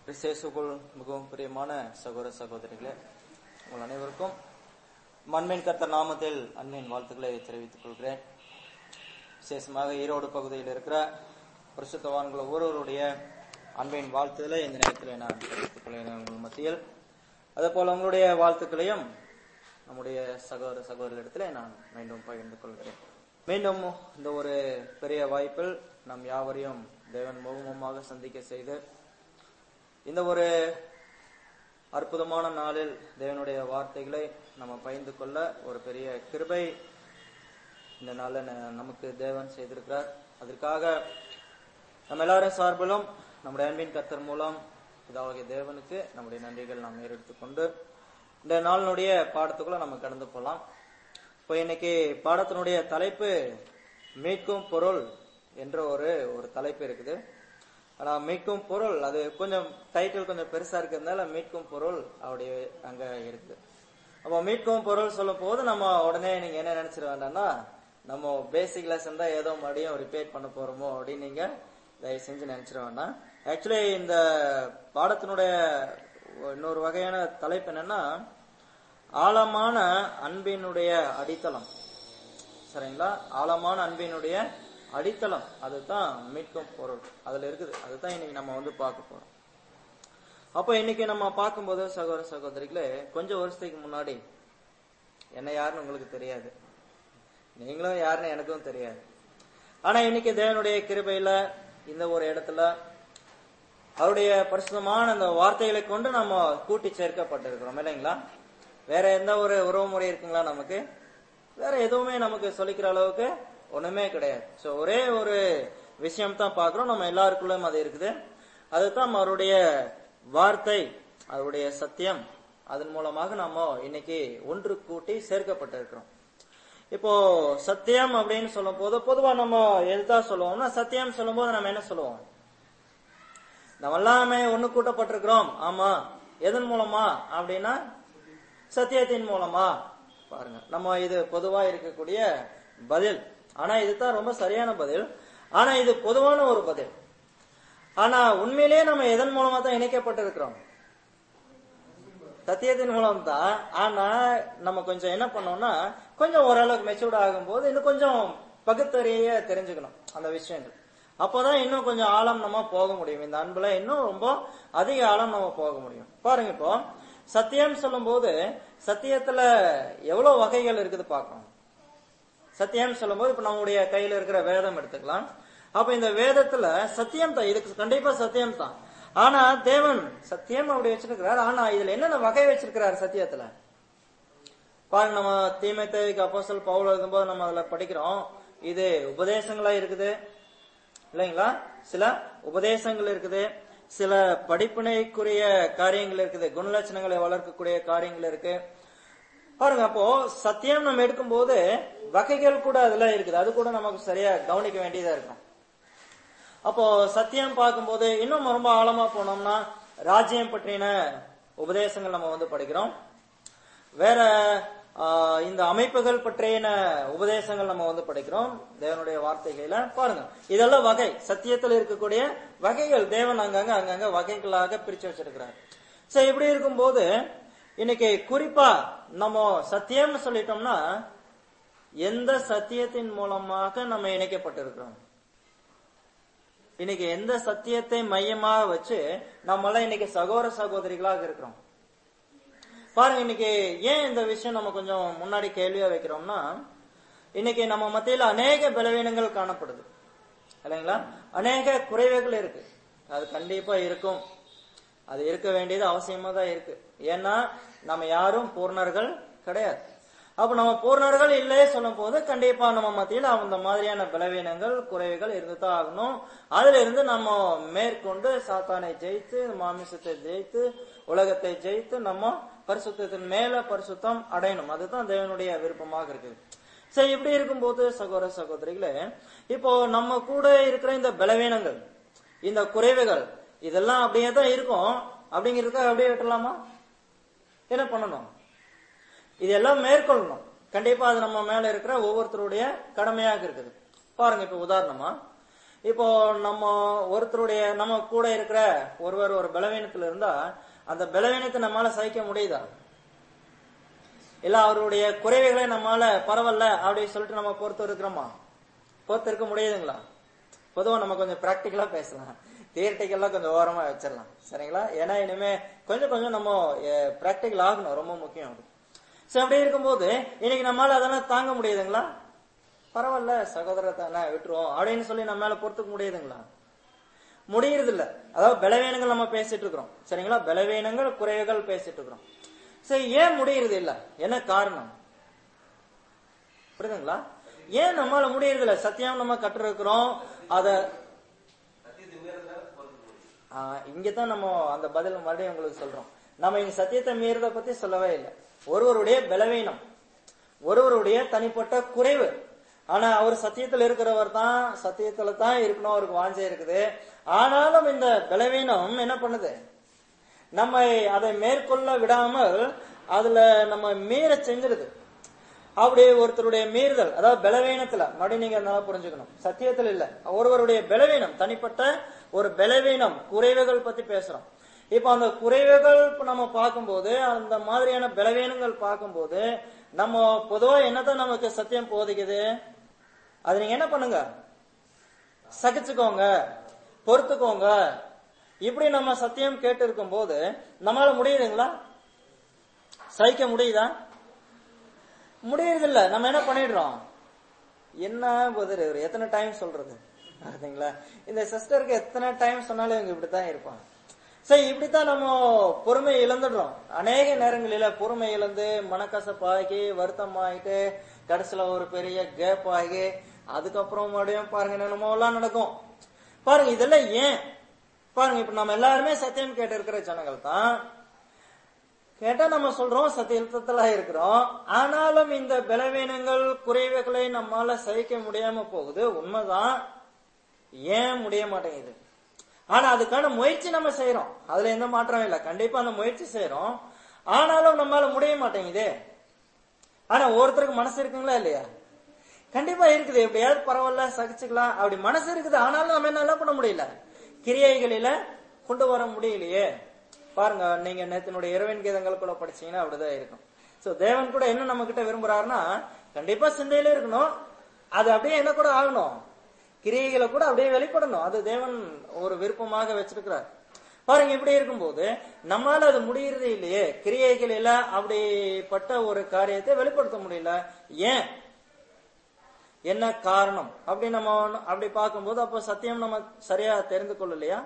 கிறிஸ்தேசுக்குள் மிகவும் பிரியமான சகோதர சகோதரிகளே உங்கள் அனைவருக்கும் மண்மீன் கர்த்தர் நாமத்தில் அன்பின் வாழ்த்துக்களை தெரிவித்துக் கொள்கிறேன் விசேஷமாக ஈரோடு பகுதியில் இருக்கிற பரிசுத்தவான்கள் ஒவ்வொருவருடைய அன்பின் வாழ்த்துக்களை இந்த நேரத்தில் நான் தெரிவித்துக் கொள்கிறேன் உங்கள் மத்தியில் அதே போல உங்களுடைய வாழ்த்துக்களையும் நம்முடைய சகோதர சகோதரிடத்தில் நான் மீண்டும் பகிர்ந்து கொள்கிறேன் மீண்டும் இந்த ஒரு பெரிய வாய்ப்பில் நம் யாவரையும் தேவன் முகமுகமாக சந்திக்க செய்து இந்த ஒரு அற்புதமான நாளில் தேவனுடைய வார்த்தைகளை நம்ம பகிர்ந்து கொள்ள ஒரு பெரிய கிருபை இந்த நாளில் ந- நமக்கு தேவன் செய்திருக்கிறார் அதற்காக நம்ம எல்லாரும் சார்பிலும் நம்முடைய அன்பின் கர்த்தர் மூலம் இதாகிய தேவனுக்கு நம்முடைய நன்றிகள் நாம் ஏறெடுத்துக் கொண்டு இந்த நாளினுடைய பாடத்துக்குள்ள நம்ம கடந்து போலாம் இப்போ இன்னைக்கு பாடத்தினுடைய தலைப்பு மீட்கும் பொருள் என்ற ஒரு ஒரு தலைப்பு இருக்குது ஆனா மீட்கும் பொருள் அது கொஞ்சம் டைட்டில் கொஞ்சம் பெருசா இருக்கிறதுனால மீட்கும் பொருள் அப்படி அங்க இருக்குது அப்போ மீட்கும் பொருள் சொல்லும் போது நம்ம உடனே நீங்க என்ன நினைச்சிட வேண்டாம்னா நம்ம பேசிக் லெசன் தான் ஏதோ மறுபடியும் ரிப்பேட் பண்ண போறோமோ அப்படின்னு நீங்க தயவு செஞ்சு நினைச்சிட வேண்டாம் ஆக்சுவலி இந்த பாடத்தினுடைய இன்னொரு வகையான தலைப்பு என்னன்னா ஆழமான அன்பினுடைய அடித்தளம் சரிங்களா ஆழமான அன்பினுடைய அடித்தளம் அதுதான் மீட்கும் பொருள் அதுல இருக்குது அதுதான் இன்னைக்கு நம்ம வந்து பார்க்க போறோம் அப்ப இன்னைக்கு நம்ம பார்க்கும்போது சகோதர சகோதரிகளே கொஞ்சம் வருஷத்துக்கு முன்னாடி என்ன யாருன்னு உங்களுக்கு தெரியாது நீங்களும் யாருன்னு எனக்கும் தெரியாது ஆனா இன்னைக்கு தேவனுடைய கிருபையில இந்த ஒரு இடத்துல அவருடைய பரிசுத்தமான அந்த வார்த்தைகளை கொண்டு நம்ம கூட்டி சேர்க்கப்பட்டிருக்கிறோம் இல்லைங்களா வேற எந்த ஒரு உறவு முறை இருக்குங்களா நமக்கு வேற எதுவுமே நமக்கு சொல்லிக்கிற அளவுக்கு ஒண்ணுமே கிடையாது சோ ஒரே ஒரு விஷயம் தான் பாக்குறோம் நம்ம எல்லாருக்குள்ளும் அது இருக்குது அதுதான் அவருடைய வார்த்தை அவருடைய சத்தியம் அதன் மூலமாக நம்ம இன்னைக்கு ஒன்று கூட்டி சேர்க்கப்பட்டிருக்கிறோம் இப்போ சத்தியம் அப்படின்னு சொல்லும் போது பொதுவா நம்ம எதுதான் சொல்லுவோம்னா சத்தியம் சொல்லும் போது நம்ம என்ன சொல்லுவோம் நம்ம எல்லாமே ஒண்ணு கூட்டப்பட்டிருக்கிறோம் ஆமா எதன் மூலமா அப்படின்னா சத்தியத்தின் மூலமா பாருங்க நம்ம இது பொதுவா இருக்கக்கூடிய பதில் ஆனா இதுதான் ரொம்ப சரியான பதில் ஆனா இது பொதுவான ஒரு பதில் ஆனா உண்மையிலேயே நம்ம எதன் மூலமா தான் இணைக்கப்பட்டிருக்கிறோம் சத்தியத்தின் மூலம் தான் ஆனா நம்ம கொஞ்சம் என்ன பண்ணோம்னா கொஞ்சம் ஓரளவுக்கு மெச்சூர்ட் ஆகும்போது இன்னும் கொஞ்சம் பகுத்தறிய தெரிஞ்சுக்கணும் அந்த விஷயங்கள் அப்போதான் இன்னும் கொஞ்சம் ஆழம் நம்ம போக முடியும் இந்த அன்புல இன்னும் ரொம்ப அதிக ஆழம் நம்ம போக முடியும் பாருங்க இப்போ சத்தியம் சொல்லும்போது சத்தியத்துல எவ்வளவு வகைகள் இருக்குது பார்க்கணும் சத்தியம் சொல்லும்போது இப்ப நம்முடைய கையில இருக்கிற வேதம் எடுத்துக்கலாம் அப்ப இந்த வேதத்துல சத்தியம் தான் இதுக்கு கண்டிப்பா சத்தியம் தான் ஆனா தேவன் சத்தியம் அப்படி வச்சிருக்கிறார் ஆனா இதுல என்னென்ன வகை வச்சிருக்கிறார் சத்தியத்துல பாருங்க நம்ம தீமை தேவைக்கு அப்போஸ்தலர் பவுல் எழுதும்போது நம்ம அதுல படிக்கிறோம் இது உபதேசங்களா இருக்குது இல்லைங்களா சில உபதேசங்கள் இருக்குது சில படிப்பினைக்குரிய காரியங்கள் இருக்குது குணலட்சணங்களை வளர்க்கக்கூடிய காரியங்கள் இருக்கு பாருங்க அப்போ சத்தியம் நம்ம எடுக்கும்போது வகைகள் கூட அதுல இருக்குது அது கூட நமக்கு சரியா கவனிக்க வேண்டியதா இருக்கும் அப்போ சத்தியம் பார்க்கும்போது இன்னும் ரொம்ப ஆழமா போனோம்னா ராஜ்யம் பற்றின உபதேசங்கள் நம்ம வந்து படிக்கிறோம் வேற ஆஹ், இந்த அமைப்புகள் பற்றின உபதேசங்கள் நம்ம வந்து படிக்கிறோம் தேவனுடைய வார்த்தைகள பாருங்க இதெல்லாம் வகை சத்தியத்தில் இருக்கக்கூடிய வகைகள் தேவன் அங்கங்க அங்கங்க வகைகளாக பிரிச்சு வச்சிருக்கிறார் சரி இப்படி இருக்கும்போது இன்னைக்கு குறிப்பா நம்ம சத்தியம்னு சொல்லிட்டோம்னா எந்த சத்தியத்தின் மூலமாக நம்ம இணைக்கப்பட்டிருக்கிறோம் இன்னைக்கு எந்த சத்தியத்தை மையமாக வச்சு நம்மளாம் இன்னைக்கு சகோதர சகோதரிகளாக இருக்கிறோம் பாருங்க இன்னைக்கு ஏன் இந்த விஷயம் நம்ம கொஞ்சம் முன்னாடி கேள்வியா வைக்கிறோம்னா இன்னைக்கு நம்ம மத்தியில அநேக பலவீனங்கள் காணப்படுது இல்லைங்களா அநேக குறைவுகள் இருக்கு அது கண்டிப்பா இருக்கும் அது இருக்க வேண்டியது அவசியமா தான் இருக்கு ஏன்னா நம்ம யாரும் பூர்ணர்கள் கிடையாது அப்ப நம்ம பூர்ணர்கள் இல்லையே சொல்லும் போது கண்டிப்பா நம்ம மத்தியில் அந்த மாதிரியான பலவீனங்கள் குறைவுகள் இருந்துதான் ஆகணும் அதுல இருந்து நம்ம மேற்கொண்டு சாத்தானை ஜெயித்து மாமிசத்தை ஜெயித்து உலகத்தை ஜெயித்து நம்ம பரிசுத்தத்தின் மேல பரிசுத்தம் அடையணும் அதுதான் தேவனுடைய விருப்பமாக இருக்குது சரி இப்படி இருக்கும்போது சகோதர சகோதரிகளே இப்போ நம்ம கூட இருக்கிற இந்த பலவீனங்கள் இந்த குறைவுகள் இதெல்லாம் அப்படியே தான் இருக்கும் அப்படிங்கிறதுக்காக அப்படியே விட்டுலாமா என்ன பண்ணணும் இதெல்லாம் மேற்கொள்ளணும் கண்டிப்பா அது நம்ம மேல இருக்கிற ஒவ்வொருத்தருடைய கடமையாக இருக்குது பாருங்க இப்ப உதாரணமா இப்போ நம்ம ஒருத்தருடைய நம்ம கூட இருக்கிற ஒருவர் ஒரு பலவீனத்துல இருந்தா அந்த பலவீனத்தை நம்மால சகிக்க முடியுதா இல்ல அவருடைய குறைவுகளை நம்மால பரவாயில்ல அப்படின்னு சொல்லிட்டு நம்ம பொறுத்து இருக்கிறோமா பொறுத்து இருக்க முடியுதுங்களா பொதுவா நம்ம கொஞ்சம் பிராக்டிக்கலா பேசலாம் தியரிட்டிக்கெல்லாம் கொஞ்சம் ஓரமா வச்சிடலாம் சரிங்களா ஏன்னா இனிமே கொஞ்சம் கொஞ்சம் நம்ம பிராக்டிக்கல் ஆகணும் ரொம்ப முக்கியம் அது சோ அப்படி இருக்கும்போது இன்னைக்கு நம்மளால அதெல்லாம் தாங்க முடியுதுங்களா பரவாயில்ல சகோதரர் தானே விட்டுருவோம் அப்படின்னு சொல்லி நம்ம மேல பொறுத்துக்க முடியுதுங்களா முடியறது இல்ல அதாவது பலவீனங்கள் நம்ம பேசிட்டு இருக்கிறோம் சரிங்களா பலவீனங்கள் குறைவுகள் பேசிட்டு இருக்கிறோம் சரி ஏன் முடியறது இல்ல என்ன காரணம் புரியுதுங்களா ஏன் நம்மளால முடியறது இல்ல சத்தியம் நம்ம கற்றுருக்கிறோம் அத ஆஹ் இங்கதான் நம்ம அந்த பதில் மறுபடியும் உங்களுக்கு சொல்றோம் நம்ம இங்க சத்தியத்தை மீறத பத்தி சொல்லவே இல்லை ஒருவருடைய பலவீனம் ஒருவருடைய தனிப்பட்ட குறைவு ஆனா அவர் சத்தியத்துல இருக்கிறவர் தான் சத்தியத்துல தான் இருக்கணும் அவருக்கு வாஞ்சை இருக்குது ஆனாலும் இந்த பலவீனம் என்ன பண்ணுது நம்ம அதை மேற்கொள்ள விடாமல் அதுல நம்ம மீற செஞ்சிருது அப்படி ஒருத்தருடைய மீறுதல் அதாவது பலவீனத்துல மறுபடியும் நீங்க நல்லா புரிஞ்சுக்கணும் சத்தியத்துல இல்ல ஒருவருடைய பலவீனம் தனிப்பட்ட ஒரு பலவீனம் குறைவுகள் பத்தி பேசுறோம் இப்ப அந்த குறைவுகள் இப்ப நம்ம பார்க்கும்போது அந்த மாதிரியான பலவீனங்கள் பார்க்கும்போது நம்ம பொதுவா என்னதான் நமக்கு சத்தியம் போதிக்குது அது நீங்க என்ன பண்ணுங்க சகிச்சுக்கோங்க பொறுத்துக்கோங்க இப்படி நம்ம சத்தியம் கேட்டு இருக்கும் போது நம்மளால முடியுதுங்களா சகிக்க முடியுதா முடியறதில்ல நம்ம என்ன பண்ணிடுறோம் என்ன பதில் இவர் எத்தனை டைம் சொல்றது பார்த்தீங்களா இந்த சிஸ்டருக்கு எத்தனை டைம் சொன்னாலும் இவங்க இப்படித்தான் இருப்பாங்க சரி இப்படித்தான் நம்ம பொறுமை இழந்துடுறோம் அநேக நேரங்களில பொறுமை இழந்து மனக்கசப்பாகி வருத்தம் ஆகிட்டு கடைசியில ஒரு பெரிய கேப் ஆகி அதுக்கப்புறம் மறுபடியும் பாருங்க என்னமோ எல்லாம் நடக்கும் பாருங்க இதெல்லாம் ஏன் பாருங்க இப்ப நம்ம எல்லாருமே சத்தியம் கேட்டு இருக்கிற ஜனங்கள் தான் கேட்டா நம்ம சொல்றோம் சத்தியத்துல இருக்கிறோம் ஆனாலும் இந்த பலவீனங்கள் குறைவுகளை நம்மால சகிக்க முடியாம போகுது உண்மைதான் ஏன் முடிய மாட்டேங்குது ஆனா அதுக்கான முயற்சி நம்ம செய்யறோம் அதுல எந்த மாற்றம் இல்லை கண்டிப்பா அந்த முயற்சி செய்யறோம் ஆனாலும் நம்மளால முடிய மாட்டேங்குதே ஆனா ஒருத்தருக்கு மனசு இருக்குங்களா இல்லையா கண்டிப்பா இருக்குது எப்படியாவது பரவாயில்ல சகிச்சுக்கலாம் அப்படி மனசு இருக்குது ஆனாலும் நம்ம என்ன பண்ண முடியல கிரியைகளில கொண்டு வர முடியலையே பாருங்க நீங்க நேத்தினுடைய இரவின் கீதங்கள் கூட படிச்சீங்கன்னா அப்படிதான் இருக்கும் சோ தேவன் கூட என்ன நம்ம கிட்ட விரும்புறாருன்னா கண்டிப்பா சிந்தையில இருக்கணும் அது அப்படியே என்ன கூட ஆகணும் கிரியைகளை கூட அப்படியே வெளிப்படணும் அது தேவன் ஒரு விருப்பமாக வச்சிருக்கிறார் பாருங்க இப்படி இருக்கும்போது நம்மளால அது முடியறதே இல்லையே கிரியைகளில அப்படிப்பட்ட ஒரு காரியத்தை வெளிப்படுத்த முடியல ஏன் என்ன காரணம் அப்படி நம்ம அப்படி பார்க்கும்போது அப்போ சத்தியம் நம்ம சரியா தெரிந்து கொள்ளலையா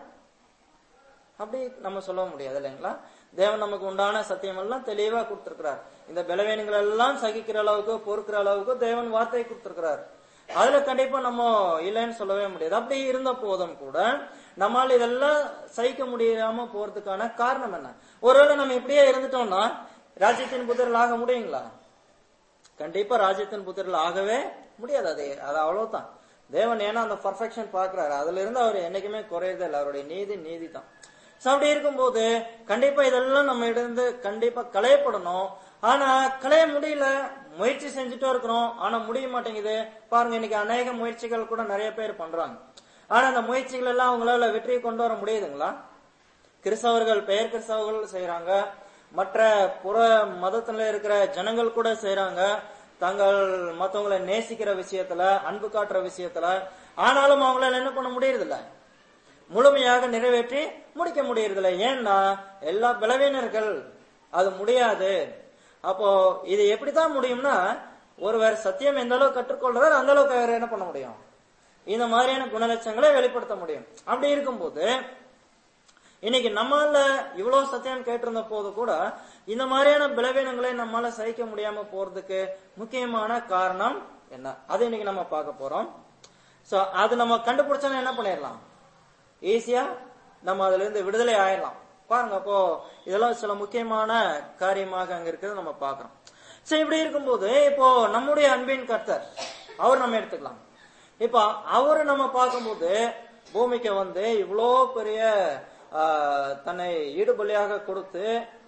அப்படி நம்ம சொல்ல முடியாது இல்லைங்களா தேவன் நமக்கு உண்டான சத்தியம் எல்லாம் தெளிவா கொடுத்திருக்கிறார் இந்த பலவீனங்கள் எல்லாம் சகிக்கிற அளவுக்கு பொறுக்கிற அளவுக்கு தேவன் வார்த்தை கொடுத்திருக்கிறார் அதுல கண்டிப்பா நம்ம இல்லைன்னு சொல்லவே முடியாது அப்படி இருந்த போதும் கூட நம்மால் இதெல்லாம் சகிக்க முடியாம போறதுக்கான காரணம் என்ன ஒருவேளை நம்ம இப்படியே இருந்துட்டோம்னா ராஜ்யத்தின் புத்தர்கள் ஆக முடியுங்களா கண்டிப்பா ராஜ்யத்தின் புத்தர்கள் ஆகவே முடியாது அது அது அவ்வளவுதான் தேவன் ஏன்னா அந்த பர்ஃபெக்ஷன் பாக்குறாரு அதுல இருந்து அவர் என்னைக்குமே குறையதே இல்லை அவருடைய நீதி நீதி தான் சோ அப்படி இருக்கும்போது கண்டிப்பா இதெல்லாம் நம்ம இருந்து கண்டிப்பா களையப்படணும் ஆனா களைய முடியல முயற்சி செஞ்சுட்டே இருக்கிறோம் ஆனா முடிய மாட்டேங்குது பாருங்க இன்னைக்கு அநேக முயற்சிகள் கூட நிறைய பேர் பண்றாங்க ஆனா அந்த முயற்சிகள் எல்லாம் அவங்களால வெற்றியை கொண்டு வர முடியுதுங்களா கிறிஸ்தவர்கள் பெயர் கிறிஸ்தவர்கள் செய்யறாங்க மற்ற புற மதத்துல இருக்கிற ஜனங்கள் கூட செய்யறாங்க தங்கள் மத்தவங்களை நேசிக்கிற விஷயத்துல அன்பு காட்டுற விஷயத்துல ஆனாலும் அவங்களால என்ன பண்ண முடியறதில்ல முழுமையாக நிறைவேற்றி முடிக்க முடியறதில்ல ஏன்னா எல்லா பலவீனர்கள் அது முடியாது அப்போ இது எப்படித்தான் முடியும்னா ஒருவர் சத்தியம் எந்த அளவுக்கு கற்றுக்கொள்றாரு அந்த அளவுக்கு அவர் என்ன பண்ண முடியும் இந்த மாதிரியான குணலட்சங்களை வெளிப்படுத்த முடியும் அப்படி இருக்கும்போது இன்னைக்கு நம்மால இவ்வளவு சத்தியம் கேட்டிருந்த போது கூட இந்த மாதிரியான பலவீனங்களை நம்மால சகிக்க முடியாம போறதுக்கு முக்கியமான காரணம் என்ன அது இன்னைக்கு நம்ம பார்க்க போறோம் சோ அது நம்ம கண்டுபிடிச்சோன்னா என்ன பண்ணிடலாம் ஈஸியா நம்ம அதுல இருந்து விடுதலை ஆயிடலாம் பாருங்க அப்போ இதெல்லாம் சில முக்கியமான காரியமாக அங்க இருக்கிறது நம்ம பாக்குறோம் சரி இப்படி இருக்கும்போது இப்போ நம்முடைய அன்பின் கர்த்தர் அவர் நம்ம எடுத்துக்கலாம் இப்போ அவரை நம்ம பார்க்கும்போது பூமிக்கு வந்து இவ்வளோ பெரிய ஆஹ், தன்னை ஈடுபலியாக கொடுத்து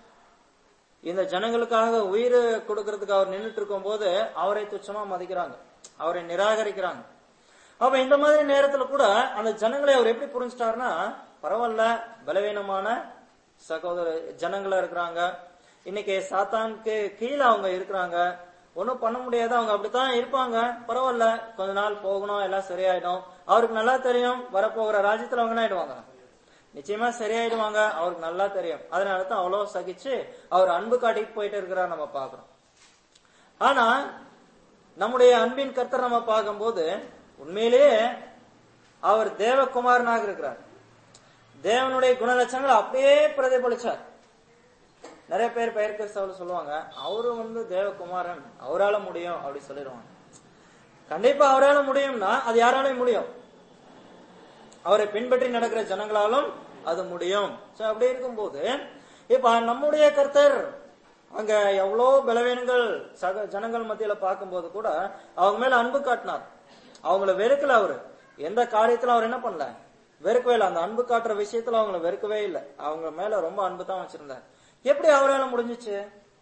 இந்த ஜனங்களுக்காக உயிர் கொடுக்கறதுக்கு அவர் நின்றுட்டு இருக்கும் போது அவரை துச்சமா மதிக்கிறாங்க அவரை நிராகரிக்கிறாங்க அப்ப இந்த மாதிரி நேரத்துல கூட அந்த ஜனங்களை அவர் எப்படி புரிஞ்சிட்டாருன்னா பரவாயில்ல பலவீனமான சகோதர ஜனங்களா இருக்கிறாங்க இன்னைக்கு சாத்தானுக்கு கீழே அவங்க இருக்கிறாங்க ஒன்றும் பண்ண முடியாது அவங்க அப்படித்தான் இருப்பாங்க பரவாயில்ல கொஞ்ச நாள் போகணும் எல்லாம் சரியாயிடும் அவருக்கு நல்லா தெரியும் வரப்போகிற ராஜ்யத்துல அவங்க என்ன ஆயிடுவாங்க நிச்சயமா சரியாயிடுவாங்க அவருக்கு நல்லா தெரியும் அதனால தான் அவ்வளவு சகிச்சு அவர் அன்பு காட்டிட்டு போயிட்டு இருக்கிறார் நம்ம பாக்குறோம் ஆனா நம்முடைய அன்பின் கர்த்தர் நம்ம பார்க்கும்போது உண்மையிலேயே அவர் தேவகுமாரனாக இருக்கிறார் தேவனுடைய குணலட்சணங்கள் அப்படியே பிரதிபலிச்சார் நிறைய பேர் பெயர் கிறிஸ்தவர்கள் சொல்லுவாங்க அவரு வந்து தேவகுமாரன் அவரால முடியும் அப்படி சொல்லிடுவாங்க கண்டிப்பா அவரால முடியும்னா அது யாராலையும் முடியும் அவரை பின்பற்றி நடக்கிற ஜனங்களாலும் அது முடியும் சோ அப்படி இருக்கும்போது இப்ப நம்முடைய கர்த்தர் அங்க எவ்வளோ பலவீனங்கள் சக ஜனங்கள் மத்தியில பார்க்கும்போது கூட அவங்க மேல அன்பு காட்டினார் அவங்கள வெறுக்கல அவரு எந்த காரியத்துல அவர் என்ன பண்ணல வெறுக்கவே இல்லை அந்த அன்பு காட்டுற விஷயத்துல அவங்கள வெறுக்கவே இல்லை அவங்க மேல ரொம்ப அன்பு தான் வச்சிருந்தார் எப்படி அவரால முடிஞ்சிச்சு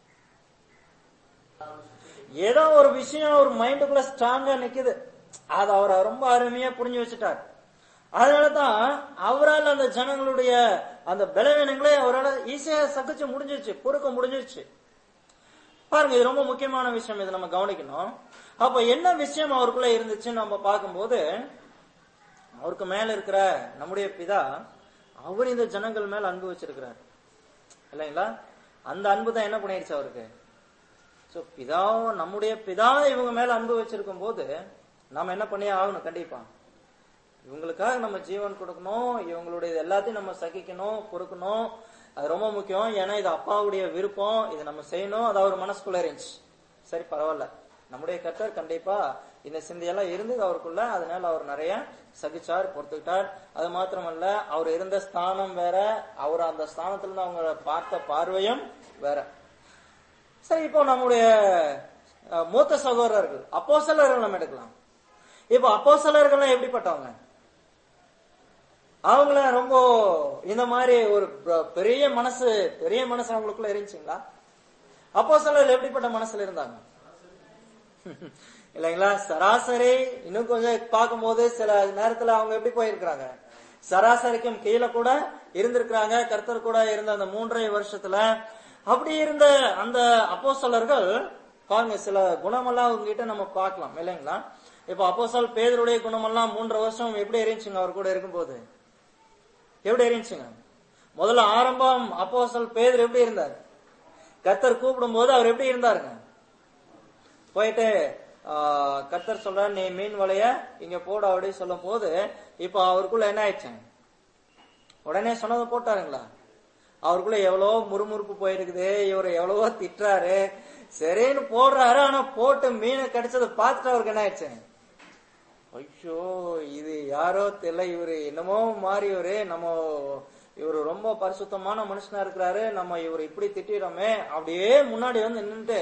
ஏதோ ஒரு விஷயம் ஒரு மைண்டுக்குள்ள ஸ்ட்ராங்கா நிக்குது அது அவர் ரொம்ப அருமையா புரிஞ்சு வச்சுட்டார் அதனாலதான் அவரால் அந்த ஜனங்களுடைய அந்த பலவீனங்களே அவரால் ஈஸியா சகிச்சு முடிஞ்சிருச்சு பொறுக்க முடிஞ்சிருச்சு பாருங்க இது ரொம்ப முக்கியமான விஷயம் இதை நம்ம கவனிக்கணும் அப்ப என்ன விஷயம் அவருக்குள்ள இருந்துச்சுன்னு நம்ம பார்க்கும்போது அவருக்கு மேல இருக்கிற நம்முடைய பிதா அவர் இந்த ஜனங்கள் மேல அன்பு வச்சிருக்கிறார் இல்லைங்களா அந்த அன்பு தான் என்ன பண்ணிருச்சு அவருக்கு சோ பிதா நம்முடைய பிதா இவங்க மேல அன்பு வச்சிருக்கும் போது நாம என்ன பண்ணியே ஆகணும் கண்டிப்பா இவங்களுக்காக நம்ம ஜீவன் கொடுக்கணும் இவங்களுடைய எல்லாத்தையும் நம்ம சகிக்கணும் பொறுக்கணும் அது ரொம்ப முக்கியம் ஏன்னா இது அப்பாவுடைய விருப்பம் இது நம்ம செய்யணும் அது அவர் மனசுக்குள்ள இருந்துச்சு சரி பரவாயில்ல நம்முடைய கர்த்தர் கண்டிப்பா இந்த சிந்தையெல்லாம் இருந்தது அவருக்குள்ள அதனால அவர் நிறைய சகிச்சார் பொறுத்துக்கிட்டார் அது மாத்திரமல்ல அவர் இருந்த ஸ்தானம் வேற அவர் அந்த ஸ்தானத்துல இருந்து அவங்க பார்த்த பார்வையும் வேற சரி இப்போ நம்முடைய அஹ், மூத்த சகோதரர்கள் அப்போஸ்தலர்கள் நம்ம எடுக்கலாம் இப்போ அப்போஸ்தலர்கள்லாம் எப்படிப்பட்டவங்க அவங்கள ரொம்ப இந்த மாதிரி ஒரு ப- பெரிய மனசு பெரிய மனசு அவங்களுக்குள்ள இருந்துச்சுங்களா அப்போஸ்தலர்கள் எப்படிப்பட்ட மனசுல இருந்தாங்க இல்லைங்களா சராசரி இன்னும் கொஞ்சம் பார்க்கும்போது சில நேரத்துல அவங்க எப்படி போயிருக்கிறாங்க சராசரிக்கும் கீழே கூட இருந்திருக்கிறாங்க கர்த்தர் கூட இருந்த அந்த மூன்றரை வருஷத்துல அப்படி இருந்த அந்த அப்போஸ்தலர்கள் பாருங்க சில குணமெல்லாம் அவங்க கிட்ட நம்ம பார்க்கலாம் இல்லைங்களா இப்ப அப்போஸ்தலர் பேதருடைய குணமெல்லாம் மூன்றரை வருஷம் எப்படி இருந்துச்சுங்க அவர் கூட இருக்கும்போது எப்படி இருந்துச்சுங்க முதல்ல ஆரம்பம் அப்போஸ்தலர் பேதர் எப்படி இருந்தார் கர்த்தர் கூப்பிடும் போது அவர் எப்படி இருந்தாருங்க போயிட்டு ஆஹ், கர்த்தர் சொல்றார் நீ மீன் வலைய இங்க போட அப்படின்னு சொல்லும் போது இப்ப அவருக்குள்ள என்ன ஆயிடுச்சு உடனே சொன்னதை போட்டாருங்களா அவருக்குள்ள எவ்வளவோ முறுமுறுப்பு போயிருக்குது இவர் எவ்வளவோ திட்டுறாரு சரின்னு போடுறாரு ஆனா போட்டு மீனை கிடைச்சதை பார்த்துட்டு அவருக்கு என்ன ஆயிடுச்சு ஐயோ இது யாரோ தெரியல இவரு என்னமோ மாறியவரு நம்ம இவரு ரொம்ப பரிசுத்தமான மனுஷனா இருக்கிறாரு நம்ம இவரை இப்படி திட்டிடுறோமே அப்படியே முன்னாடி வந்து நின்னுட்டு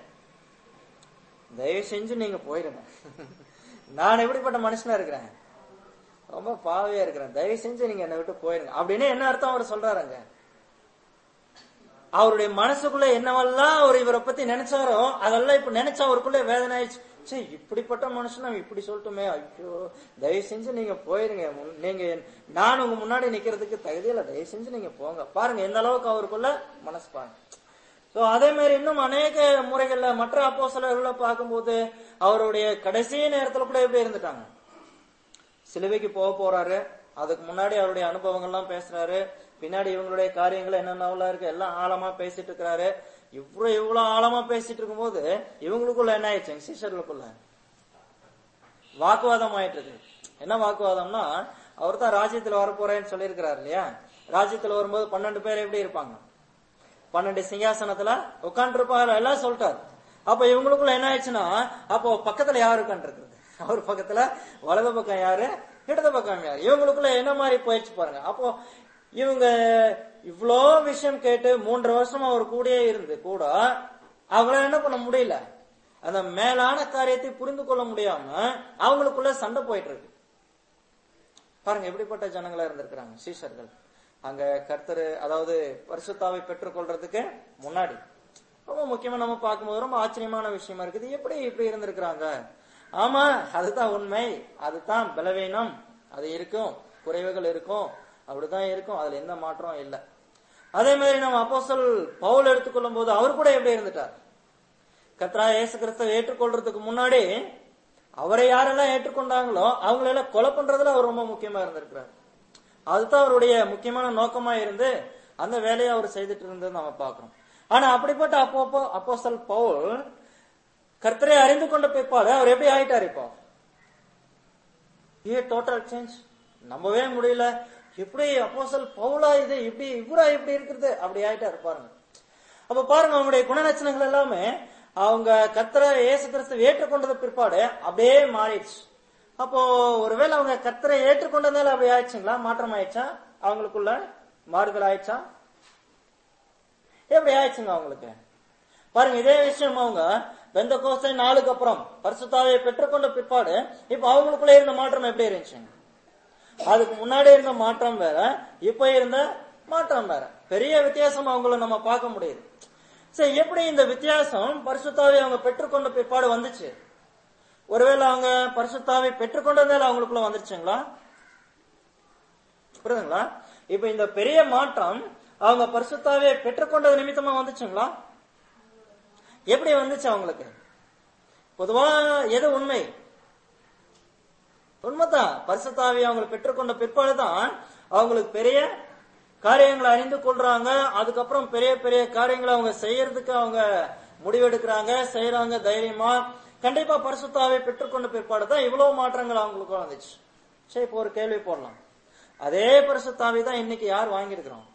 தயவு செஞ்சு நீங்க போயிடுங்க நான் எப்படிப்பட்ட மனுஷனா இருக்கிறேன் ரொம்ப பாவையா இருக்கிறேன் தயவு செஞ்சு நீங்க என்னை விட்டு போயிருங்க அப்படின்னு என்ன அர்த்தம் அவர் சொல்றாருங்க அவருடைய மனசுக்குள்ள என்னவெல்லாம் அவர் இவரை பத்தி நினைச்சாரோ அதெல்லாம் இப்ப நினைச்சா அவருக்குள்ள வேதனை ஆயிடுச்சு சே இப்படிப்பட்ட மனுஷன் நம்ம இப்படி சொல்லட்டுமே ஐயோ தயவு செஞ்சு நீங்க போயிருங்க முன்- நீங்க நான் உங்க முன்னாடி நிக்கிறதுக்கு தகுதியில்ல தயவு செஞ்சு நீங்க போங்க பாருங்க எந்த அளவுக்கு அவருக்குள்ள மனசு பாருங்க சோ அதே மாதிரி இன்னும் அநேக முறைகள்ல மற்ற அப்போஸ்தலர்களை பார்க்கும்போது அவருடைய கடைசி நேரத்துல கூட எப்படி இருந்துட்டாங்க சிலுவைக்கு போக போறாரு அதுக்கு முன்னாடி அவருடைய அனுபவங்கள்லாம் பேசுறாரு பின்னாடி இவங்களுடைய காரியங்கள் என்னென்னலாம் இருக்கு எல்லாம் ஆழமா பேசிட்டு இருக்கிறாரு இவ்வளவு இவ்வளவு ஆழமா பேசிட்டு இருக்கும்போது இவங்களுக்குள்ள என்ன ஆயிடுச்சுங்க சிஷர்களுக்குள்ள வாக்குவாதம் ஆயிட்டு இருக்கு என்ன வாக்குவாதம்னா அவர் தான் ராஜ்யத்துல வரப்போறேன்னு சொல்லியிருக்கிறாரு இல்லையா ராஜ்யத்துல வரும்போது பன்னெண்டு பேர் எப்படி இருப்பாங்க பன்னெண்டு சிங்காசனத்துல உட்காந்துருப்பாங்க எல்லாம் சொல்லிட்டாரு அப்ப இவங்களுக்குள்ள என்ன ஆயிடுச்சுன்னா அப்போ பக்கத்துல யாரு உட்காந்துருக்குறது அவர் பக்கத்துல வலது பக்கம் யாரு இடது பக்கம் யாரு இவங்களுக்குள்ள என்ன மாதிரி போயிடுச்சு பாருங்க அப்போ இவங்க இவ்வளோ விஷயம் கேட்டு மூன்றரை வருஷமா அவர் கூடயே இருந்து கூட அவங்களால என்ன பண்ண முடியல அந்த மேலான காரியத்தை புரிந்து கொள்ள முடியாம அவங்களுக்குள்ள சண்டை போயிட்டு இருக்கு பாருங்க எப்படிப்பட்ட ஜனங்களா இருந்திருக்கிறாங்க சீஷர்கள் அங்க கர்த்தர் அதாவது பரிசுத்தாவை பெற்றுக்கொள்றதுக்கு முன்னாடி ரொம்ப முக்கியமா நம்ம பார்க்கும்போது ரொம்ப ஆச்சரியமான விஷயமா இருக்குது எப்படி இப்படி இருந்திருக்கிறாங்க ஆமா அதுதான் உண்மை அதுதான் பலவீனம் அது இருக்கும் குறைவுகள் இருக்கும் அப்படிதான் இருக்கும் அதுல எந்த மாற்றம் இல்லை அதே மாதிரி நம்ம அப்போஸ்தல் பவுல் எடுத்துக்கொள்ளும் போது அவர் கூட எப்படி இருந்துட்டார் கத்ரா இயேசு கிறிஸ்துவை ஏற்றுக்கொள்றதுக்கு முன்னாடி அவரை யாரெல்லாம் ஏற்றுக்கொண்டாங்களோ அவங்களெல்லாம் கொலை பண்றதுல அவர் ரொம்ப முக்கியமா இருந்திருக்கிறார் அதுதான் அவருடைய முக்கியமான நோக்கமா இருந்து அந்த வேலையை அவர் செய்துட்டு இருந்தது நம்ம பார்க்கிறோம் ஆனா அப்படிப்பட்ட அப்போ அப்போஸ்தல் பவுல் கர்த்தரை அறிந்து கொண்ட பிற்பாடு அவர் எப்படி ஆயிட்டார் இப்போ ஏ டோட்டல் சேஞ்ச் நம்பவே முடியல எப்படி அப்போஸ்தல் பவுலா இது இப்படி இவரா இப்படி இருக்கிறது அப்படி ஆயிட்டாரு பாருங்க அப்ப பாருங்க அவங்களுடைய குணலட்சணங்கள் எல்லாமே அவங்க கர்த்தரை இயேசு கிறிஸ்து ஏற்றுக்கொண்டது பிற்பாடு அப்படியே மாறிடுச்சு அப்போ ஒருவேளை அவங்க கர்த்தரை ஏற்றுக்கொண்டதால அப்படி ஆயிடுச்சுங்களா மாற்றம் ஆயிடுச்சா அவங்களுக்குள்ள மாறுதல் ஆயிடுச்சா எப்படி ஆயிடுச்சுங்க அவங்களுக்கு பாருங்க இதே விஷயம் அவங்க வெந்த கோசை நாளுக்கு அப்புறம் பரிசுத்தாவை பெற்றுக்கொண்ட பிற்பாடு இப்ப அவங்களுக்குள்ள இருந்த மாற்றம் எப்படி இருந்துச்சுங்க அதுக்கு முன்னாடி இருந்த மாற்றம் வேற இப்ப இருந்த மாற்றம் வேற பெரிய வித்தியாசம் அவங்கள நம்ம பார்க்க முடியுது சரி எப்படி இந்த வித்தியாசம் பரிசுத்தாவை அவங்க பெற்றுக்கொண்ட பிற்பாடு வந்துச்சு ஒருவேளை அவங்க பரிசுத்தாவை பெற்றுக்கொண்டதால அவங்களுக்குள்ள வந்துருச்சுங்களா புரியுதுங்களா இப்ப இந்த பெரிய மாற்றம் அவங்க பரிசுத்தாவே பெற்றுக்கொண்டது நிமித்தமா வந்துச்சுங்களா எப்படி வந்துச்சு அவங்களுக்கு பொதுவா எது உண்மை உண்மைதான் பரிசுத்தாவி அவங்க பெற்றுக்கொண்ட பிற்பாடுதான் அவங்களுக்கு பெரிய காரியங்களை அறிந்து கொள்றாங்க அதுக்கப்புறம் பெரிய பெரிய காரியங்களை அவங்க செய்யறதுக்கு அவங்க முடிவெடுக்கிறாங்க செய்யறாங்க தைரியமா கண்டிப்பா பரிசுத்தாவை பெற்றுக்கொண்ட பிற்பாடு தான் இவ்வளவு மாற்றங்கள் அவங்களுக்கு வந்துச்சு சரி இப்போ ஒரு கேள்வி போடலாம் அதே பரிசுத்தாவி தான் இன்னைக்கு யார் வாங்கியிருக்கிறோம்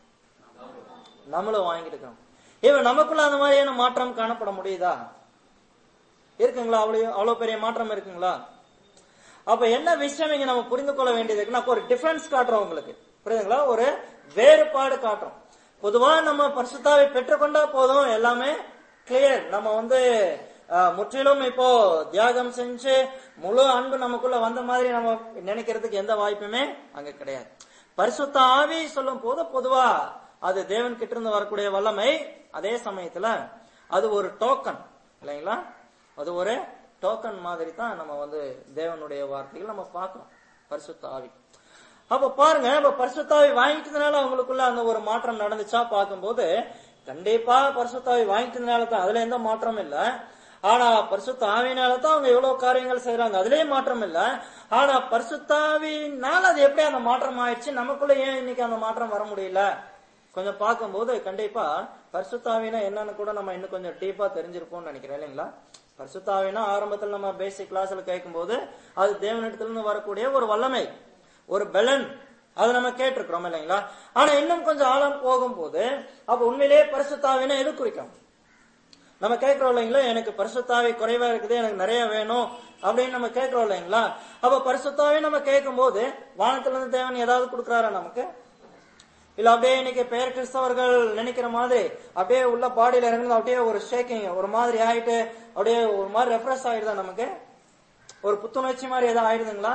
நம்மளும் வாங்கியிருக்கிறோம் இவன் நமக்குள்ள அந்த மாதிரியான மாற்றம் காணப்பட முடியுதா இருக்குங்களா அவ்வளவு அவ்வளவு பெரிய மாற்றம் இருக்குங்களா அப்ப என்ன விஷயம் இங்க நம்ம புரிந்து கொள்ள வேண்டியது இருக்குன்னா ஒரு டிஃபரன்ஸ் காட்டுறோம் உங்களுக்கு புரியுதுங்களா ஒரு வேறுபாடு காட்டுறோம் பொதுவா நம்ம பரிசுத்தாவை பெற்றுக்கொண்டா போதும் எல்லாமே கிளியர் நம்ம வந்து அஹ், முற்றிலும் இப்போ தியாகம் செஞ்சு முழு அன்பு நமக்குள்ள வந்த மாதிரி நம்ம நினைக்கிறதுக்கு எந்த வாய்ப்புமே அங்க கிடையாது பரிசுத்த ஆவி சொல்லும் போது பொதுவா அது தேவன் கிட்ட இருந்து வரக்கூடிய வல்லமை அதே சமயத்துல அது ஒரு டோக்கன் இல்லைங்களா அது ஒரு டோக்கன் மாதிரி தான் நம்ம வந்து தேவனுடைய வார்த்தைகள் நம்ம பார்க்கிறோம் பரிசுத்த ஆவி அப்ப பாருங்க இப்ப பரிசுத்தாவி வாங்கிட்டதுனால அவங்களுக்குள்ள அந்த ஒரு மாற்றம் நடந்துச்சா பார்க்கும்போது கண்டிப்பா பரிசுத்தாவி வாங்கிட்டதுனால தான் அதுல எந்த மாற்றம் இல்ல ஆனா பரிசுத்த ஆவினால தான் அவங்க எவ்வளவு காரியங்கள் செய்யறாங்க அதுலயே மாற்றம் இல்ல ஆனா பரிசுத்தாவினால அது எப்படி அந்த மாற்றம் ஆயிடுச்சு நமக்குள்ள ஏன் இன்னைக்கு அந்த மாற்றம் வர முடியல கொஞ்சம் பார்க்கும்போது கண்டிப்பா பரிசுத்தாவினா என்னன்னு கூட நம்ம இன்னும் கொஞ்சம் டீப்பா தெரிஞ்சிருப்போம்னு நினைக்கிறேன் இல்லைங்களா பரிசுத்தாவினா ஆரம்பத்தில் நம்ம பேசிக் கிளாஸ்ல கேட்கும்போது அது தேவனிடத்துல இருந்து வரக்கூடிய ஒரு வல்லமை ஒரு பலன் அதை நம்ம கேட்டிருக்கிறோம் இல்லைங்களா ஆனா இன்னும் கொஞ்சம் ஆழம் போகும்போது அப்ப உண்மையிலேயே பரிசுத்தாவினா எது குறிக்கும் நம்ம கேட்கிறோம் இல்லைங்களா எனக்கு பரிசுத்தாவி குறைவா இருக்குது எனக்கு நிறைய வேணும் அப்படின்னு நம்ம கேட்கிறோம் இல்லைங்களா அப்ப பரிசுத்தாவே நம்ம கேட்கும் போது வானத்துல இருந்து தேவன் ஏதாவது கொடுக்குறாரா நமக்கு இல்ல அப்படியே இன்னைக்கு பெயர் கிறிஸ்தவர்கள் நினைக்கிற மாதிரி அப்படியே உள்ள பாடியில இறங்குறது அப்படியே ஒரு ஷேக்கிங் ஒரு மாதிரி ஆயிட்டு அப்படியே ஒரு மாதிரி ரெஃப்ரெஷ் ஆயிடுதா நமக்கு ஒரு புத்துணர்ச்சி மாதிரி ஏதாவது ஆயிடுதுங்களா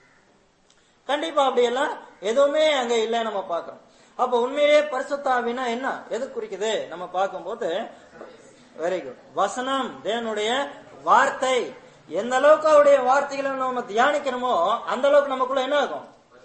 கண்டிப்பா அப்படி எல்லாம் எதுவுமே அங்க இல்லை நம்ம பார்க்கிறோம் அப்ப உண்மையிலேயே பரிசுத்தாவினா என்ன எது குறிக்குது நம்ம பார்க்கும்போது வெரி குட் வசனம் தேவனுடைய வார்த்தை எந்த அளவுக்கு அவருடைய வார்த்தைகளை நம்ம தியானிக்கிறோமோ அந்த அளவுக்கு நமக்குள்ள என்ன ஆகும்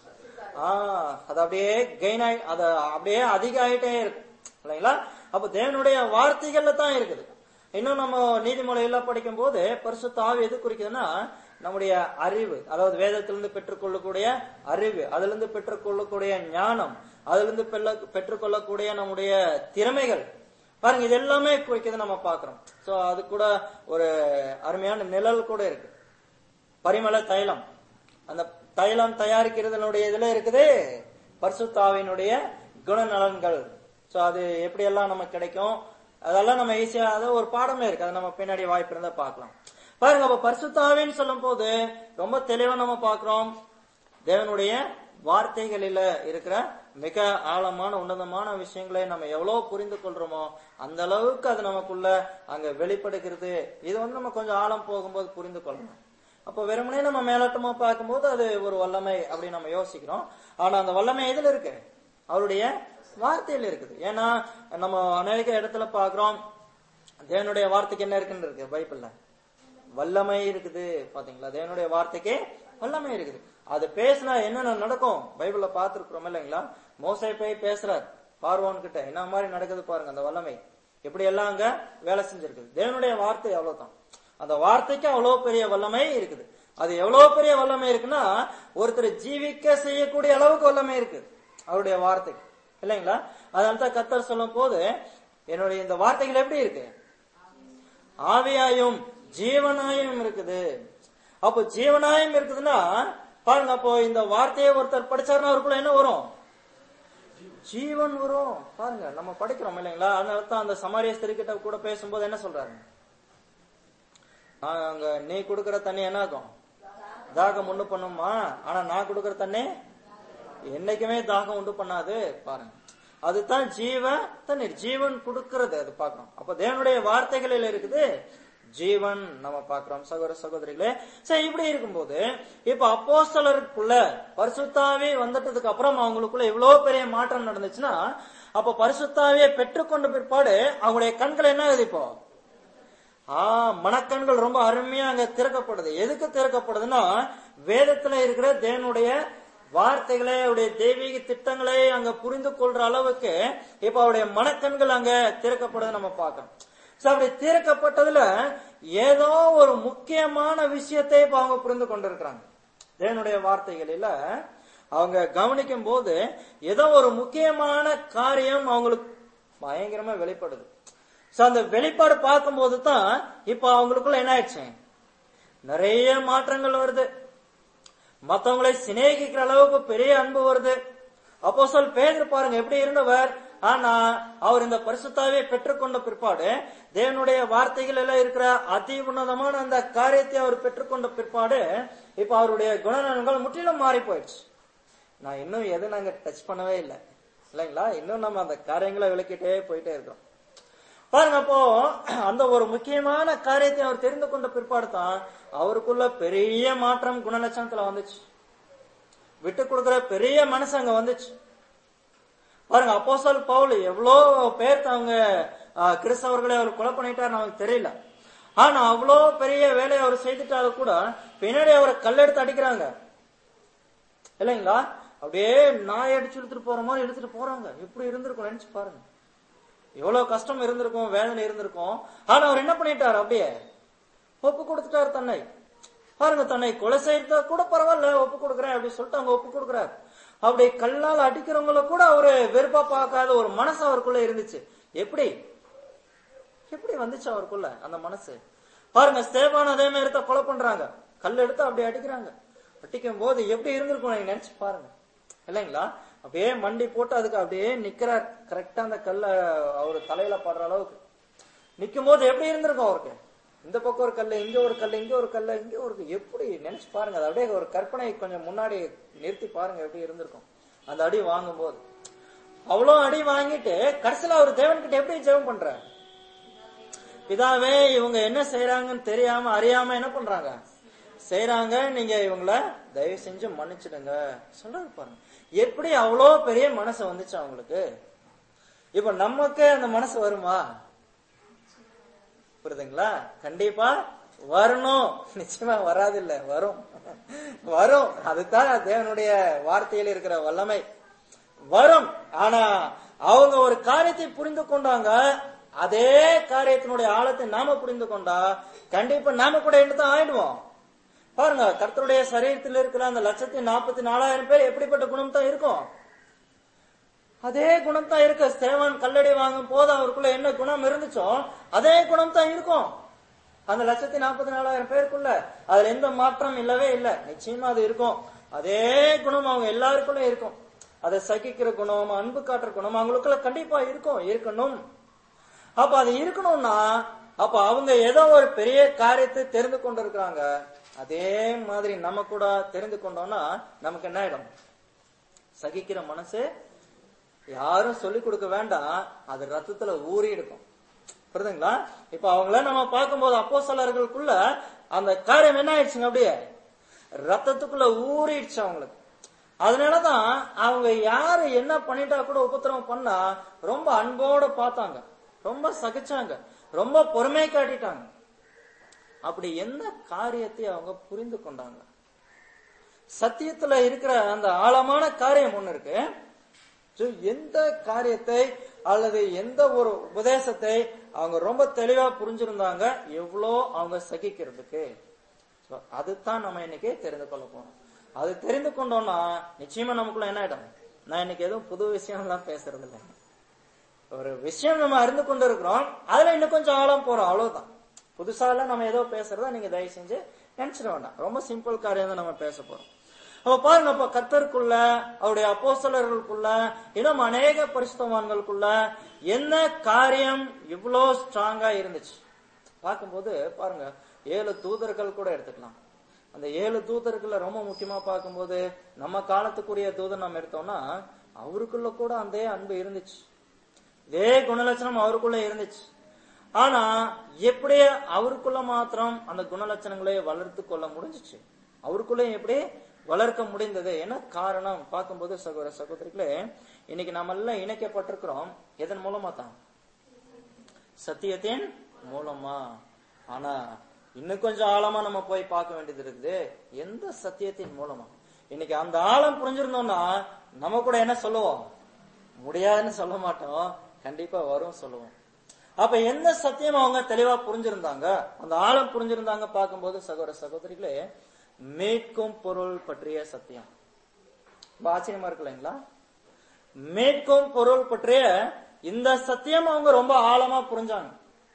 ஆஹ் அது அப்படியே கெயின் ஆகி அது அப்படியே அதிக ஆயிட்டே இருக்கு இல்லைங்களா அப்ப தேவனுடைய வார்த்தைகள்ல தான் இருக்குது இன்னும் நம்ம நீதிமொழியில படிக்கும் போது பரிசுத்த ஆவி எது குறிக்குதுன்னா நம்முடைய அறிவு அதாவது வேதத்திலிருந்து பெற்றுக்கொள்ளக்கூடிய அறிவு அதுல இருந்து பெற்றுக்கொள்ளக்கூடிய ஞானம் அதுல இருந்து பெல்ல- பெற்றுக்கொள்ளக்கூடிய நம்முடைய திறமைகள் பாருங்க இது எல்லாமே குறிக்குது நம்ம பாக்குறோம் சோ அது கூட ஒரு அருமையான நிழல் கூட இருக்கு பரிமள தைலம் அந்த தைலம் தயாரிக்கிறதுனுடைய இதுல இருக்குது பரிசுத்தாவினுடைய குணநலன்கள் சோ அது எப்படி எல்லாம் நமக்கு கிடைக்கும் அதெல்லாம் நம்ம ஈஸியா அது ஒரு பாடமே இருக்கு அது நம்ம பின்னாடி வாய்ப்பு இருந்தா பார்க்கலாம் பாருங்க அப்ப பரிசுத்தாவின்னு சொல்லும் போது ரொம்ப தெளிவா நம்ம பார்க்கிறோம் தேவனுடைய வார்த்தைகளில இருக்கிற மிக ஆழமான உன்னதமான விஷயங்களை நம்ம எவ்வளவு புரிந்து கொள்றோமோ அந்த அளவுக்கு அது நமக்குள்ள அங்க வெளிப்படுகிறது இது வந்து நம்ம கொஞ்சம் ஆழம் போகும்போது புரிந்து கொள்ளணும் அப்போ வெறுமனே நம்ம மேலோட்டமா பார்க்கும்போது அது ஒரு வல்லமை அப்படின்னு நம்ம யோசிக்கிறோம் ஆனா அந்த வல்லமை எதுல இருக்கு அவருடைய வார்த்தையில இருக்குது ஏன்னா நம்ம அநேக இடத்துல பார்க்கிறோம் தேவனுடைய வார்த்தைக்கு என்ன இருக்குன்னு இருக்கு பைபிள்ல வல்லமை இருக்குது பாத்தீங்களா தேவனுடைய வார்த்தைக்கு வல்லமை இருக்குது அது பேசினா என்னென்ன நடக்கும் பைபிள்ல பார்த்திருக்கிறோம் இல்லைங்களா மோசை போய் பேசுறார் பார்வோன் கிட்ட என்ன மாதிரி நடக்குது பாருங்க அந்த வல்லமை எப்படி எல்லாம் அங்க வேலை செஞ்சிருக்குது தேவனுடைய வார்த்தை அவ்வளவுதான் அந்த வார்த்தைக்கு அவ்வளவு பெரிய வல்லமை இருக்குது அது எவ்வளவு பெரிய வல்லமை இருக்குன்னா ஒருத்தர் ஜீவிக்க செய்யக்கூடிய அளவுக்கு வல்லமை இருக்கு அவருடைய வார்த்தை இல்லைங்களா அதனால தான் கத்தர் சொல்லும் போது என்னுடைய இந்த வார்த்தைகள் எப்படி இருக்கு ஆவியாயும் ஜீவனாயும் இருக்குது அப்போ ஜீவனாயும் இருக்குதுன்னா பாருங்க அப்போ இந்த வார்த்தையை ஒருத்தர் படிச்சாருன்னா அவருக்குள்ள என்ன வரும் ஜீவன் வரும் பாருங்க நம்ம படிக்கிறோம் இல்லைங்களா அதனால தான் அந்த சமாரிய ஸ்திரிக்கிட்ட கூட பேசும்போது என்ன சொல்றாரு நான் அங்க நீ கொடுக்கிற தண்ணி என்ன ஆகும் தாகம் உண்டு பண்ணுமா ஆனா நான் கொடுக்கிற தண்ணி என்னைக்குமே தாகம் உண்டு பண்ணாது பாருங்க அதுதான் ஜீவ தண்ணீர் ஜீவன் கொடுக்கிறது அது பார்க்கணும் அப்ப தேவனுடைய வார்த்தைகளில் இருக்குது ஜீவன் நம்ம பார்க்கிறோம் சகோதர சகோதரிகளே சரி இப்படி இருக்கும்போது இப்ப அப்போஸ்தலருக்குள்ள பரிசுத்தாவே வந்துட்டதுக்கு அப்புறம் அவங்களுக்குள்ள இவ்வளவு பெரிய மாற்றம் நடந்துச்சுன்னா அப்ப பரிசுத்தாவே பெற்றுக்கொண்ட பிற்பாடு அவங்களுடைய கண்கள் என்ன ஆகுது இப்போ ஆ மனக்கண்கள் ரொம்ப அருமையா அங்க திறக்கப்படுது எதுக்கு திறக்கப்படுதுன்னா வேதத்துல இருக்கிற தேவனுடைய வார்த்தைகளை அவருடைய தெய்வீக திட்டங்களை அங்க புரிந்து கொள்ற அளவுக்கு இப்ப அவருடைய மனக்கண்கள் அங்க திறக்கப்படுது நம்ம பார்க்கணும் சோ அப்படி திறக்கப்பட்டதுல ஏதோ ஒரு முக்கியமான விஷயத்தை இப்ப அவங்க புரிந்து கொண்டிருக்கிறாங்க தேவனுடைய வார்த்தைகளில அவங்க கவனிக்கும் போது ஏதோ ஒரு முக்கியமான காரியம் அவங்களுக்கு பயங்கரமா வெளிப்படுது சோ அந்த வெளிப்பாடு பார்க்கும்போது தான் இப்ப அவங்களுக்குள்ள என்ன ஆயிடுச்சு நிறைய மாற்றங்கள் வருது மத்தவங்களை சிநேகிக்கிற அளவுக்கு பெரிய அன்பு வருது அப்போ சொல் பேதர் பாருங்க எப்படி இருந்தவர் ஆனா அவர் இந்த பரிசுத்தாவே பெற்றுக்கொண்ட பிற்பாடு தேவனுடைய வார்த்தைகள் எல்லாம் இருக்கிற அதி உன்னதமான அந்த காரியத்தை அவர் பெற்றுக்கொண்ட பிற்பாடு இப்ப அவருடைய குணநலன்கள் முற்றிலும் மாறி போயிடுச்சு நான் இன்னும் எதுவும் நாங்க டச் பண்ணவே இல்லை இல்லைங்களா இன்னும் நம்ம அந்த காரியங்களை விளக்கிட்டே போயிட்டே இருக்கோம் பாருங்க அப்போ அந்த ஒரு முக்கியமான காரியத்தை அவர் தெரிந்து கொண்ட பிற்பாடு தான் அவருக்குள்ள பெரிய மாற்றம் குணலட்சணத்துல வந்துச்சு விட்டு கொடுக்கிற பெரிய மனசு அங்க வந்துச்சு பாருங்க அப்போஸ்தல் பவுல் எவ்வளோ பேர் அவங்க ஆஹ், கிறிஸ்தவர்களை அவர் கொலை பண்ணிட்டார் நமக்கு தெரியல ஆனா அவ்வளோ பெரிய வேலையை அவர் செய்துட்டாலும் கூட பின்னாடி அவரை கல்லெடுத்து அடிக்கிறாங்க இல்லைங்களா அப்படியே நாய் அடிச்சு இழுத்துட்டு போற மாதிரி இழுத்துட்டு போறாங்க எப்படி இருந்திருக்கும் நினைச்சு பாருங்க எவ்வளவு கஷ்டம் இருந்திருக்கும் வேதனை இருந்திருக்கும் ஆனா அவர் என்ன பண்ணிட்டார் அப்படியே ஒப்பு கொடுத்துட்டார் தன்னை பாருங்க தன்னை கொலை செய்யறத கூட பரவாயில்ல ஒப்பு கொடுக்குறேன் அப்படின்னு சொல்லிட்டு அவங்க ஒப்பு கொடுக்குறாரு அப்படி கல்லால் அடிக்கிறவங்கள கூட அவரு வெறுப்பா பார்க்காத ஒரு மனசு அவருக்குள்ள இருந்துச்சு எப்படி எப்படி வந்துச்சு அவருக்குள்ள அந்த மனசு பாருங்க ஸ்தேபான் அதே மாதிரி தான் கொலை பண்றாங்க கல் எடுத்து அப்படி அடிக்கிறாங்க அடிக்கும் போது எப்படி இருந்திருக்கும் நீங்க நினைச்சு பாருங்க இல்லைங்களா அப்படியே மண்டி போட்டு அதுக்கு அப்படியே நிக்கிறார் கரெக்டா அந்த கல்ல அவரு தலையில படுற அளவுக்கு நிக்கும் போது எப்படி இருந்திருக்கும் அவருக்கு இந்த பக்கம் ஒரு கல்லு இங்க ஒரு கல்லு இங்க ஒரு கல்லு இங்க ஒரு எப்படி நினைச்சு பாருங்க அது அப்படியே ஒரு கற்பனை கொஞ்சம் முன்னாடி நிறுத்தி பாருங்க எப்படி இருந்திருக்கும் அந்த அடி வாங்கும் போது அவ்வளவு அடி வாங்கிட்டு கடைசியில அவர் தேவன்கிட்ட எப்படி ஜெபம் பண்றாரு பிதாவே இவங்க என்ன செய்யறாங்கன்னு தெரியாம அறியாம என்ன பண்றாங்க செய்யறாங்க நீங்க இவங்கள தயவு செஞ்சு மன்னிச்சிடுங்க சொல்றாரு பாருங்க எப்படி அவ்வளோ பெரிய மனசு வந்துச்சு அவங்களுக்கு இப்ப நமக்கு அந்த மனசு வருமா புரியுதுங்களா கண்டிப்பா வரணும் நிச்சயமா வராது இல்ல வரும் வரும் அதுதான் தேவனுடைய வார்த்தையில் இருக்கிற வல்லமை வரும் ஆனா அவங்க ஒரு காரியத்தை புரிந்து கொண்டாங்க அதே காரியத்தினுடைய ஆழத்தை நாம புரிந்து கொண்டா கண்டிப்பா நாம கூட என்னதான் ஆயிடுவோம் பாருங்க கர்த்தருடைய சரீரத்தில் இருக்கிற அந்த லட்சத்தி நாற்பத்தி நாலாயிரம் பேர் எப்படிப்பட்ட குணம் தான் இருக்கும் அதே குணம் தான் இருக்கு சேவன் கல்லடி வாங்கும் போது அவருக்குள்ள என்ன குணம் இருந்துச்சோ அதே குணம் தான் இருக்கும் அந்த லட்சத்தி நாற்பத்தி நாலாயிரம் பேருக்குள்ள அதுல எந்த மாற்றம் இல்லவே இல்லை நிச்சயமா அது இருக்கும் அதே குணம் அவங்க எல்லாருக்குள்ள இருக்கும் அதை சகிக்கிற குணம் அன்பு காட்டுற குணம் அவங்களுக்குள்ள கண்டிப்பா இருக்கும் இருக்கணும் அப்ப அது இருக்கணும்னா அப்ப அவங்க ஏதோ ஒரு பெரிய காரியத்தை தெரிந்து கொண்டிருக்கிறாங்க அதே மாதிரி நம்ம கூட தெரிந்து கொண்டோம்னா நமக்கு என்ன ஆயிடும் சகிக்கிற மனசு யாரும் சொல்லி கொடுக்க வேண்டாம் அது ரத்தத்துல ஊறி இருக்கும் புரியுதுங்களா இப்ப அவங்கள நம்ம பார்க்கும்போது அப்போ சிலர்களுக்குள்ள அந்த காரியம் என்ன ஆயிடுச்சுங்க அப்படியே ரத்தத்துக்குள்ள ஊறிடுச்சு அவங்களுக்கு அதனாலதான் அவங்க யாரு என்ன பண்ணிட்டா கூட உபத்திரவம் பண்ணா ரொம்ப அன்போட பார்த்தாங்க ரொம்ப சகிச்சாங்க ரொம்ப பொறுமை காட்டிட்டாங்க அப்படி என்ன காரியத்தை அவங்க புரிந்து கொண்டாங்க சத்தியத்துல இருக்கிற அந்த ஆழமான காரியம் ஒண்ணு இருக்கு So, எந்த காரியத்தை அல்லது எந்த ஒரு உபதேசத்தை அவங்க ரொம்ப தெளிவா புரிஞ்சிருந்தாங்க எவ்வளோ அவங்க சகிக்கிறதுக்கு So, அதுதான் நம்ம இன்னைக்கு தெரிந்து கொள்ள போறோம் அது தெரிந்து கொண்டோம்னா நிச்சயமா நமக்குள்ள என்ன ஆயிடும் நான் இன்னைக்கு எதுவும் புது விஷயம்லாம் பேசுறது இல்லை ஒரு விஷயம் நம்ம அறிந்து கொண்டு இருக்கிறோம் அதுல இன்னும் கொஞ்சம் ஆழம் போறோம் அவ்வளவுதான் புதுசா எல்லாம் நம்ம ஏதோ பேசுறதா நீங்க தயவு செஞ்சு நினைச்சிட வேண்டாம் ரொம்ப சிம்பிள் காரியம் தான் நம்ம பேச போறோம் அப்ப பாருங்க அப்ப கத்தருக்குள்ள அவருடைய அப்போஸ்தலர்களுக்குள்ள இன்னும் அநேக பரிசுத்தவான்களுக்குள்ள என்ன காரியம் இவ்வளோ ஸ்ட்ராங்கா இருந்துச்சு பார்க்கும்போது பாருங்க ஏழு தூதர்கள் கூட எடுத்துக்கலாம் அந்த ஏழு தூதர்கள்ல ரொம்ப முக்கியமா பார்க்கும்போது நம்ம காலத்துக்குரிய தூதர் நம்ம எடுத்தோம்னா அவருக்குள்ள கூட அந்த அன்பு இருந்துச்சு இதே குணலட்சணம் அவருக்குள்ள இருந்துச்சு ஆனா எப்படி அவருக்குள்ள மாத்திரம் அந்த குணலட்சணங்களை வளர்த்து கொள்ள முடிஞ்சிச்சு அவருக்குள்ள எப்படி வளர்க்க முடிந்தது என்ன காரணம் பார்க்கும்போது சகோதர சகோதரிகளே இன்னைக்கு நம்ம எல்லாம் இணைக்கப்பட்டிருக்கிறோம் எதன் மூலமா தான் சத்தியத்தின் மூலமா ஆனா இன்னும் கொஞ்சம் ஆழமா நம்ம போய் பார்க்க வேண்டியது இருக்குது எந்த சத்தியத்தின் மூலமா இன்னைக்கு அந்த ஆழம் புரிஞ்சிருந்தோம்னா நம்ம கூட என்ன சொல்லுவோம் முடியாதுன்னு சொல்ல மாட்டோம் கண்டிப்பா வரும் சொல்லுவோம் அப்ப எந்த சத்தியம் அவங்க தெளிவா புரிஞ்சிருந்தாங்க அந்த ஆழம் புரிஞ்சிருந்தாங்க பார்க்கும்போது சகோதர சகோதரிகளே மீட்கும் பொருள் பற்றிய சத்தியம் ரொம்ப ஆச்சரியமா இருக்கு இல்லைங்களா மீட்கும் பொருள் பற்றிய இந்த சத்தியம் அவங்க ரொம்ப ஆழமா புரிஞ்சாங்க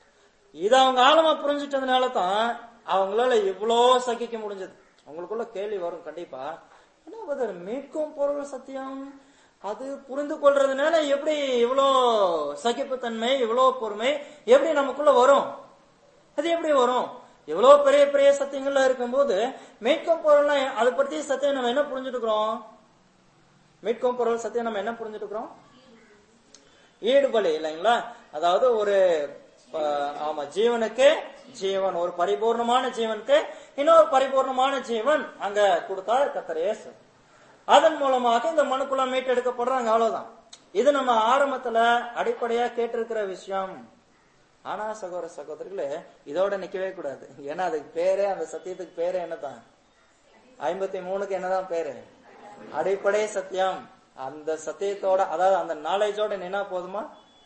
இத அவங்க ஆழமா புரிஞ்சிட்டதுனால தான் அவங்களால இவ்வளோ சகிக்க முடிஞ்சது அவங்களுக்குள்ள கேள்வி வரும் கண்டிப்பா என்ன brother, மீட்கும் பொருள் சத்தியம் அது புரிந்து கொள்றதுனால எப்படி இவ்வளோ சகிப்புத்தன்மை இவ்வளோ பொறுமை எப்படி நமக்குள்ள வரும் அது எப்படி வரும் எவ்வளவு பெரிய பெரிய சத்தியங்கள்ல இருக்கும்போது மீட்கும் பொருள்னா அதை பத்தி சத்தியம் நம்ம என்ன புரிஞ்சுட்டு இருக்கிறோம் மீட்கும் பொருள் சத்தியம் நம்ம என்ன புரிஞ்சுட்டு இருக்கிறோம் ஈடுபலி இல்லைங்களா அதாவது ஒரு அஹ், ஆமா ஜீவனுக்கு ஜீவன் ஒரு பரிபூர்ணமான ஜீவனுக்கு இன்னொரு பரிபூர்ணமான ஜீவன் அங்க கொடுத்தார் கத்தர் இயேசு அதன் மூலமாக இந்த மனுக்குள்ள மீட்டெடுக்கப்படுறாங்க அவ்வளவுதான் இது நம்ம ஆரம்பத்துல அடிப்படையா கேட்டிருக்கிற விஷயம் ஆனா சகோதர சகோதரிகளே இதோட நிக்கவே கூடாது ஏன்னா அதுக்கு பேரே அந்த சத்தியத்துக்கு பேரே என்னதான் ஐம்பத்தி மூணுக்கு என்னதான் பேரு அடிப்படை சத்தியம் அந்த சத்தியத்தோட அதாவது அந்த நாலேஜோட நின்னா போதுமா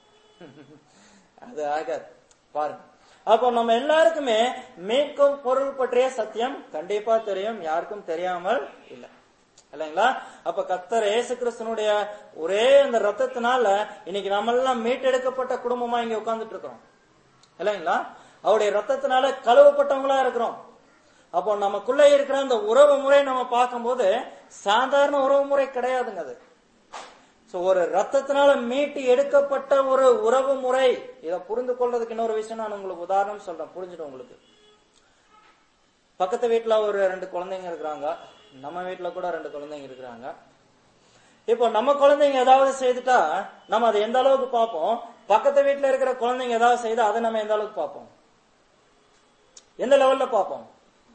அது ஆகாது பாருங்க அப்போ நம்ம எல்லாருக்குமே மீட்கும் பொருள் பற்றிய சத்தியம் கண்டிப்பா தெரியும் யாருக்கும் தெரியாமல் இல்லை இல்லைங்களா அப்ப கத்தர் இயேசு கிறிஸ்தனுடைய ஒரே அந்த ரத்தத்தினால இன்னைக்கு நம்ம எல்லாம் மீட்டெடுக்கப்பட்ட குடும்பமா இங்க உட்கார்ந்துட்டு இருக்கிறோம் இல்லைங்களா அவருடைய ரத்தத்தினால கழுவப்பட்டவங்களா இருக்கிறோம் அப்போ நமக்குள்ள இருக்கிற அந்த உறவு முறை நம்ம பார்க்கும்போது சாதாரண உறவு முறை கிடையாதுங்க அது சோ ஒரு ரத்தத்தினால மீட்டு எடுக்கப்பட்ட ஒரு உறவு முறை இதை புரிந்து கொள்றதுக்கு இன்னொரு விஷயம் நான் உங்களுக்கு உதாரணம் சொல்றேன் புரிஞ்சுட்டு உங்களுக்கு பக்கத்து வீட்டுல ஒரு ரெண்டு குழந்தைங்க இருக்கிறாங்க நம்ம வீட்டுல கூட ரெண்டு குழந்தைங்க இருக்கிறாங்க இப்போ நம்ம குழந்தைங்க ஏதாவது செய்துட்டா நம்ம அதை எந்த அளவுக்கு பார்ப்போம் பக்கத்து வீட்டுல இருக்கிற குழந்தைங்க ஏதாவது செய்தா அதை நம்ம எந்த அளவுக்கு பார்ப்போம் எந்த லெவல்ல பார்ப்போம்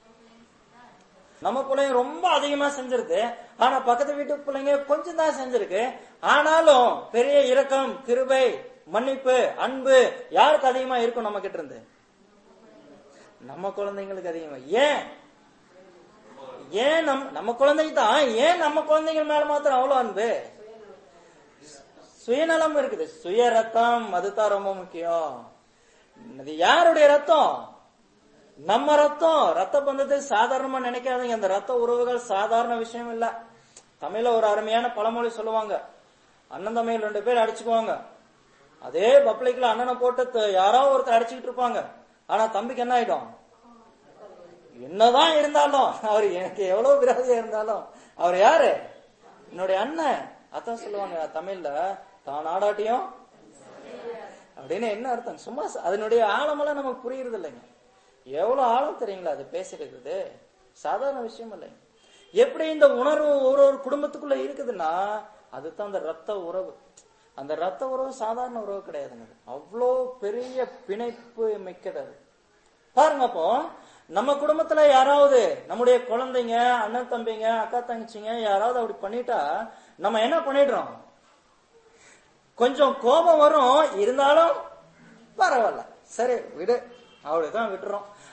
நம்ம பிள்ளைங்க ரொம்ப அதிகமா செஞ்சிருக்கு ஆனா பக்கத்து வீட்டு பிள்ளைங்க கொஞ்சம் தான் செஞ்சிருக்கு ஆனாலும் பெரிய இரக்கம் கிருபை மன்னிப்பு அன்பு யாருக்கு அதிகமா இருக்கும் நம்ம கிட்ட இருந்து நம்ம குழந்தைங்களுக்கு அதிகமா ஏன் ஏன் நம் நம்ம குழந்தைங்க தான் ஏன் நம்ம குழந்தைங்க மேல மாத்திரம் அவ்வளவு அன்பு சுயநலம் இருக்குது சுய ரத்தம் அதுதான் ரொம்ப முக்கியம் இது யாருடைய ரத்தம் நம்ம ரத்தம் ரத்த பந்தத்தை சாதாரணமா நினைக்காதீங்க அந்த ரத்த உறவுகள் சாதாரண விஷயம் இல்ல தமிழ்ல ஒரு அருமையான பழமொழி சொல்லுவாங்க அண்ணன் தம்பிகள் ரெண்டு பேர் அடிச்சுக்குவாங்க அதே பப்ளிக்ல அண்ணனை போட்டு த- யாரோ ஒருத்தர் அடிச்சுக்கிட்டு இருப்பாங்க ஆனா தம்பிக்கு என்ன ஆயிடும் என்னதான் இருந்தாலும் அவர் எனக்கு எவ்வளவு விரோதியா இருந்தாலும் அவர் யாரு என்னுடைய அண்ணன் அதான் சொல்லுவாங்க தமிழ்ல தான் ஆடாட்டியும் அப்படின்னு என்ன அர்த்தம் சும்மா ச- அதனுடைய ஆழமெல்லாம் நமக்கு புரியுறது இல்லைங்க எவ்வளவு ஆழம் தெரியுங்களா அது பேசிருக்கிறது சாதாரண விஷயம் இல்லைங்க எப்படி இந்த உணர்வு ஒரு ஒரு குடும்பத்துக்குள்ள இருக்குதுன்னா அதுதான் அந்த ரத்த உறவு அந்த ரத்த உறவு சாதாரண உறவு கிடையாதுங்க அது. அவ்வளோ பெரிய பிணைப்பு மிக்கது அது பாருங்க அப்போ நம்ம குடும்பத்துல யாராவது நம்முடைய குழந்தைங்க அண்ணன் தம்பிங்க அக்கா தங்கச்சிங்க யாராவது அப்படி பண்ணிட்டா நம்ம என்ன பண்ணிடுறோம் கொஞ்சம் கோபம் வரும் இருந்தாலும் பரவாயில்ல சரி விடு அவ்வளவுதான் விட்டுறோம்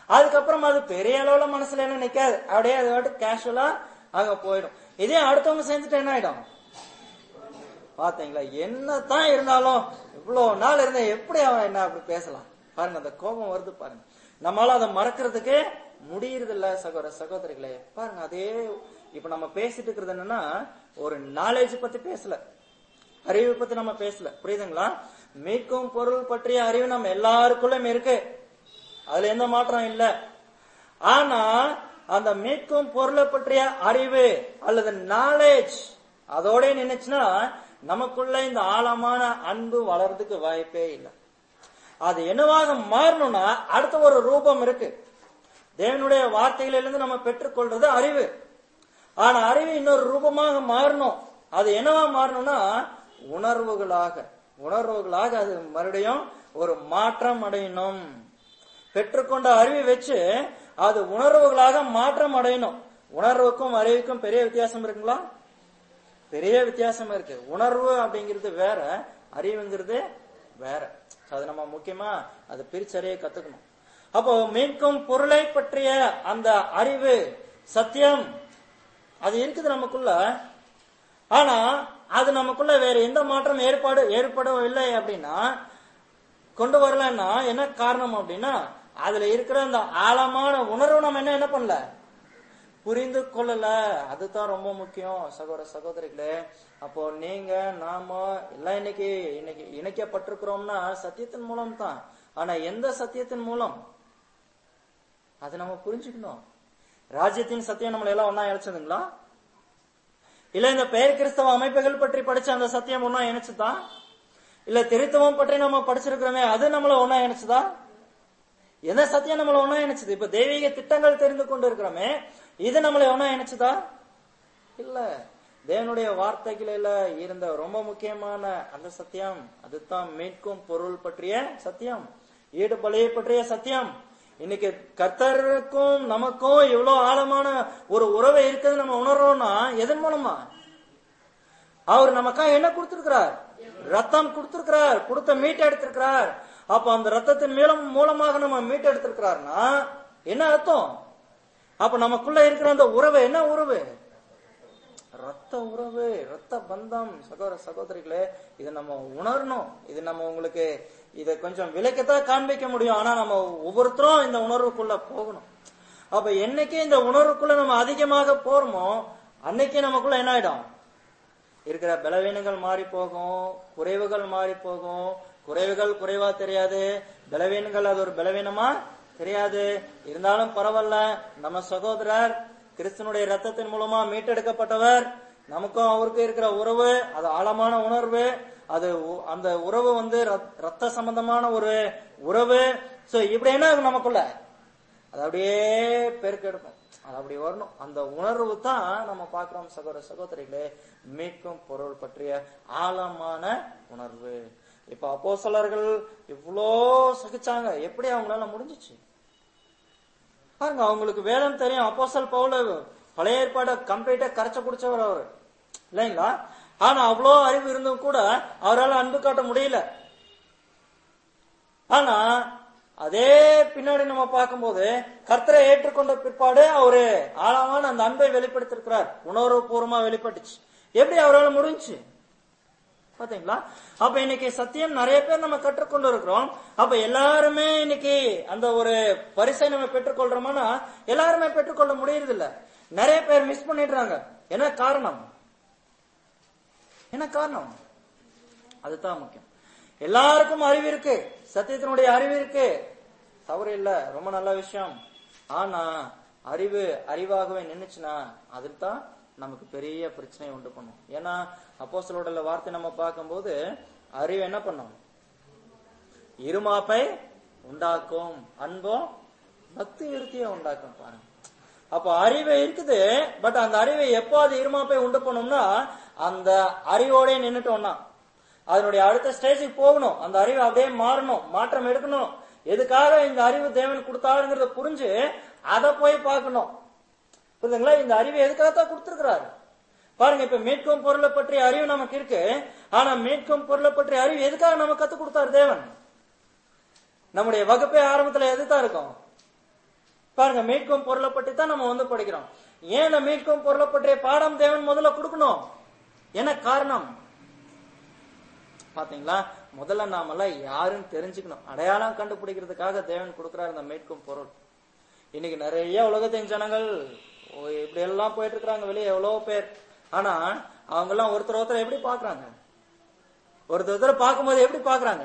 அதுக்கப்புறம் அது பெரிய அளவுல மனசுல என்ன நிக்காது அப்படியே அது வாட்டு கேஷுவலா அங்க போயிடும் இதே அடுத்தவங்க செஞ்சுட்டு என்ன ஆயிடும் பாத்தீங்களா என்னதான் இருந்தாலும் இவ்வளவு நாள் இருந்த எப்படி அவன் என்ன அப்படி பேசலாம் பாருங்க அந்த கோபம் வருது பாருங்க நம்மளால அதை மறக்கிறதுக்கு முடியறது இல்ல சகோதர சகோதரிகளே பாருங்க அதே இப்ப நம்ம பேசிட்டு இருக்கிறது என்னன்னா ஒரு நாலேஜ் பத்தி பேசல அறிவு பத்தி நம்ம பேசல புரியுதுங்களா மீட்கும் பொருள் பற்றிய அறிவு நம்ம எல்லாருக்குள்ளும் இருக்கு அதுல எந்த மாற்றம் இல்ல ஆனா அந்த மீட்கும் பொருளை பற்றிய அறிவு அல்லது நாலேஜ் அதோட நினைச்சுன்னா நமக்குள்ள இந்த ஆழமான அன்பு வளர்றதுக்கு வாய்ப்பே இல்லை அது என்னவாக மாறணும்னா அடுத்த ஒரு ரூபம் இருக்கு தேவனுடைய வார்த்தைகளிலிருந்து நம்ம பெற்றுக்கொள்றது அறிவு ஆனா அறிவு இன்னொரு ரூபமாக மாறணும் அது என்னவா மாறணும்னா உணர்வுகளாக உணர்வுகளாக அது மறுபடியும் ஒரு மாற்றம் அடையணும் பெற்றுக்கொண்ட அறிவை வச்சு அது உணர்வுகளாக மாற்றம் அடையணும் உணர்வுக்கும் அறிவுக்கும் பெரிய வித்தியாசம் இருக்குங்களா பெரிய வித்தியாசம் இருக்கு உணர்வு அப்படிங்கிறது வேற அறிவுங்கிறது வேற அது நம்ம முக்கியமா அதை பிரிச்சறிய கத்துக்கணும் அப்போ மீட்கும் பொருளை பற்றிய அந்த அறிவு சத்தியம் அது இருக்குது நமக்குள்ள ஆனா அது நமக்குள்ள வேற எந்த மாற்றம் ஏற்பாடு ஏற்படவில்லை அப்படின்னா கொண்டு வரலன்னா என்ன காரணம் அப்படின்னா அதுல இருக்கிற அந்த ஆழமான உணர்வு நம்ம என்ன என்ன பண்ணல புரிந்து கொள்ளல அதுதான் ரொம்ப முக்கியம் சகோதர சகோதரிகளே அப்போ நீங்க நாம எல்லாம் இன்னைக்கு இன்னைக்கு இணைக்கப்பட்டிருக்கிறோம்னா சத்தியத்தின் மூலம் தான் ஆனா எந்த சத்தியத்தின் மூலம் அதை நம்ம புரிஞ்சுக்கணும் ராஜ்யத்தின் சத்தியம் நம்மளை எல்லாம் ஒன்னா இணைச்சதுங்களா இல்ல இந்த பெயர் கிறிஸ்தவ அமைப்புகள் பற்றி படிச்ச அந்த சத்தியம் ஒன்னா இணைச்சுதா இல்ல திருத்தவம் பற்றி நம்ம படிச்சிருக்கிறோமே அது நம்மள ஒன்னா இணைச்சுதா எந்த சத்தியம் நம்மள ஒன்னா இணைச்சது இப்ப தெய்வீக திட்டங்கள் தெரிந்து கொண்டு இருக்கிறோமே இது நம்மளை ஒன்னா இணைச்சுதா இல்ல தேவனுடைய வார்த்தைகளில இருந்த ரொம்ப முக்கியமான அந்த சத்தியம் அதுதான் மீட்கும் பொருள் பற்றிய சத்தியம் ஈடுபலியை பற்றிய சத்தியம் இன்னைக்கு கர்த்தருக்கும் நமக்கும் இவ்வளவு ஆழமான ஒரு உறவு இருக்குது நம்ம உணர்றோம்னா எதன் மூலமா அவர் நமக்காக என்ன கொடுத்திருக்கிறார் ரத்தம் கொடுத்திருக்கிறார் கொடுத்த மீட் எடுத்திருக்கிறார் அப்ப அந்த ரத்தத்தின் மூலம் மூலமாக நம்ம மீட் எடுத்திருக்கிறார்னா என்ன அர்த்தம் அப்ப நமக்குள்ள இருக்கிற அந்த உறவு என்ன உறவு ரத்த உறவு ரத்த பந்தம் சகோதர சகோதரிகளே இதை நம்ம உணரணும் இது நம்ம உங்களுக்கு இதை கொஞ்சம் விலைக்கத்தான் காண்பிக்க முடியும் ஆனா நம்ம ஒவ்வொருத்தரும் இந்த உணர்வுக்குள்ள போகணும் அப்ப என்னைக்கு இந்த உணர்வுக்குள்ள நம்ம அதிகமாக போறோமோ அன்னைக்கு நமக்குள்ள என்ன ஆயிடும் இருக்கிற பலவீனங்கள் மாறி போகும் குறைவுகள் மாறி போகும் குறைவுகள் குறைவா தெரியாது பலவீனங்கள் அது ஒரு பலவீனமா தெரியாது இருந்தாலும் பரவாயில்ல நம்ம சகோதரர் கிறிஸ்தனுடைய ரத்தத்தின் மூலமா மீட்டெடுக்கப்பட்டவர் நமக்கும் அவருக்கும் இருக்கிற உறவு அது ஆழமான உணர்வு அது உ- அந்த உறவு வந்து ரத்- ரத்த சம்பந்தமான ஒரு உறவு சோ இப்படி என்ன ஆகும் நமக்குள்ள அது அப்படியே பெருக்கெடுக்கும் அது அப்படி வரணும் அந்த உணர்வு தான் நம்ம பார்க்கிறோம் சகோதர சகோதரிகளே மீட்கும் பொருள் பற்றிய ஆழமான உணர்வு இப்ப அப்போஸ்தலர்கள் இவ்வளோ சகிச்சாங்க எப்படி அவங்களால முடிஞ்சுச்சு பாருங்க அவங்களுக்கு வேதம் தெரியும் அப்போஸ்தல் பவுல பழைய ஏற்பாட கம்ப்ளீட்டா கரைச்ச குடிச்சவர் அவரு இல்லைங்களா ஆனா அவ்வளோ அறிவு இருந்தும் கூட அவரால் அன்பு காட்ட முடியல ஆனா அதே பின்னாடி நம்ம பார்க்கும்போது கர்த்தரை ஏற்றுக்கொண்ட பிற்பாடு அவரு ஆழமான அந்த அன்பை வெளிப்படுத்திருக்கிறார் உணர்வு பூர்வமா வெளிப்பட்டுச்சு எப்படி அவரால் முடிஞ்சுச்சு பாத்தீங்களா அப்ப இன்னைக்கு சத்தியம் நிறைய பேர் நம்ம கற்றுக்கொண்டு இருக்கிறோம் அப்ப எல்லாருமே இன்னைக்கு அந்த ஒரு பரிசை நம்ம பெற்றுக்கொள்றோம்னா எல்லாருமே பெற்றுக்கொள்ள முடியறது இல்ல நிறைய பேர் மிஸ் பண்ணிடுறாங்க என்ன காரணம் என்ன காரணம் அதுதான் முக்கியம் எல்லாருக்கும் அறிவு இருக்கு சத்தியத்தினுடைய அறிவு இருக்கு தவறு இல்ல ரொம்ப நல்ல விஷயம் ஆனா அறிவு அறிவாகவே நின்னுச்சுன்னா அதில் தான் நமக்கு பெரிய பிரச்சனை உண்டு பண்ணும் ஏன்னா அப்போஸ்தலரோட வார்த்தை நம்ம பார்க்கும்போது அறிவு என்ன பண்ணும் இருமாப்பை உண்டாக்கும் அன்பும் பக்தி விருத்தியை உண்டாக்கும் பாருங்க அப்ப அறிவு இருக்குது பட் அந்த அறிவை எப்போ அது இருமாப்பை உண்டு பண்ணும்னா அந்த அறிவோட நின்னுட்டோம்னா அதனுடைய அடுத்த ஸ்டேஜுக்கு போகணும் அந்த அறிவு அப்படியே மாறணும் மாற்றம் எடுக்கணும் எதுக்காக இந்த அறிவு தேவன் கொடுத்தாருங்கிறத புரிஞ்சு அதை போய் பார்க்கணும் புரியுதுங்களா இந்த அறிவு எதுக்காகத்தான் கொடுத்திருக்கிறாரு பாருங்க இப்ப மீட்கும் பொருளை பற்றிய அறிவு நமக்கு இருக்கு ஆனா மீட்கும் பொருளை பற்றிய அறிவு எதுக்காக நமக்கு கத்து கொடுத்தாரு தேவன் நம்முடைய வகுப்பே ஆரம்பத்துல எதுதான் இருக்கும் பாருங்க மீட்கும் பொருளை பற்றி தான் நம்ம வந்து படிக்கிறோம் ஏன் இந்த மீட்கும் பொருளை பற்றிய பாடம் தேவன் முதல்ல கொடுக்கணும் என்ன காரணம் பாத்தீங்களா முதல்ல நாமெல்லாம் யாருன்னு தெரிஞ்சுக்கணும் அடையாளம் கண்டுபிடிக்கிறதுக்காக தேவன் கொடுக்கிறார் இந்த மீட்கும் பொருள் இன்னைக்கு நிறைய உலகத்தின் ஜனங்கள் ஓ, இப்படி எல்லாம் போயிட்டு இருக்காங்க வெளியே எவ்வளவு பேர் ஆனா அவங்க எல்லாம் ஒருத்தர் ஒருத்தர் எப்படி பாக்குறாங்க ஒருத்தர் ஒருத்தர் பார்க்கும்போது எப்படி பாக்குறாங்க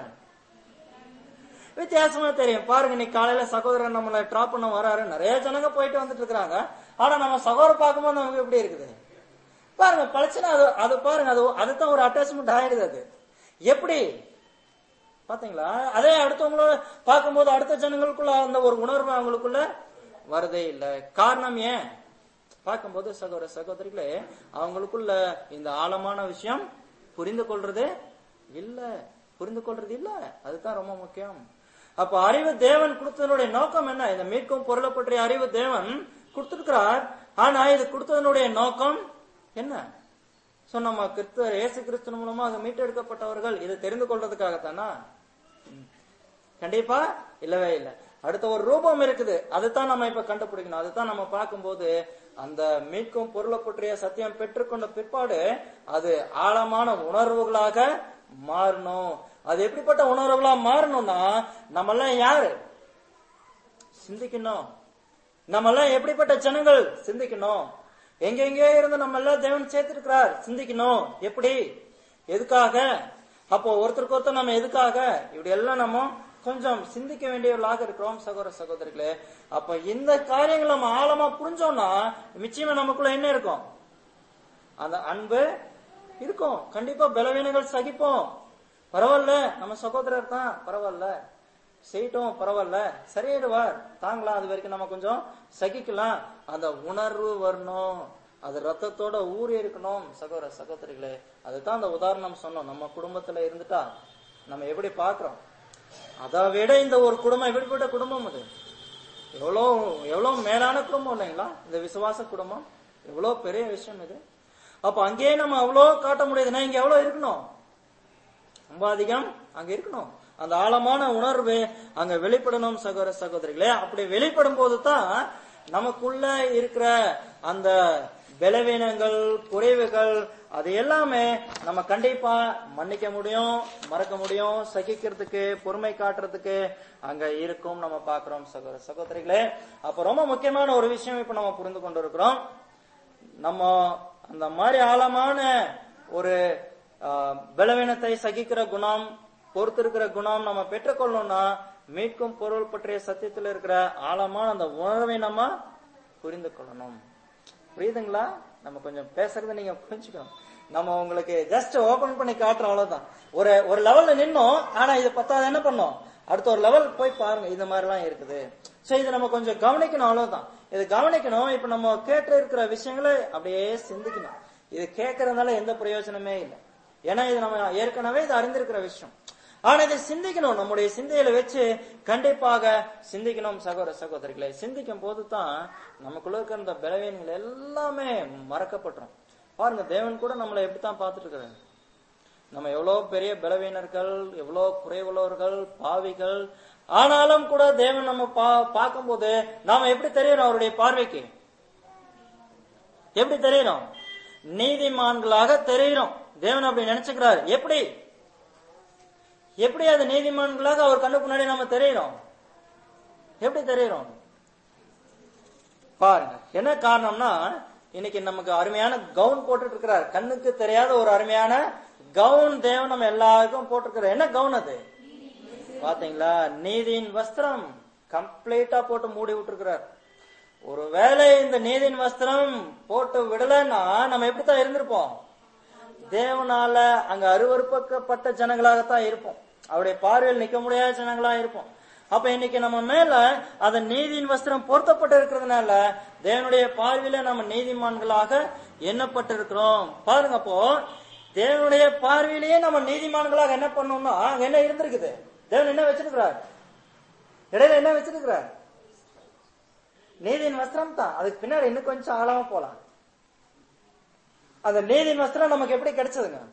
வித்தியாசமா தெரியும் பாருங்க இன்னைக்கு காலையில சகோதரன் நம்மளை டிராப் பண்ண வராரு நிறைய ஜனங்க போயிட்டு வந்துட்டு இருக்காங்க ஆனா நம்ம சகோதரர் பார்க்கும்போது நமக்கு எப்படி இருக்குது பாருங்க பழச்சுனா அது அது பாருங்க அது அதுதான் ஒரு அட்டாச்மெண்ட் ஆயிடுது அது எப்படி பாத்தீங்களா அதே அடுத்தவங்கள பார்க்கும்போது அடுத்த ஜனங்களுக்குள்ள அந்த ஒரு உணர்வு அவங்களுக்குள்ள வரதே இல்ல காரணம் ஏன் பார்க்கும்போது சகோதர சகோதரிகளே அவங்களுக்குள்ள இந்த ஆழமான விஷயம் புரிந்து கொள்றது இல்ல புரிந்து கொள்றது இல்ல அதுதான் ரொம்ப முக்கியம் அப்ப அறிவு தேவன் கொடுத்ததனுடைய நோக்கம் என்ன இந்த மீட்கும் பொருளை பற்றிய அறிவு தேவன் கொடுத்திருக்கிறார் ஆனா இது கொடுத்ததனுடைய நோக்கம் என்ன சோ நம்ம கிறிஸ்து இயேசு கிறிஸ்து மூலமாக மீட்டெடுக்கப்பட்டவர்கள் இதை தெரிந்து கொள்றதுக்காகத்தானா ம். கண்டிப்பா இல்லவே இல்லை அடுத்த ஒரு ரூபம் இருக்குது அதுதான் நம்ம இப்ப கண்டுபிடிக்கணும் அதுதான் நம்ம பார்க்கும்போது அந்த மீட்கும் பொருளை பற்றிய சத்தியம் பெற்றுக்கொண்ட பிற்பாடு அது ஆழமான உணர்வுகளாக மாறணும் அது எப்படிப்பட்ட உணர்வுகளா மாறணும்னா நம்ம எல்லாம் யாரு சிந்திக்கணும் நம்ம எல்லாம் எப்படிப்பட்ட ஜனங்கள் சிந்திக்கணும் எங்கெங்கேயோ இருந்து நம்ம எல்லாம் தேவன் சேர்த்திருக்கிறார் சிந்திக்கணும் எப்படி எதுக்காக அப்போ ஒருத்தருக்கு ஒருத்தர் நம்ம எதுக்காக இப்படி எல்லாம் நம்ம கொஞ்சம் சிந்திக்க வேண்டியவர்களாக இருக்கிறோம் சகோதர சகோதரிகளே அப்ப இந்த காரியங்களை நம்ம ஆழமா புரிஞ்சோம்னா நிச்சயமா நமக்குள்ள என்ன இருக்கும் அந்த அன்பு இருக்கும் கண்டிப்பா பலவீனங்கள் சகிப்போம் பரவாயில்ல நம்ம சகோதரர் தான் பரவாயில்ல செய்யட்டும் பரவாயில்ல சரியாயிடுவார் தாங்கலாம் அது வரைக்கும் நம்ம கொஞ்சம் சகிக்கலாம் அந்த உணர்வு வரணும் அது ரத்தத்தோட ஊறி இருக்கணும் சகோதர சகோதரிகளே அதுதான் அந்த உதாரணம் சொன்னோம் நம்ம குடும்பத்துல இருந்துட்டா நம்ம எப்படி பாக்குறோம் அதை விட இந்த ஒரு குடும்பம் எப்படிப்பட்ட குடும்பம் அது எவ்வளோ எவ்வளவு மேலான குடும்பம் இல்லைங்களா இந்த விசுவாச குடும்பம் எவ்வளவு பெரிய விஷயம் இது அப்ப அங்கேயே நம்ம அவ்வளோ காட்ட முடியுதுன்னா இங்க எவ்வளவு இருக்கணும் ரொம்ப அதிகம் அங்க இருக்கணும் அந்த ஆழமான உணர்வு அங்க வெளிப்படணும் சகோதர சகோதரிகளே அப்படி வெளிப்படும் போது தான் நமக்குள்ள இருக்கிற அந்த பலவீனங்கள் குறைவுகள் அது எல்லாமே நம்ம கண்டிப்பா மன்னிக்க முடியும் மறக்க முடியும் சகிக்கிறதுக்கு பொறுமை காட்டுறதுக்கு அங்க இருக்கும் நம்ம பாக்குறோம் சகோதர சகோதரிகளே அப்ப ரொம்ப முக்கியமான ஒரு விஷயம் இப்ப நம்ம புரிந்து கொண்டு இருக்கிறோம் நம்ம அந்த மாதிரி ஆழமான ஒரு ஆஹ், பலவீனத்தை சகிக்கிற குணம் பொறுத்திருக்கிற குணம் நம்ம பெற்றுக்கொள்ளணும்னா மீட்கும் பொருள் பற்றிய சத்தியத்தில் இருக்கிற ஆழமான அந்த உணர்வை நம்ம புரிந்து கொள்ளணும் புரியுதுங்களா நம்ம கொஞ்சம் பேசுறதை நீங்க புரிஞ்சுக்கணும் நம்ம உங்களுக்கு ஜஸ்ட் ஓபன் பண்ணி காட்டுறோம் அவ்வளவுதான் ஒரு ஒரு லெவல்ல நின்னோம் ஆனா இது பத்தாவது என்ன பண்ணோம் அடுத்த ஒரு லெவல் போய் பாருங்க இந்த மாதிரி எல்லாம் இருக்குது சோ இதை நம்ம கொஞ்சம் கவனிக்கணும் அவ்வளவுதான் இது கவனிக்கணும் இப்ப நம்ம கேட்டு இருக்கிற விஷயங்களை அப்படியே சிந்திக்கணும் இது கேட்கறதுனால எந்த பிரயோஜனமே இல்லை ஏன்னா இது நம்ம ஏற்கனவே இது அறிந்திருக்கிற விஷயம் ஆனா இதை சிந்திக்கணும் நம்முடைய சிந்தையில வச்சு கண்டிப்பாக சிந்திக்கணும் சகோதர சகோதரிகளை சிந்திக்கும் போது தான் நமக்குள்ள இருக்கிற இந்த பலவீனங்கள் எல்லாமே மறக்கப்பட்டுரும் பாருங்க தேவன் கூட நம்மளை எப்படித்தான் பார்த்துட்டு இருக்கிறாரு நம்ம எவ்வளவு பெரிய பலவீனர்கள் எவ்வளவு குறைவுள்ளவர்கள் பாவிகள் ஆனாலும் கூட தேவன் நம்ம பா பார்க்கும்போது நாம எப்படி தெரியறோம் அவருடைய பார்வைக்கு எப்படி தெரியறோம் நீதிமான்களாக தெரிகிறோம் தேவன் அப்படி நினைச்சுக்கிறார் எப்படி எப்படி அது நீதிமான்களாக அவர் கண்ணுக்கு முன்னாடி நம்ம தெரியறோம் எப்படி தெரியறோம் பாருங்க என்ன காரணம்னா இன்னைக்கு நமக்கு அருமையான கவுன் போட்டுட்டு இருக்கிறார் கண்ணுக்கு தெரியாத ஒரு அருமையான கவுன் தேவன் நம்ம எல்லாருக்கும் போட்டிருக்கிறார் என்ன கவுன் அது பாத்தீங்களா நீதியின் வஸ்திரம் கம்ப்ளீட்டா போட்டு மூடி விட்டுருக்கிறார் ஒருவேளை இந்த நீதியின் வஸ்திரம் போட்டு விடலைன்னா நம்ம எப்படித்தான் இருந்திருப்போம் தேவனால அங்க அருவறுப்பக்கப்பட்ட ஜனங்களாகத்தான் இருப்போம் அவருடைய பார்வையில் நிக்க முடியாத ஜனங்களா இருப்போம் அப்ப இன்னைக்கு நம்ம மேல அந்த நீதியின் வஸ்திரம் பொருத்தப்பட்டு இருக்கிறதுனால தேவனுடைய பார்வையில நம்ம நீதிமான்களாக எண்ணப்பட்டு இருக்கிறோம் பாருங்க அப்போ தேவனுடைய பார்வையிலேயே நம்ம நீதிமான்களாக என்ன பண்ணோம்னா அங்க என்ன இருந்திருக்குது தேவன் என்ன வச்சிருக்கிறார் இடையில என்ன வச்சிருக்கிறார் நீதியின் வஸ்திரம் தான் அதுக்கு பின்னாடி இன்னும் கொஞ்சம் ஆழமா போலாம் அந்த நீதியின் வஸ்திரம் நமக்கு எப்படி கிடைச்சதுங்க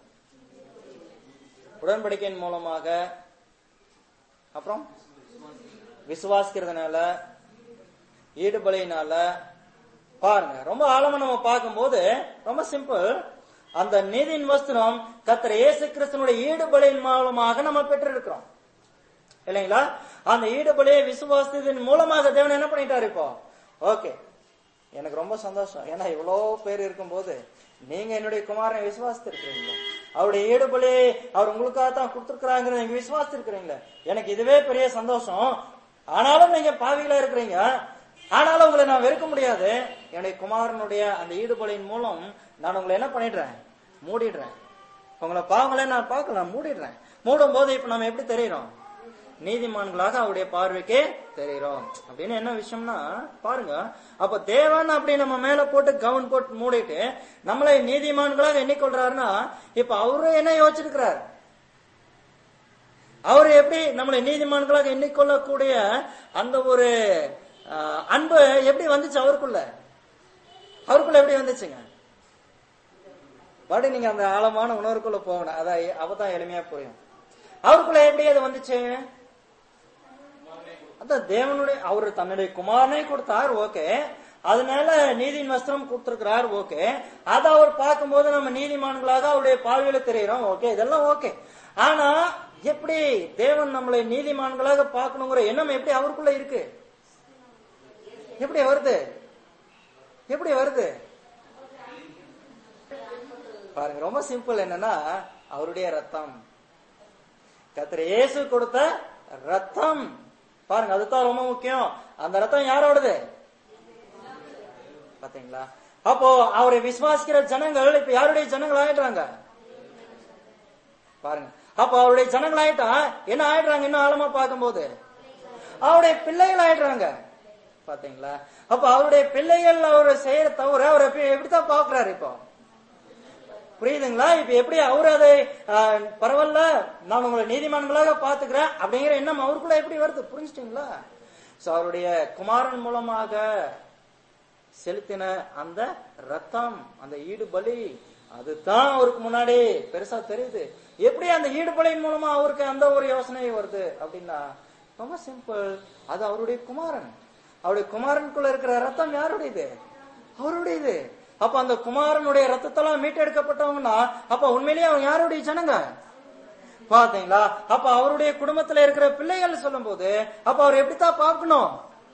உடன்படிக்கையின் மூலமாக அப்புறம் விசுவாசிக்கிறதுனால ஈடுபலியினால பாருங்க ரொம்ப ஆழமா நம்ம பார்க்கும்போது ரொம்ப சிம்பிள் அந்த நீதியின் வஸ்திரம் கத்திர இயேசு கிறிஸ்தனுடைய ஈடுபலியின் மூலமாக நம்ம பெற்றிருக்கிறோம் இல்லைங்களா அந்த ஈடுபலியை விசுவாசத்தின் மூலமாக தேவன் என்ன பண்ணிட்டாரு இப்போ ஓகே எனக்கு ரொம்ப சந்தோஷம் ஏன்னா இவ்வளோ பேர் இருக்கும்போது நீங்க என்னுடைய குமாரனை விசுவாசித்திருக்கிறீங்களா அவருடைய ஈடுபலி அவர் உங்களுக்காக தான் கொடுத்துருக்காங்க நீங்க விசுவாசித்திருக்கிறீங்களா எனக்கு இதுவே பெரிய சந்தோஷம் ஆனாலும் நீங்க பாவிகளா இருக்கிறீங்க ஆனாலும் உங்களை நான் வெறுக்க முடியாது என்னுடைய குமாரனுடைய அந்த ஈடுபலியின் மூலம் நான் உங்களை என்ன பண்ணிடுறேன் மூடிடுறேன் உங்களை பாவங்களை நான் பார்க்கல நான் மூடிடுறேன் மூடும் போது இப்ப நம்ம எப்படி தெரியுறோம் நீதிமான்களாக அவருடைய பார்வைக்கே தெரிகிறோம் அப்படின்னு என்ன விஷயம்னா பாருங்க அப்ப தேவன் அப்படி நம்ம மேல போட்டு கவுன் போட்டு மூடிட்டு நம்மளை நீதிமான்களாக எண்ணிக்கொள்றாருன்னா இப்ப அவரு என்ன யோசிச்சிருக்கிறார் அவர் எப்படி நம்மளை நீதிமான்களாக எண்ணிக்கொள்ளக்கூடிய அந்த ஒரு அஹ், அன்பு எப்படி வந்துச்சு அவருக்குள்ள அவருக்குள்ள எப்படி வந்துச்சுங்க மறுபடியும் நீங்க அந்த ஆழமான உணர்வுக்குள்ள போகணும் அதான் அப்பதான் எளிமையா புரியும் அவருக்குள்ள எப்படி அது வந்துச்சு அதான் தேவனுடைய அவர் தன்னுடைய குமாரனை கொடுத்தார் ஓகே அதனால நீதியின் வஸ்திரம் கொடுத்திருக்கிறார் ஓகே அதை அவர் பார்க்கும்போது நம்ம நீதிமான்களாக அவருடைய பார்வையில தெரிகிறோம் ஓகே இதெல்லாம் ஓகே ஆனா எப்படி தேவன் நம்மளை நீதிமான்களாக பார்க்கணுங்கிற எண்ணம் எப்படி அவருக்குள்ள இருக்கு எப்படி வருது எப்படி வருது பாருங்க ரொம்ப சிம்பிள் என்னன்னா அவருடைய ரத்தம் கத்திர இயேசு கொடுத்த ரத்தம் பாருங்க அதுதான் ரொம்ப முக்கியம் அந்த ரத்தம் யாரோடது பாத்தீங்களா அப்போ அவரை விசுவாசிக்கிற ஜனங்கள் இப்ப யாருடைய ஜனங்கள் ஆயிடுறாங்க பாருங்க அப்போ அவருடைய ஜனங்கள் ஆயிட்டா என்ன ஆயிடுறாங்க இன்னும் ஆழமா பார்க்கும்போது அவருடைய பிள்ளைகள் ஆயிடுறாங்க பாத்தீங்களா அப்ப அவருடைய பிள்ளைகள் அவர் செய்யற தவிர அவர் எப்படி- எப்படித்தான் பாக்குறாரு இப்போ புரியுதுங்களா இப்ப எப்படி அவர் அதை ஆஹ், பரவாயில்ல நான் உங்களை நீதிமான்களாக பாத்துக்கிறேன் அப்படிங்கிற எண்ணம் அவருக்குள்ள எப்படி வருது புரிஞ்சுட்டீங்களா சோ அவருடைய குமாரன் மூலமாக செலுத்தின அந்த ரத்தம் அந்த ஈடுபலி அதுதான் அவருக்கு முன்னாடி பெருசா தெரியுது எப்படி அந்த ஈடுபலியின் மூலமா அவருக்கு அந்த ஒரு யோசனை வருது அப்படின்னா ரொம்ப சிம்பிள் அது அவருடைய குமாரன் அவருடைய குமாரனுக்குள்ள இருக்கிற ரத்தம் யாருடையது அவருடையது அப்ப அந்த குமாரனுடைய ரத்தத்தெல்லாம் மீட்டெடுக்கப்பட்டவங்கன்னா அப்ப உண்மையிலேயே அவங்க யாருடைய ஜனங்க பாத்தீங்களா அப்ப அவருடைய குடும்பத்துல இருக்கிற பிள்ளைகள் சொல்லும்போது அப்ப அவர் எப்படித்தான் பார்க்கணும்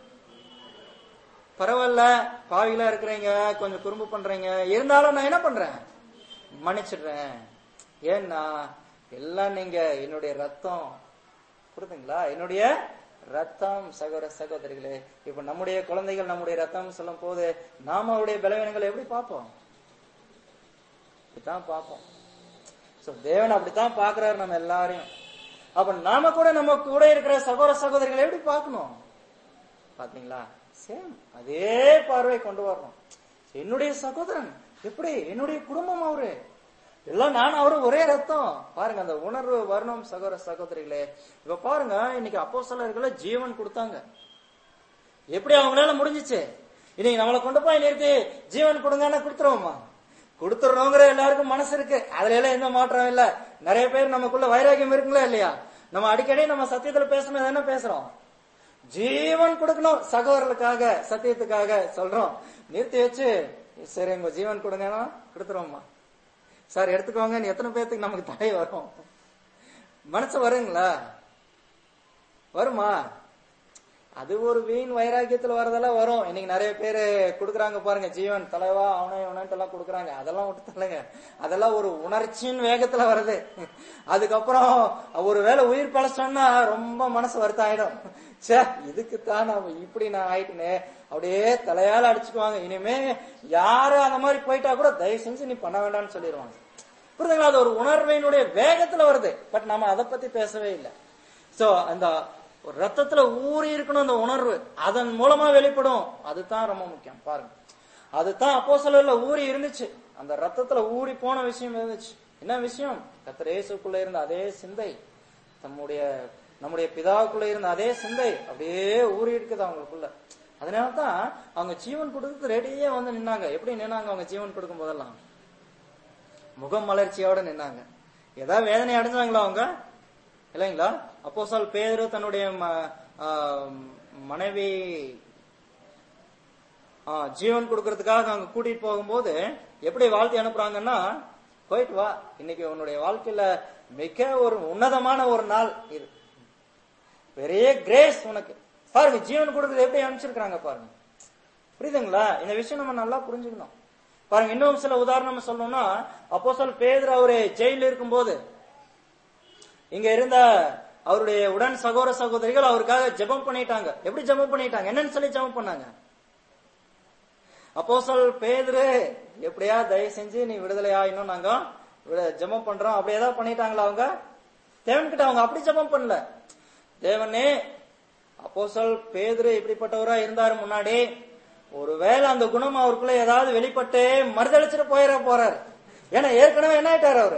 பரவாயில்ல பாவிகளா இருக்கிறீங்க கொஞ்சம் குறும்பு பண்றீங்க இருந்தாலும் நான் என்ன பண்றேன் மன்னிச்சிடுறேன் ஏன்னா எல்லாம் நீங்க என்னுடைய ரத்தம் புரியுதுங்களா என்னுடைய ரத்தம் சகோதர சகோதரிகளே இப்ப நம்முடைய குழந்தைகள் நம்முடைய ரத்தம் சொல்லும் போது நாம அவருடைய பலவீனங்களை எப்படி பார்ப்போம் இப்படித்தான் பார்ப்போம் சோ தேவன் அப்படித்தான் பாக்குறாரு நம்ம எல்லாரையும் அப்ப நாம கூட நம்ம கூட இருக்கிற சகோதர சகோதரிகளை எப்படி பார்க்கணும் பாத்தீங்களா சேம் அதே பார்வை கொண்டு வரணும் என்னுடைய சகோதரன் எப்படி என்னுடைய குடும்பம் அவரு எல்லாம் நான் அவரு ஒரே ரத்தம் பாருங்க அந்த உணர்வு வரணும் சகோதர சகோதரிகளே இப்ப பாருங்க இன்னைக்கு அப்போ சிலர்களை ஜீவன் கொடுத்தாங்க எப்படி அவங்களால முடிஞ்சிச்சு இன்னைக்கு நம்மளை கொண்டு போய் நிறுத்தி ஜீவன் கொடுங்கன்னா கொடுத்துருவோமா கொடுத்துறோங்கிற எல்லாருக்கும் மனசு இருக்கு அதுல எல்லாம் எந்த மாற்றம் இல்ல நிறைய பேர் நமக்குள்ள வைராகியம் இருக்குங்களா இல்லையா நம்ம அடிக்கடி நம்ம சத்தியத்துல பேசணும் என்ன பேசுறோம் ஜீவன் கொடுக்கணும் சகோதரர்களுக்காக சத்தியத்துக்காக சொல்றோம் நிறுத்தி வச்சு சரி உங்க ஜீவன் கொடுங்கன்னா கொடுத்துருவோம்மா சார் எடுத்துக்கோங்க எத்தனை பேர்த்துக்கு நமக்கு தடை வரும் மனசு வருங்களா வருமா அது ஒரு வீண் வைராக்கியத்துல வரதெல்லாம் வரும் இன்னைக்கு நிறைய பேரு குடுக்குறாங்க பாருங்க ஜீவன் தலைவா அவனை இவனன்ட்டு எல்லாம் குடுக்குறாங்க அதெல்லாம் விட்டு தள்ளுங்க அதெல்லாம் ஒரு உணர்ச்சியின் வேகத்துல வருது அதுக்கப்புறம் ஒரு வேளை உயிர் பழச்சோம்னா ரொம்ப மனசு வருத்தம் ஆயிடும் சே இதுக்கு தான் நான் இப்படி நான் ஆயிட்டுனே அப்படியே தலையால அடிச்சுக்குவாங்க இனிமே யாரு அந்த மாதிரி போயிட்டா கூட தயவு செஞ்சு நீ பண்ண வேண்டாம்னு சொல்லிடுவாங்க புரியுதுங்களா அது ஒரு உணர்வினுடைய வேகத்துல வருது பட் நம்ம அதை பத்தி பேசவே இல்லை சோ அந்த ஒரு ரத்தத்துல ஊறி இருக்கணும் அந்த உணர்வு அதன் மூலமா வெளிப்படும் அதுதான் ரொம்ப முக்கியம் பாருங்க அதுதான் அப்போ சிலர்ல ஊறி இருந்துச்சு அந்த ரத்தத்துல ஊறி போன விஷயம் இருந்துச்சு என்ன விஷயம் கத்திர இயேசுக்குள்ள இருந்த அதே சிந்தை தம்முடைய நம்முடைய பிதாவுக்குள்ள இருந்த அதே சிந்தை அப்படியே ஊறி இருக்குது அவங்களுக்குள்ள அதனாலதான் அவங்க ஜீவன் கொடுத்து ரெடியே வந்து நின்னாங்க எப்படி நின்னாங்க அவங்க ஜீவன் கொடுக்கும் போதெல்லாம் முகம் மலர்ச்சியோட நின்னாங்க ஏதாவது வேதனை அடைஞ்சாங்களா அவங்க இல்லைங்களா அப்போ சொல் பேரு தன்னுடைய ம- ஆ, மனைவி ஆ, ஜீவன் கொடுக்கறதுக்காக அங்க கூட்டிட்டு போகும்போது எப்படி வாழ்த்தி அனுப்புறாங்கன்னா போயிட்டு வா இன்னைக்கு உன்னுடைய வாழ்க்கையில மிக ஒரு உன்னதமான ஒரு நாள் இது பெரிய கிரேஸ் உனக்கு பாருங்க ஜீவன் கொடுக்கறது எப்படி அனுப்பிச்சிருக்காங்க பாருங்க புரியுதுங்களா இந்த விஷயம் நம்ம நல்லா புரிஞ்சுக்கணும் பாருங்க இன்னும் சில உதாரணம் சொல்லணும்னா அப்போஸ்தலர் பேதுரு அவரு ஜெயில இருக்கும்போது இங்க இருந்த அவருடைய உடன் சகோதர சகோதரிகள் அவருக்காக ஜெபம் பண்ணிட்டாங்க எப்படி ஜெபம் பண்ணிட்டாங்க என்னன்னு சொல்லி ஜெபம் பண்ணாங்க அப்போஸ்தலர் பேதுரு எப்படியா தயவு செஞ்சு நீ விடுதலையா இன்னும் நாங்க விட- ஜெபம் பண்றோம் அப்படி ஏதாவது பண்ணிட்டாங்களா அவங்க தேவன்கிட்ட அவங்க அப்படி ஜெபம் பண்ணல தேவனே அப்போஸ்தல் பேதுரு இப்படிப்பட்டவரா இருந்தாரு முன்னாடி ஒருவேளை அந்த குணம் அவருக்குள்ள ஏதாவது வெளிப்பட்டு மறுதளிச்சுட்டு போயிட போறாரு ஏன்னா ஏற்கனவே என்ன ஆயிட்டாரு அவரு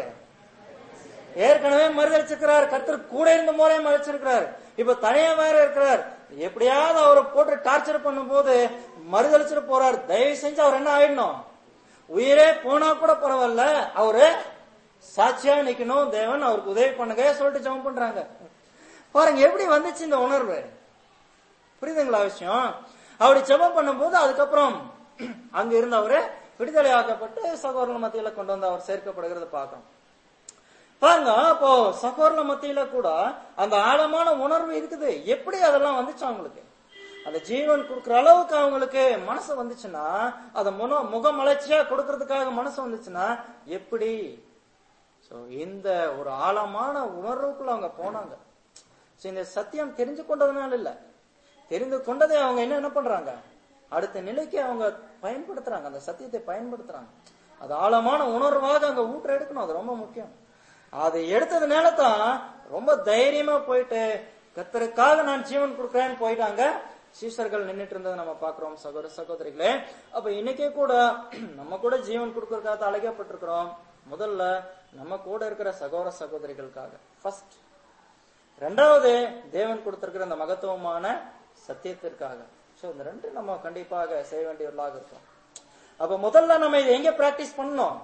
ஏற்கனவே மறுதளிச்சிருக்கிறார் கர்த்தர் கூட இருந்த போதே மறுதளிச்சிருக்கிறார் இப்ப தனியா வேற இருக்கிறார் எப்படியாவது அவரை போட்டு டார்ச்சர் பண்ணும்போது மறுதளிச்சிட்டு போறார் தயவு செஞ்சு அவர் என்ன ஆயிடணும் உயிரே போனா கூட பரவாயில்ல அவரு சாட்சியா நிக்கணும் தேவன் அவருக்கு உதவி பண்ணுங்க சொல்லிட்டு ஜெபம் பண்றாங்க பாருங்க எப்படி வந்துச்சு இந்த உணர்வு புரியுதுங்களா விஷயம் அப்படி ஜெபம் பண்ணும்போது அதுக்கப்புறம் அங்க இருந்து அவரு விடுதலை ஆக்கப்பட்டு சகோதரர்கள் மத்தியில கொண்டு வந்து அவர் சேர்க்கப்படுகிறத பார்க்கணும் பாருங்க அப்போ சகோதர மத்தியில கூட அந்த ஆழமான உணர்வு இருக்குது எப்படி அதெல்லாம் வந்துச்சு அவங்களுக்கு அந்த ஜீவன் கொடுக்குற அளவுக்கு அவங்களுக்கு மனசு வந்துச்சுன்னா அத முன முகமலர்ச்சியா கொடுக்கறதுக்காக மனசு வந்துச்சுன்னா எப்படி சோ இந்த ஒரு ஆழமான உணர்வுக்குள்ள அவங்க போனாங்க சோ இந்த சத்தியம் தெரிஞ்சு கொண்டதுனால இல்ல தெரிந்து கொண்டதை அவங்க என்ன என்ன பண்றாங்க அடுத்த நிலைக்கு அவங்க பயன்படுத்துறாங்க அந்த சத்தியத்தை பயன்படுத்துறாங்க அது ஆழமான உணர்வாக அங்க ஊற்ற எடுக்கணும் அது ரொம்ப முக்கியம் அதை எடுத்ததுனால தான் ரொம்ப தைரியமா போயிட்டு கத்தருக்காக நான் ஜீவன் கொடுக்குறேன்னு போயிட்டாங்க சீஷர்கள் நின்னுட்டு இருந்ததை நம்ம பாக்குறோம் சகோதர சகோதரிகளே அப்ப இன்னைக்கே கூட நம்ம கூட ஜீவன் கொடுக்கறதுக்காக அழைக்கப்பட்டிருக்கிறோம் முதல்ல நம்ம கூட இருக்கிற சகோதர சகோதரிகளுக்காக ஃபர்ஸ்ட் ரெண்டாவது தேவன் கொடுத்திருக்கிற அந்த மகத்துவமான சத்தியத்திற்காக சோ இந்த ரெண்டு நம்ம கண்டிப்பாக செய்ய வேண்டியவர்களாக இருக்கோம் அப்ப முதல்ல நம்ம இதை எங்க பிராக்டிஸ் பண்ணணும்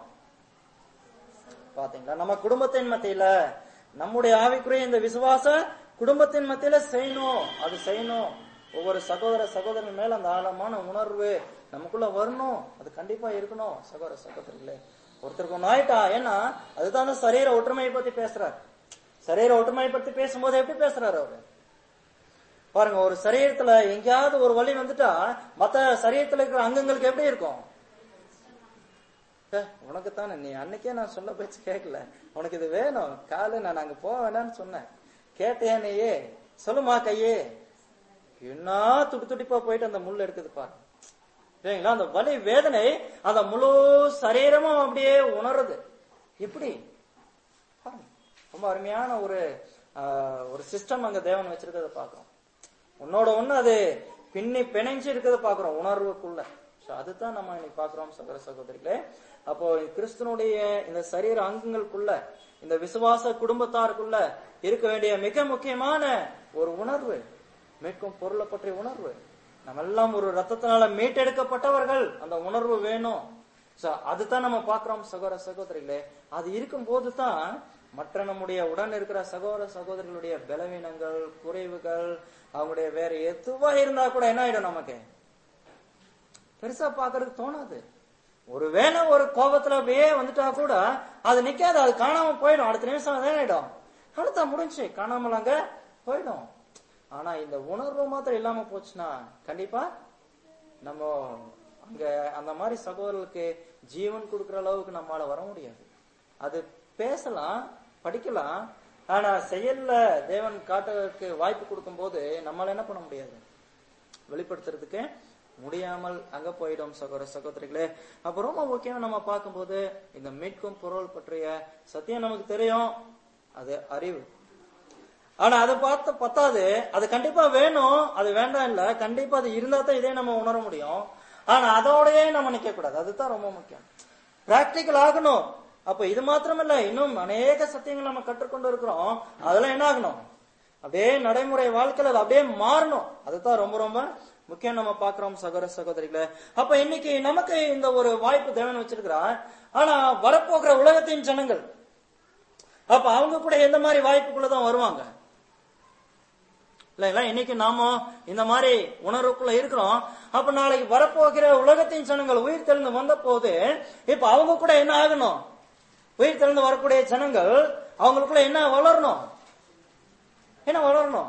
பாத்தீங்களா நம்ம குடும்பத்தின் மத்தியில நம்முடைய ஆவிக்குரிய இந்த விசுவாச குடும்பத்தின் மத்தியில செய்யணும் அது செய்யணும் ஒவ்வொரு சகோதர சகோதரன் மேல அந்த ஆழமான உணர்வு நமக்குள்ள வரணும் அது கண்டிப்பா இருக்கணும் சகோதர சகோதரிகளே ஒருத்தருக்கு ஒண்ணு ஆயிட்டா ஏன்னா அதுதான் சரீர ஒற்றுமையை பத்தி பேசுறாரு சரீர ஒற்றுமையை பத்தி பேசும்போது எப்படி பேசுறாரு அவரு பாருங்க ஒரு சரீரத்துல எங்கேயாவது ஒரு வலி வந்துட்டா மத்த சரீரத்துல இருக்கிற அங்கங்களுக்கு எப்படி இருக்கும் உனக்கு தானே நீ அன்னைக்கே நான் சொல்ல பேச்சு கேட்கல உனக்கு இது வேணும் காலை நான் அங்க போக வேணாம்னு சொன்னேன் கேட்டியா நீயே சொல்லுமா கையே என்ன துடி துடிப்பா போயிட்டு அந்த முள் எடுக்குது பாரு சரிங்களா அந்த வலி வேதனை அந்த முழு சரீரமும் அப்படியே உணருது எப்படி பாருங்க ரொம்ப அருமையான ஒரு ஆஹ், ஒரு சிஸ்டம் அங்க தேவன் வச்சிருக்கிறத பாக்குறோம் உன்னோட ஒண்ணு அது பின்னி பிணைஞ்சு இருக்கிறத பாக்குறோம் உணர்வுக்குள்ள So அதுதான் நம்ம இன்னைக்கு பாக்குறோம் சகோதர சகோதரிகளே அப்போ கிறிஸ்தனுடைய இந்த சரீர அங்கங்களுக்குள்ள இந்த விசுவாச குடும்பத்தாருக்குள்ள இருக்க வேண்டிய மிக முக்கியமான ஒரு உணர்வு மீட்கும் பொருளை பற்றிய உணர்வு நம்ம எல்லாம் ஒரு ரத்தத்தினால மீட்டெடுக்கப்பட்டவர்கள் அந்த உணர்வு வேணும் So அதுதான் நம்ம பாக்குறோம் சகோதர சகோதரிகளே அது இருக்கும் போதுதான் மற்ற நம்முடைய உடன் இருக்கிற சகோதர சகோதரிகளுடைய பலவீனங்கள் குறைவுகள் அவங்களுடைய வேற எதுவா இருந்தா கூட என்ன ஆயிடும் நமக்கு பெருசா பாக்குறதுக்கு தோணாது ஒருவேளை ஒரு கோபத்துல அப்படியே வந்துட்டா கூட அது நிக்காது அது காணாம போயிடும் அடுத்த நிமிஷம் அது என்ன ஆயிடும் அடுத்த முடிஞ்சு காணாமல் அங்க போயிடும் ஆனா இந்த உணர்வு மாத்திரம் இல்லாம போச்சுன்னா கண்டிப்பா நம்ம அங்க அந்த மாதிரி சகோதரர்களுக்கு ஜீவன் கொடுக்கிற அளவுக்கு நம்மளால வர முடியாது அது பேசலாம் படிக்கலாம் ஆனா செயல்ல தேவன் காட்டுறதுக்கு வாய்ப்பு கொடுக்கும்போது நம்மளால என்ன பண்ண முடியாது வெளிப்படுத்துறதுக்கு முடியாமல் அங்க போயிடும் சகோதர சகோதரிகளே அப்ப ரொம்ப முக்கியம் நம்ம பார்க்கும்போது இந்த மீட்கும் பொருள் பற்றிய சத்தியம் நமக்கு தெரியும் அது அறிவு ஆனா அதை பார்த்து பத்தாது அது கண்டிப்பா வேணும் அது வேண்டாம் இல்ல கண்டிப்பா அது இருந்தா தான் இதே நம்ம உணர முடியும் ஆனா அதோடயே நம்ம நிக்க கூடாது அதுதான் ரொம்ப முக்கியம் பிராக்டிக்கல் ஆகணும் அப்ப இது மாத்திரம் இல்ல இன்னும் அநேக சத்தியங்கள் நம்ம கற்றுக்கொண்டு இருக்கிறோம் அதெல்லாம் என்ன ஆகணும் அப்படியே நடைமுறை வாழ்க்கையில அது அப்படியே மாறணும் அதுதான் ரொம்ப ரொம்ப முக்கியம் நம்ம பாக்குறோம் சகோதர சகோதரிகளே அப்ப இன்னைக்கு நமக்கு இந்த ஒரு வாய்ப்பு தேவன் வச்சிருக்கிறார் ஆனா வரப்போகிற உலகத்தின் ஜனங்கள் அப்ப அவங்க கூட எந்த மாதிரி வாய்ப்புக்குள்ளதான் வருவாங்க இல்லைங்களா இன்னைக்கு நாம இந்த மாதிரி உணர்வுக்குள்ள இருக்கிறோம் அப்ப நாளைக்கு வரப்போகிற உலகத்தின் ஜனங்கள் உயிர் தெளிந்து வந்த போது இப்ப அவங்க கூட என்ன ஆகணும் உயிர் தெளிந்து வரக்கூடிய ஜனங்கள் அவங்களுக்குள்ள என்ன வளரணும் என்ன வளரணும்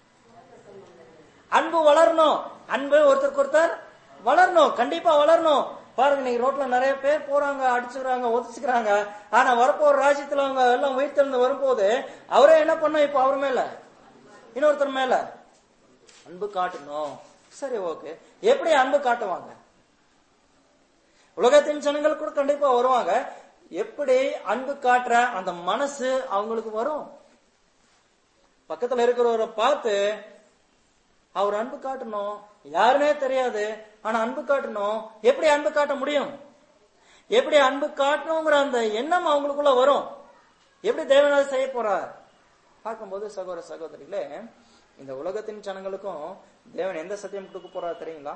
அன்பு வளரணும் அன்பு ஒருத்தருக்கு ஒருத்தர் வளரணும் கண்டிப்பா வளரணும் பாருங்க நீங்க ரோட்ல நிறைய பேர் போறாங்க அடிச்சுக்கிறாங்க ஒதுச்சுக்கிறாங்க ஆனா வரப்போற ராஜ்யத்துல அவங்க எல்லாம் உயிர் தெளிந்து வரும்போது அவரே என்ன பண்ணும் இப்ப அவர் மேல இன்னொருத்தர் மேல அன்பு காட்டணும் சரி ஓகே எப்படி அன்பு காட்டுவாங்க உலகத்தின் ஜனங்கள் கூட கண்டிப்பா வருவாங்க எப்படி அன்பு காட்டுற அந்த மனசு அவங்களுக்கு வரும் பக்கத்துல இருக்கிறவரை பார்த்து அவர் அன்பு காட்டணும் யாருனே தெரியாது ஆனா அன்பு காட்டணும் எப்படி அன்பு காட்ட முடியும் எப்படி அன்பு காட்டணுங்கிற அந்த எண்ணம் அவங்களுக்குள்ள வரும் எப்படி தேவனால செய்ய போறார் பார்க்கும்போது சகோதர சகோதரிகளே இந்த உலகத்தின் ஜனங்களுக்கும் தேவன் எந்த சத்தியம் கொடுக்க போறார் தெரியுங்களா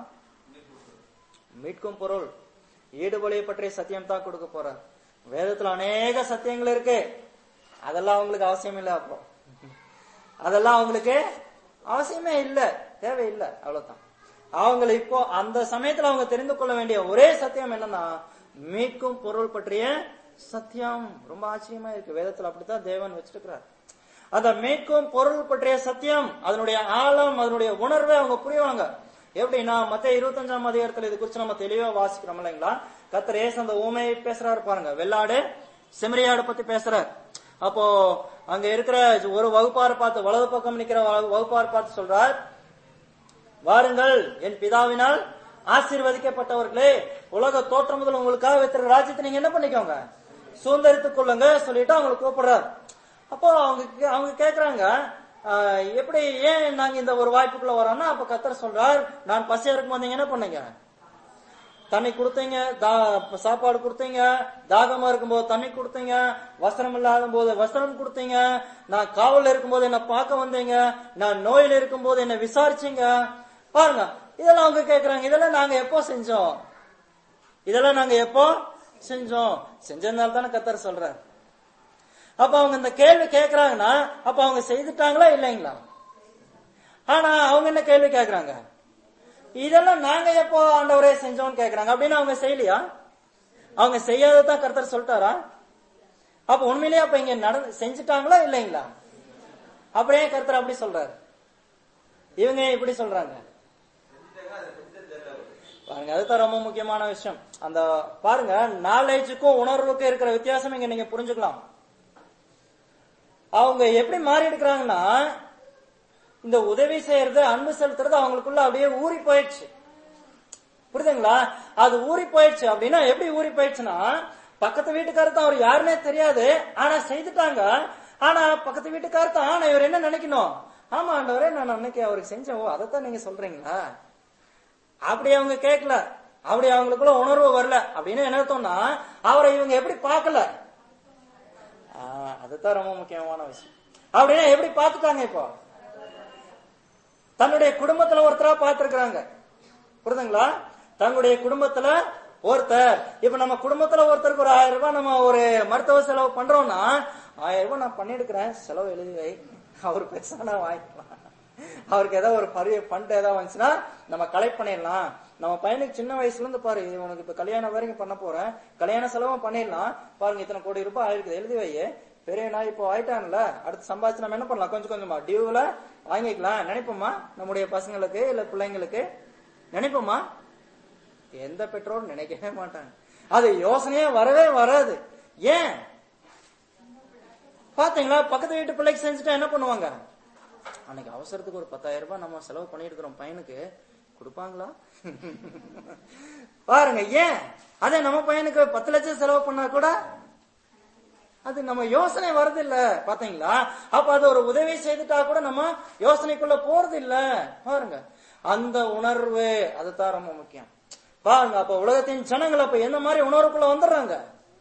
மீட்கும் பொருள் ஈடுபலியை பற்றிய சத்தியம் தான் கொடுக்க போறார் வேதத்துல அநேக சத்தியங்கள் இருக்கு அதெல்லாம் அவங்களுக்கு அவசியம் இல்லை அப்போ அதெல்லாம் அவங்களுக்கு அவசியமே இல்ல தேவையில்லை அவ்வளவுதான் அவங்க இப்போ அந்த சமயத்துல அவங்க தெரிந்து கொள்ள வேண்டிய ஒரே சத்தியம் என்னன்னா மீட்கும் பொருள் பற்றிய சத்தியம் ரொம்ப ஆச்சரியமா இருக்கு வேதத்துல அப்படித்தான் தேவன் வச்சிருக்கிறார் அந்த மீட்கும் பொருள் பற்றிய சத்தியம் அதனுடைய ஆழம் அதனுடைய உணர்வை அவங்க புரியுவாங்க எப்படின்னா மத்த இருபத்தஞ்சாம் அதிகாரத்துல இது குறிச்சு நம்ம தெளிவா வாசிக்கிறோம் இல்லைங்களா கத்தர் ஏசு அந்த ஊமையை பேசுறாரு பாருங்க வெள்ளாடு செம்மறியாடு பத்தி பேசுறார் அப்போ அங்க இருக்கிற ஒரு வகுப்பார் பார்த்து வலது பக்கம் நிக்கிற வ- வகுப்பார் பார்த்து சொல்றார் வாருங்கள் என் பிதாவினால் ஆசீர்வதிக்கப்பட்டவர்களே உலக தோற்றம் முதல் உங்களுக்காக வைத்திருக்கிற ராஜ்யத்தை நீங்க என்ன பண்ணிக்கோங்க சுதந்திரித்துக் கொள்ளுங்க சொல்லிட்டு அவங்களை கூப்பிடுறார் அப்போ அவங்க கே- அவங்க கேக்குறாங்க ஆஹ், எப்படி ஏன் நாங்க இந்த ஒரு வாய்ப்புக்குள்ள வரோம்னா அப்ப கத்தர் சொல்றார் நான் பசியா இருக்கும் போது நீங்க என்ன பண்ணீங்க தண்ணி கொடுத்தீங்க தா- சாப்பாடு கொடுத்தீங்க தாகமா இருக்கும்போது தண்ணி கொடுத்தீங்க வஸ்திரம் இல்லாத போது வஸ்திரம் கொடுத்தீங்க நான் காவல்ல இருக்கும்போது என்ன பார்க்க வந்தீங்க நான் நோயில இருக்கும்போது என்ன விசாரிச்சீங்க பாருங்க இதெல்லாம் அவங்க கேக்குறாங்க இதெல்லாம் நாங்க எப்போ செஞ்சோம் இதெல்லாம் நாங்க எப்போ செஞ்சோம் செஞ்சதுனால தானே கத்தர் சொல்றார் அப்ப அவங்க இந்த கேள்வி கேக்குறாங்கன்னா அப்ப அவங்க செய்துட்டாங்களா இல்லைங்களா ஆனா அவங்க என்ன கேள்வி கேக்குறாங்க இதெல்லாம் நாங்க எப்போ ஆண்டவரே செஞ்சோம்னு கேக்குறாங்க அப்படின்னு அவங்க செய்யலையா அவங்க செய்யாததான் கர்த்தர் சொல்லிட்டாரா அப்ப உண்மையிலேயே அப்ப இங்க நடந்து செஞ்சுட்டாங்களா இல்லைங்களா அப்படியே கர்த்தர் அப்படி சொல்றாரு இவங்க ஏன் இப்படி சொல்றாங்க பாருங்க அதுதான் ரொம்ப முக்கியமான விஷயம் அந்த பாருங்க நாலேஜுக்கும் உணர்வுக்கும் இருக்கிற வித்தியாசம் இங்க நீங்க புரிஞ்சுக்கலாம் அவங்க எப்படி மாறி எடுக்கிறாங்கன்னா இந்த உதவி செய்யறது அன்பு செலுத்துறது அவங்களுக்குள்ள அப்படியே ஊறி போயிடுச்சு புரியுதுங்களா அது ஊறி போயிடுச்சு அப்படின்னா எப்படி ஊறி போயிடுச்சுன்னா பக்கத்து வீட்டுக்காரர் தான் அவர் யாருன்னே தெரியாது ஆனா செய்துட்டாங்க ஆனா பக்கத்து வீட்டுக்காரர் தான் ஆனா இவர் என்ன நினைக்கணும் ஆமா ஆண்டவரே நான் அன்னைக்கு அவருக்கு செஞ்சேன் ஓ அதைத்தான் நீங்க சொல்றீங்களா அப்படி அவங்க கேட்கல அப்படி அவங்களுக்குள்ள உணர்வு வரல அப்படின்னு என்ன அர்த்தம்னா அவரை இவங்க எப்படி பார்க்கல ஆஹ், அதுதான் ரொம்ப முக்கியமான விஷயம் அப்படின்னா எப்படி பார்த்துட்டாங்க இப்போ தன்னுடைய குடும்பத்துல ஒருத்தரா பார்த்திருக்கிறாங்க புரியுதுங்களா தன்னுடைய குடும்பத்துல ஒருத்தர் இப்ப நம்ம குடும்பத்துல ஒருத்தருக்கு ஒரு ஆயிரம் ரூபாய் நம்ம ஒரு மருத்துவ செலவு பண்றோம்னா ஆயிரம் ரூபாய் நான் பண்ணிருக்கிறேன் செலவு எழுதி வை அவர் பெருசானா வாங்கிக்கலாம் அவருக்கு ஏதாவது ஒரு பரிய ஃபண்ட் ஏதாவது வந்துச்சுன்னா நம்ம கலெக்ட் பண்ணிடலாம் நம்ம பையனுக்கு சின்ன வயசுல இருந்து பாரு இது உனக்கு இப்ப கல்யாணம் வரைக்கும் பண்ண போறேன் கல்யாண செலவும் பண்ணிடலாம் பாருங்க இத்தனை கோடி ரூபாய் ஆயிருக்குது எழுதி வை பெரிய நாய் இப்போ ஆயிட்டான்ல அடுத்து சம்பாதிச்சு நம்ம என்ன பண்ணலாம் கொஞ்சம் கொஞ்சமா டியூல வாங்கிக்கலாம் நினைப்போமா நம்முடைய பசங்களுக்கு இல்ல பிள்ளைங்களுக்கு நினைப்போமா எந்த பெற்றோரும் நினைக்கவே மாட்டாங்க அது யோசனையே வரவே வராது ஏன் பாத்தீங்களா பக்கத்து வீட்டு பிள்ளைக்கு செஞ்சுட்டா என்ன பண்ணுவாங்க அன்னைக்கு அவசரத்துக்கு ஒரு பத்தாயிரம் ரூபாய் நம்ம செலவு பண்ணிருக்கிறோம் பையனுக்கு கொடுப்பாங்களா பாருங்க ஏன் அதே நம்ம பையனுக்கு பத்து லட்சம் செலவு பண்ணா கூட அது நம்ம யோசனை வருது இல்ல பாத்தீங்களா அப்ப அது ஒரு உதவி செய்துட்டா கூட நம்ம யோசனைக்குள்ள போறது இல்ல பாருங்க அந்த உணர்வு அதுதான் ரொம்ப முக்கியம் பாருங்க அப்ப உலகத்தின் ஜனங்கள் அப்ப எந்த மாதிரி உணர்வுக்குள்ள வந்துடுறாங்க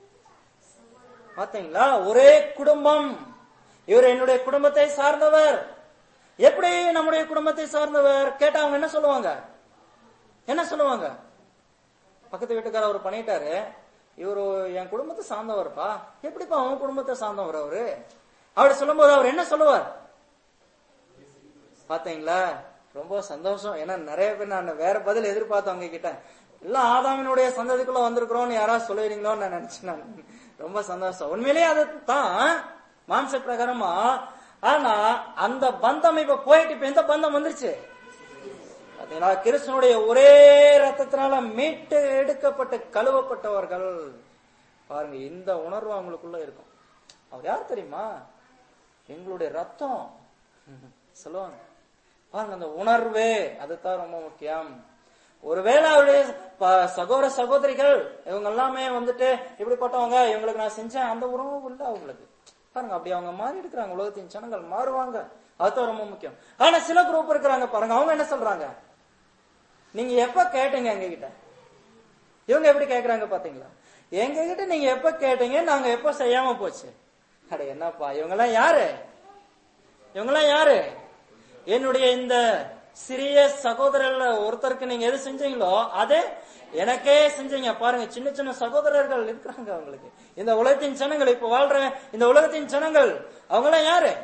பாத்தீங்களா ஒரே குடும்பம் இவர் என்னுடைய குடும்பத்தை சார்ந்தவர் எப்படி நம்முடைய குடும்பத்தை சார்ந்தவர் கேட்டா அவங்க என்ன சொல்லுவாங்க என்ன சொல்லுவாங்க பக்கத்து வீட்டுக்காரர் அவர் பண்ணிட்டாரு இவரு என் குடும்பத்தை சார்ந்தவர்ப்பா எப்படிப்பா அவன் குடும்பத்தை சார்ந்தவர் அவரு அப்படி சொல்லும்போது அவர் என்ன சொல்லுவார் பாத்தீங்களா ரொம்ப சந்தோஷம் ஏன்னா நிறைய பேர் நான் வேற பதில் எதிர்பார்த்தேன் அவங்க கிட்ட எல்லாம் ஆதாமினுடைய சந்ததிக்குள்ள வந்திருக்கிறோம்னு யாராவது சொல்லுவீங்களோன்னு நான் நினைச்சேன் நான். ரொம்ப சந்தோஷம் உண்மையிலேயே அது தான் மாம்ச பிரகாரமா ஆனா அந்த பந்தம் இப்ப போயிட்டு இப்ப எந்த பந்தம் வந்துருச்சு பாத்தீங்களா கிறிஸ்தனுடைய ஒரே ரத்தத்தினால மீட்டு எடுக்கப்பட்டு கழுவப்பட்டவர்கள் பாருங்க இந்த உணர்வு அவங்களுக்குள்ள இருக்கும் அவர் யார் தெரியுமா எங்களுடைய ரத்தம் சொல்லுவாங்க பாருங்க அந்த உணர்வே அதுதான் ரொம்ப முக்கியம் ஒருவேளை அவருடைய ப- சகோதர சகோதரிகள் இவங்க எல்லாமே வந்துட்டு இப்படிப்பட்டவங்க இவங்களுக்கு நான் செஞ்சேன் அந்த உறவும் இல்ல அவங்களுக்கு பாருங்க அப்படி அவங்க மாறி இருக்கிறாங்க உலகத்தின் ஜனங்கள் மாறுவாங்க அதுதான் ரொம்ப முக்கியம் ஆனா சில குரூப் இருக்கிறாங்க பாருங்க அவங்க என்ன சொல்றாங்க நீங்க எப்ப கேட்டீங்க எங்க கிட்ட இவங்க எப்படி கேக்குறாங்க பாத்தீங்களா எங்க கிட்ட நீங்க எப்ப கேட்டீங்க நாங்க எப்ப செய்யாம போச்சு அட என்னப்பா இவங்க எல்லாம் யாரு இவங்க எல்லாம் யாரு என்னுடைய இந்த சிறிய சகோதரர்ல ஒருத்தருக்கு நீங்க எது செஞ்சீங்களோ அதே எனக்கே செஞ்சீங்க பாருங்க சின்ன சின்ன சகோதரர்கள் இருக்கிறாங்க அவங்களுக்கு இந்த உலகத்தின் ஜனங்கள் இப்ப வாழ்ற இந்த உலகத்தின் ஜனங்கள் அவங்க எல்லாம் யாரு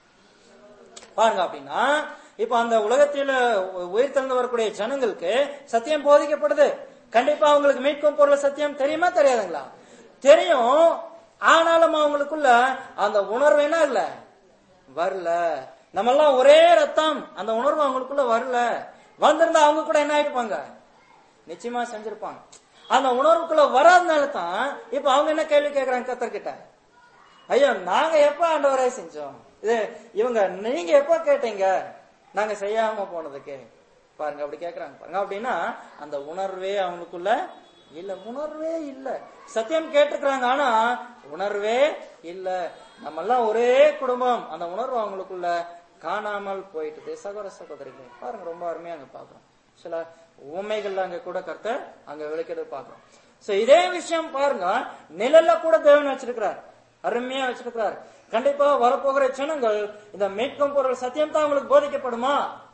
பாருங்க அப்படின்னா இப்ப அந்த உலகத்தில உயிர் திறந்து வரக்கூடிய ஜனங்களுக்கு சத்தியம் போதிக்கப்படுது கண்டிப்பா அவங்களுக்கு மீட்கும் பொருள் சத்தியம் தெரியுமா தெரியாதுங்களா தெரியும் ஆனாலும் அவங்களுக்குள்ள அந்த உணர்வு என்ன இல்ல வரல நம்ம எல்லாம் ஒரே ரத்தம் அந்த உணர்வு அவங்களுக்குள்ள வரல வந்திருந்தா அவங்க கூட என்ன ஆயிடுப்பாங்க நிச்சயமா செஞ்சிருப்பாங்க அந்த உணர்வுக்குள்ள வராதனால தான் இப்ப அவங்க என்ன கேள்வி கேக்குறாங்க கத்தர்கிட்ட ஐயோ நாங்க எப்ப ஆண்டவரே செஞ்சோம் இது இவங்க நீங்க எப்ப கேட்டீங்க நாங்க செய்யாம போனதுக்கு பாருங்க அப்படி கேக்குறாங்க பாருங்க அப்படின்னா அந்த உணர்வே அவங்களுக்குள்ள இல்ல உணர்வே இல்ல சத்தியம் கேட்டுக்கிறாங்க ஆனா உணர்வே இல்ல நம்ம எல்லாம் ஒரே குடும்பம் அந்த உணர்வு அவங்களுக்குள்ள காணாமல் போயிட்டுது சகோதர சகோதரிகள் பாருங்க ரொம்ப அருமையா அங்க பாக்குறோம் சில உண்மைகள்ல அங்க கூட கருத்த அங்க விளக்கிறது பாக்குறோம் சோ இதே விஷயம் பாருங்க நிழல்ல கூட தேவன் வச்சிருக்கிறார் அருமையா வச்சிருக்கிறார் கண்டிப்பா வரப்போகிற ஜனங்கள் இந்த மீட்கும் பொருள் சத்தியம் தான் அவங்களுக்கு போதிக்கப்படுமா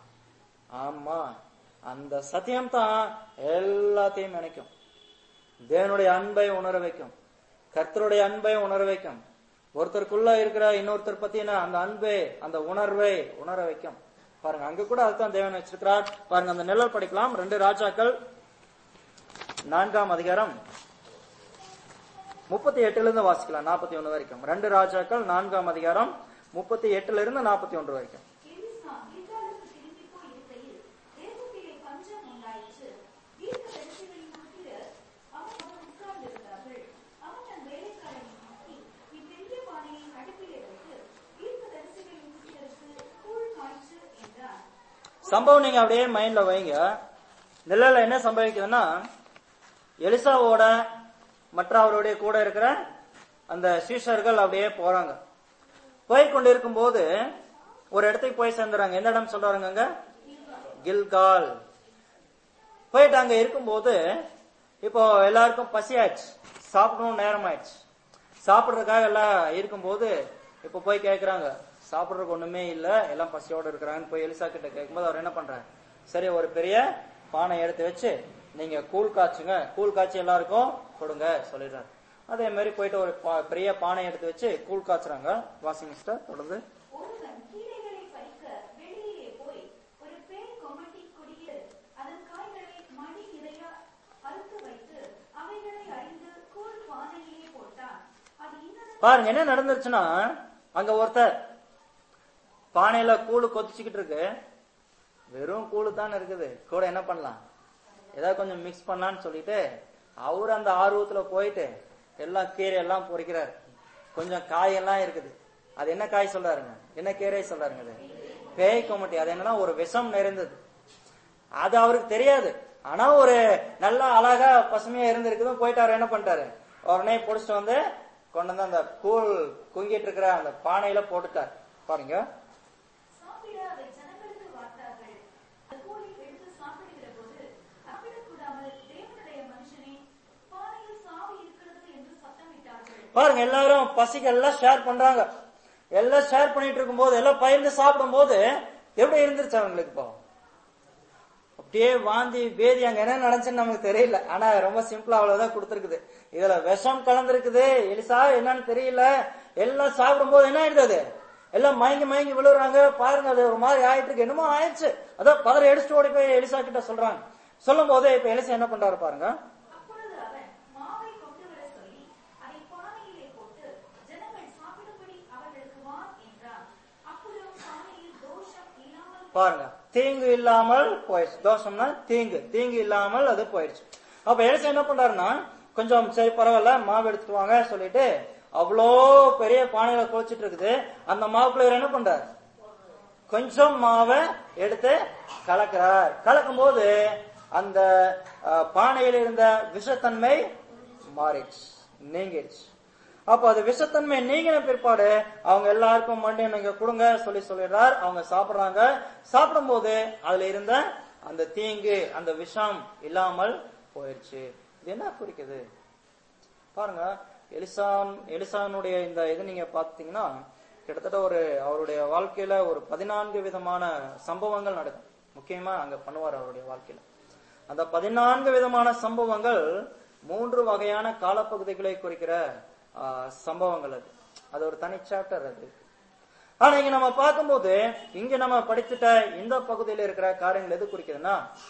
ஆமா அந்த சத்தியம் தான் எல்லாத்தையும் நினைக்கும் தேவனுடைய அன்பை உணர வைக்கும் கர்த்தருடைய அன்பை உணர வைக்கும் ஒருத்தருக்குள்ள இருக்கிற இன்னொருத்தர் பத்தின அந்த அன்பை அந்த உணர்வை உணர வைக்கும் பாருங்க அங்க கூட அதுதான் தேவன் வச்சிருக்கிறார் பாருங்க அந்த நிழல் படிக்கலாம் ரெண்டு ராஜாக்கள் நான்காம் அதிகாரம் முப்பத்தி எட்டுல இருந்து வாசிக்கலாம் நாற்பத்தி ஒண்ணு வரைக்கும் ரெண்டு ராஜாக்கள் நான்காம் அதிகாரம் முப்பத்தி எட்டுல இருந்து நாற்பத்தி ஒன்று வரைக்கும் எலிசா கில்காலுக்கு திரும்பிப் போய் இருக்கையில், தேசத்திலே பஞ்சம் உண்டாயிற்று. தீர்க்கதரிசிகளின் புத்திரர் அவனோடு உட்கார்ந்திருந்தார்கள். அவன் தன் வேலைக்காரனை நோக்கி, "இப்பெரிய பானையை அடுப்பிலே வைத்து, தீர்க்கதரிசிகளின் புத்திரருக்கு கூழ் காய்ச்சு" என்றான். சம்பவம் நீங்க அப்படியே மைண்ட்ல வைங்க நிழல்ல என்ன சம்பவிக்குதுன்னா எலிசாவோட மற்ற அவருடைய கூட இருக்கிற அந்த சீஷர்கள் அப்படியே போறாங்க போய் கொண்டு இருக்கும்போது ஒரு இடத்துக்கு போய் சேர்ந்துறாங்க எந்த இடம் சொல்றாங்க அங்க கில்கால் போயிட்டு அங்க இருக்கும்போது இப்போ எல்லாருக்கும் பசி ஆயிடுச்சு சாப்பிடணும் நேரம் ஆயிடுச்சு சாப்பிடுறதுக்காக எல்லாம் இருக்கும்போது இப்ப போய் கேக்குறாங்க சாப்பிடுறதுக்கு ஒண்ணுமே இல்ல எல்லாம் பசியோட இருக்கிறாங்கன்னு போய் எலிசா கிட்ட கேட்கும்போது அவர் என்ன பண்றாரு சரி ஒரு பெரிய பானை எடுத்து வச்சு நீங்க கூழ் காய்ச்சுங்க கூழ் காய்ச்சி எல்லாருக்கும் கொடுங்க சொல்லிடுறாரு அதே மாதிரி போயிட்டு ஒரு பா- பெரிய பானை எடுத்து வச்சு கூழ் காய்ச்சுறாங்க வாஷிங் மிஸ்டர் தொடர்ந்து ஒருவன் கீரைகளை பறிக்க வெளியிலே போய், ஒரு பேய் கொமட்டிக் கொடியில் அதன் காய்களை மணி நிறைய அறுத்து வைத்து, அவைகளை அறிந்து கூழ் பானையிலே போட்டான். அது இன்னது பாருங்க என்ன நடந்துருச்சுன்னா அங்க ஒருத்தர் பானையில கூழு கொதிச்சுக்கிட்டு இருக்கு வெறும் கூழு தான் இருக்குது கூட என்ன பண்ணலாம் ஏதாவது கொஞ்சம் மிக்ஸ் பண்ணலாம்னு சொல்லிட்டு அவரு அந்த ஆர்வத்துல போயிட்டு எல்லாம் கீரை எல்லாம் பொறிக்கிறாரு கொஞ்சம் காயெல்லாம் இருக்குது அது என்ன காய் சொல்றாருங்க என்ன கீரை சொல்றாருங்க அது பேய் கொமட்டி அது என்னன்னா ஒரு விஷம் நிறைந்தது அது அவருக்கு தெரியாது ஆனா ஒரு நல்ல அழகா பசுமையா இருந்திருக்குதும் போயிட்டு அவர் என்ன பண்ணிட்டாரு உடனே புடிச்சிட்டு வந்து கொண்டு வந்து அந்த கூழ் குங்கிட்டு இருக்கிற அந்த பானையில போட்டுட்டார் பாருங்க சாப்பிட அவை ஜனங்களுக்கு வார்த்தார்கள். அந்த கூழை எடுத்து சாப்பிடுகிற போது, சாப்பிடக்கூடாமல் தேவனுடைய மனுஷனே, பானையில் சாவு இருக்கிறது என்று சத்தமிட்டார்கள். பாருங்க எல்லாரும் பசிக்கு எல்லாம் ஷேர் பண்றாங்க எல்லாம் ஷேர் பண்ணிட்டு இருக்கும்போது எல்லாம் பயிர்ந்து சாப்பிடும் போது எப்படி இருந்துருச்சு அவங்களுக்கு இப்போ அப்படியே வாந்தி பேதி அங்க என்ன நடந்துச்சுன்னு நமக்கு தெரியல ஆனா ரொம்ப சிம்பிளா அவ்வளவுதான் கொடுத்துருக்குது இதுல விஷம் கலந்துருக்குது எலிசா என்னன்னு தெரியல எல்லாம் சாப்பிடும் போது என்ன ஆயிடுது அது? எல்லாம் மயங்கி மயங்கி விழுறாங்க பாருங்க அது ஒரு மாதிரி ஆயிட்டு இருக்கு என்னமோ ஆயிடுச்சு அதான் பதற எடுத்துட்டு ஓடி போய் எலிசா கிட்ட சொல்றாங்க சொல்லும் போதே இப்ப எலிசா என்ன பண்றாரு பாருங்க அப்பொழுது அவன் மாவை கொண்டு வர சொல்லி அதை பானையிலே போட்டு ஜனங்கள் சாப்பிடும்படி அவர்களுக்கு வா என்றான் அப்பொழுது பானையில் தோஷம் இல்லாமல் பாருங்க தீங்கு இல்லாமல் போயிடுச்சு தோஷம்னா தீங்கு தீங்கு இல்லாமல் அது போயிடுச்சு அப்ப எலிசா என்ன பண்றாருன்னா கொஞ்சம் சரி பரவாயில்ல மாவு எடுத்துட்டு வாங்க சொல்லிட்டு அவ்வளோ பெரிய பானையில குளிச்சிட்டு இருக்குது அந்த மாவுக்குள்ள இவர் என்ன பண்றாரு கொஞ்சம் மாவை எடுத்து கலக்கிறார் கலக்கும் போது அந்த அஹ், பானையில் இருந்த விஷத்தன்மை மாறிடுச்சு நீங்கிடுச்சு அப்ப அது விஷத்தன்மை நீங்கின பிற்பாடு அவங்க எல்லாருக்கும் மறுபடியும் நீங்க கொடுங்க சொல்லி சொல்லிடுறார் அவங்க சாப்பிடுறாங்க சாப்பிடும்போது அதுல இருந்த அந்த தீங்கு அந்த விஷம் இல்லாமல் போயிடுச்சு இது என்ன குறிக்குது பாருங்க எலிசான் எலிசானுடைய இந்த இது நீங்க பாத்தீங்கன்னா கிட்டத்தட்ட ஒரு அவருடைய வாழ்க்கையில ஒரு பதினான்கு விதமான சம்பவங்கள் நடக்கும் முக்கியமா அங்க பண்ணுவார் அவருடைய வாழ்க்கையில அந்த பதினான்கு விதமான சம்பவங்கள் மூன்று வகையான காலப்பகுதிகளை குறிக்கிற ஆ, சம்பவங்கள் அது அது ஒரு தனி சாப்டர் அது ஆனா இங்க நம்ம பார்க்கும்போது இங்க நம்ம படிச்சுட்ட இந்த பகுதியில இருக்கிற காரியங்கள் எது குறிக்குதுன்னா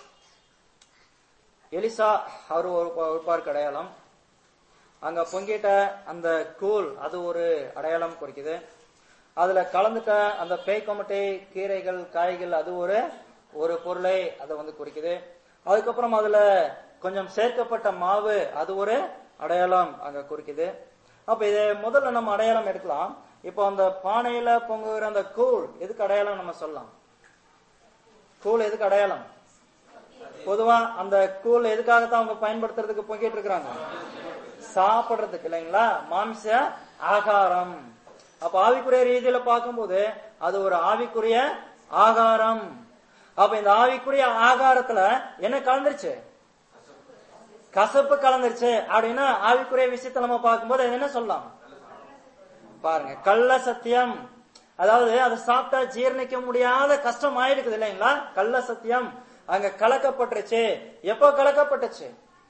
எலிசா அவர் ஒரு ஒரு பார்க்க அடையாளம் அங்க பொங்கிட்ட அந்த கூழ் அது ஒரு அடையாளம் குறிக்குது அதுல கலந்துட்ட அந்த பேய்கொமட்டை கீரைகள் காய்கள் அது ஒரு ஒரு பொருளை அதை வந்து குறிக்குது அதுக்கப்புறம் அதுல கொஞ்சம் சேர்க்கப்பட்ட மாவு அது ஒரு அடையாளம் அங்க குறிக்குது அப்ப இதை முதல்ல நம்ம அடையாளம் எடுக்கலாம் இப்போ அந்த பானையில பொங்குகிற அந்த கூழ் எதுக்கு அடையாளம் நம்ம சொல்லலாம் கூழ் எதுக்கு அடையாளம் பொதுவா அந்த கூழ் எதுக்காகத்தான் அவங்க பயன்படுத்துறதுக்கு பொங்கிட்டு இருக்கிறாங்க சாப்பிடுறதுக்கு இல்லைங்களா மாம்ச ஆகாரம் அப்ப ஆவிக்குரிய ரீதியில பார்க்கும்போது அது ஒரு ஆவிக்குரிய ஆகாரம் அப்ப இந்த ஆவிக்குரிய ஆகாரத்துல என்ன கலந்துருச்சு கசப்பு கலந்துருச்சு அப்படின்னா ஆவிக்குரிய விஷயத்தை நம்ம பார்க்கும்போது அது என்ன சொல்லலாம் பாருங்க கள்ள சத்தியம் அதாவது அதை சாப்பிட்டா ஜீரணிக்க முடியாத கஷ்டம் ஆயிருக்குது இல்லைங்களா கள்ள சத்தியம் அங்க கலக்கப்பட்டுருச்சு எப்போ கலக்கப்பட்டுச்சு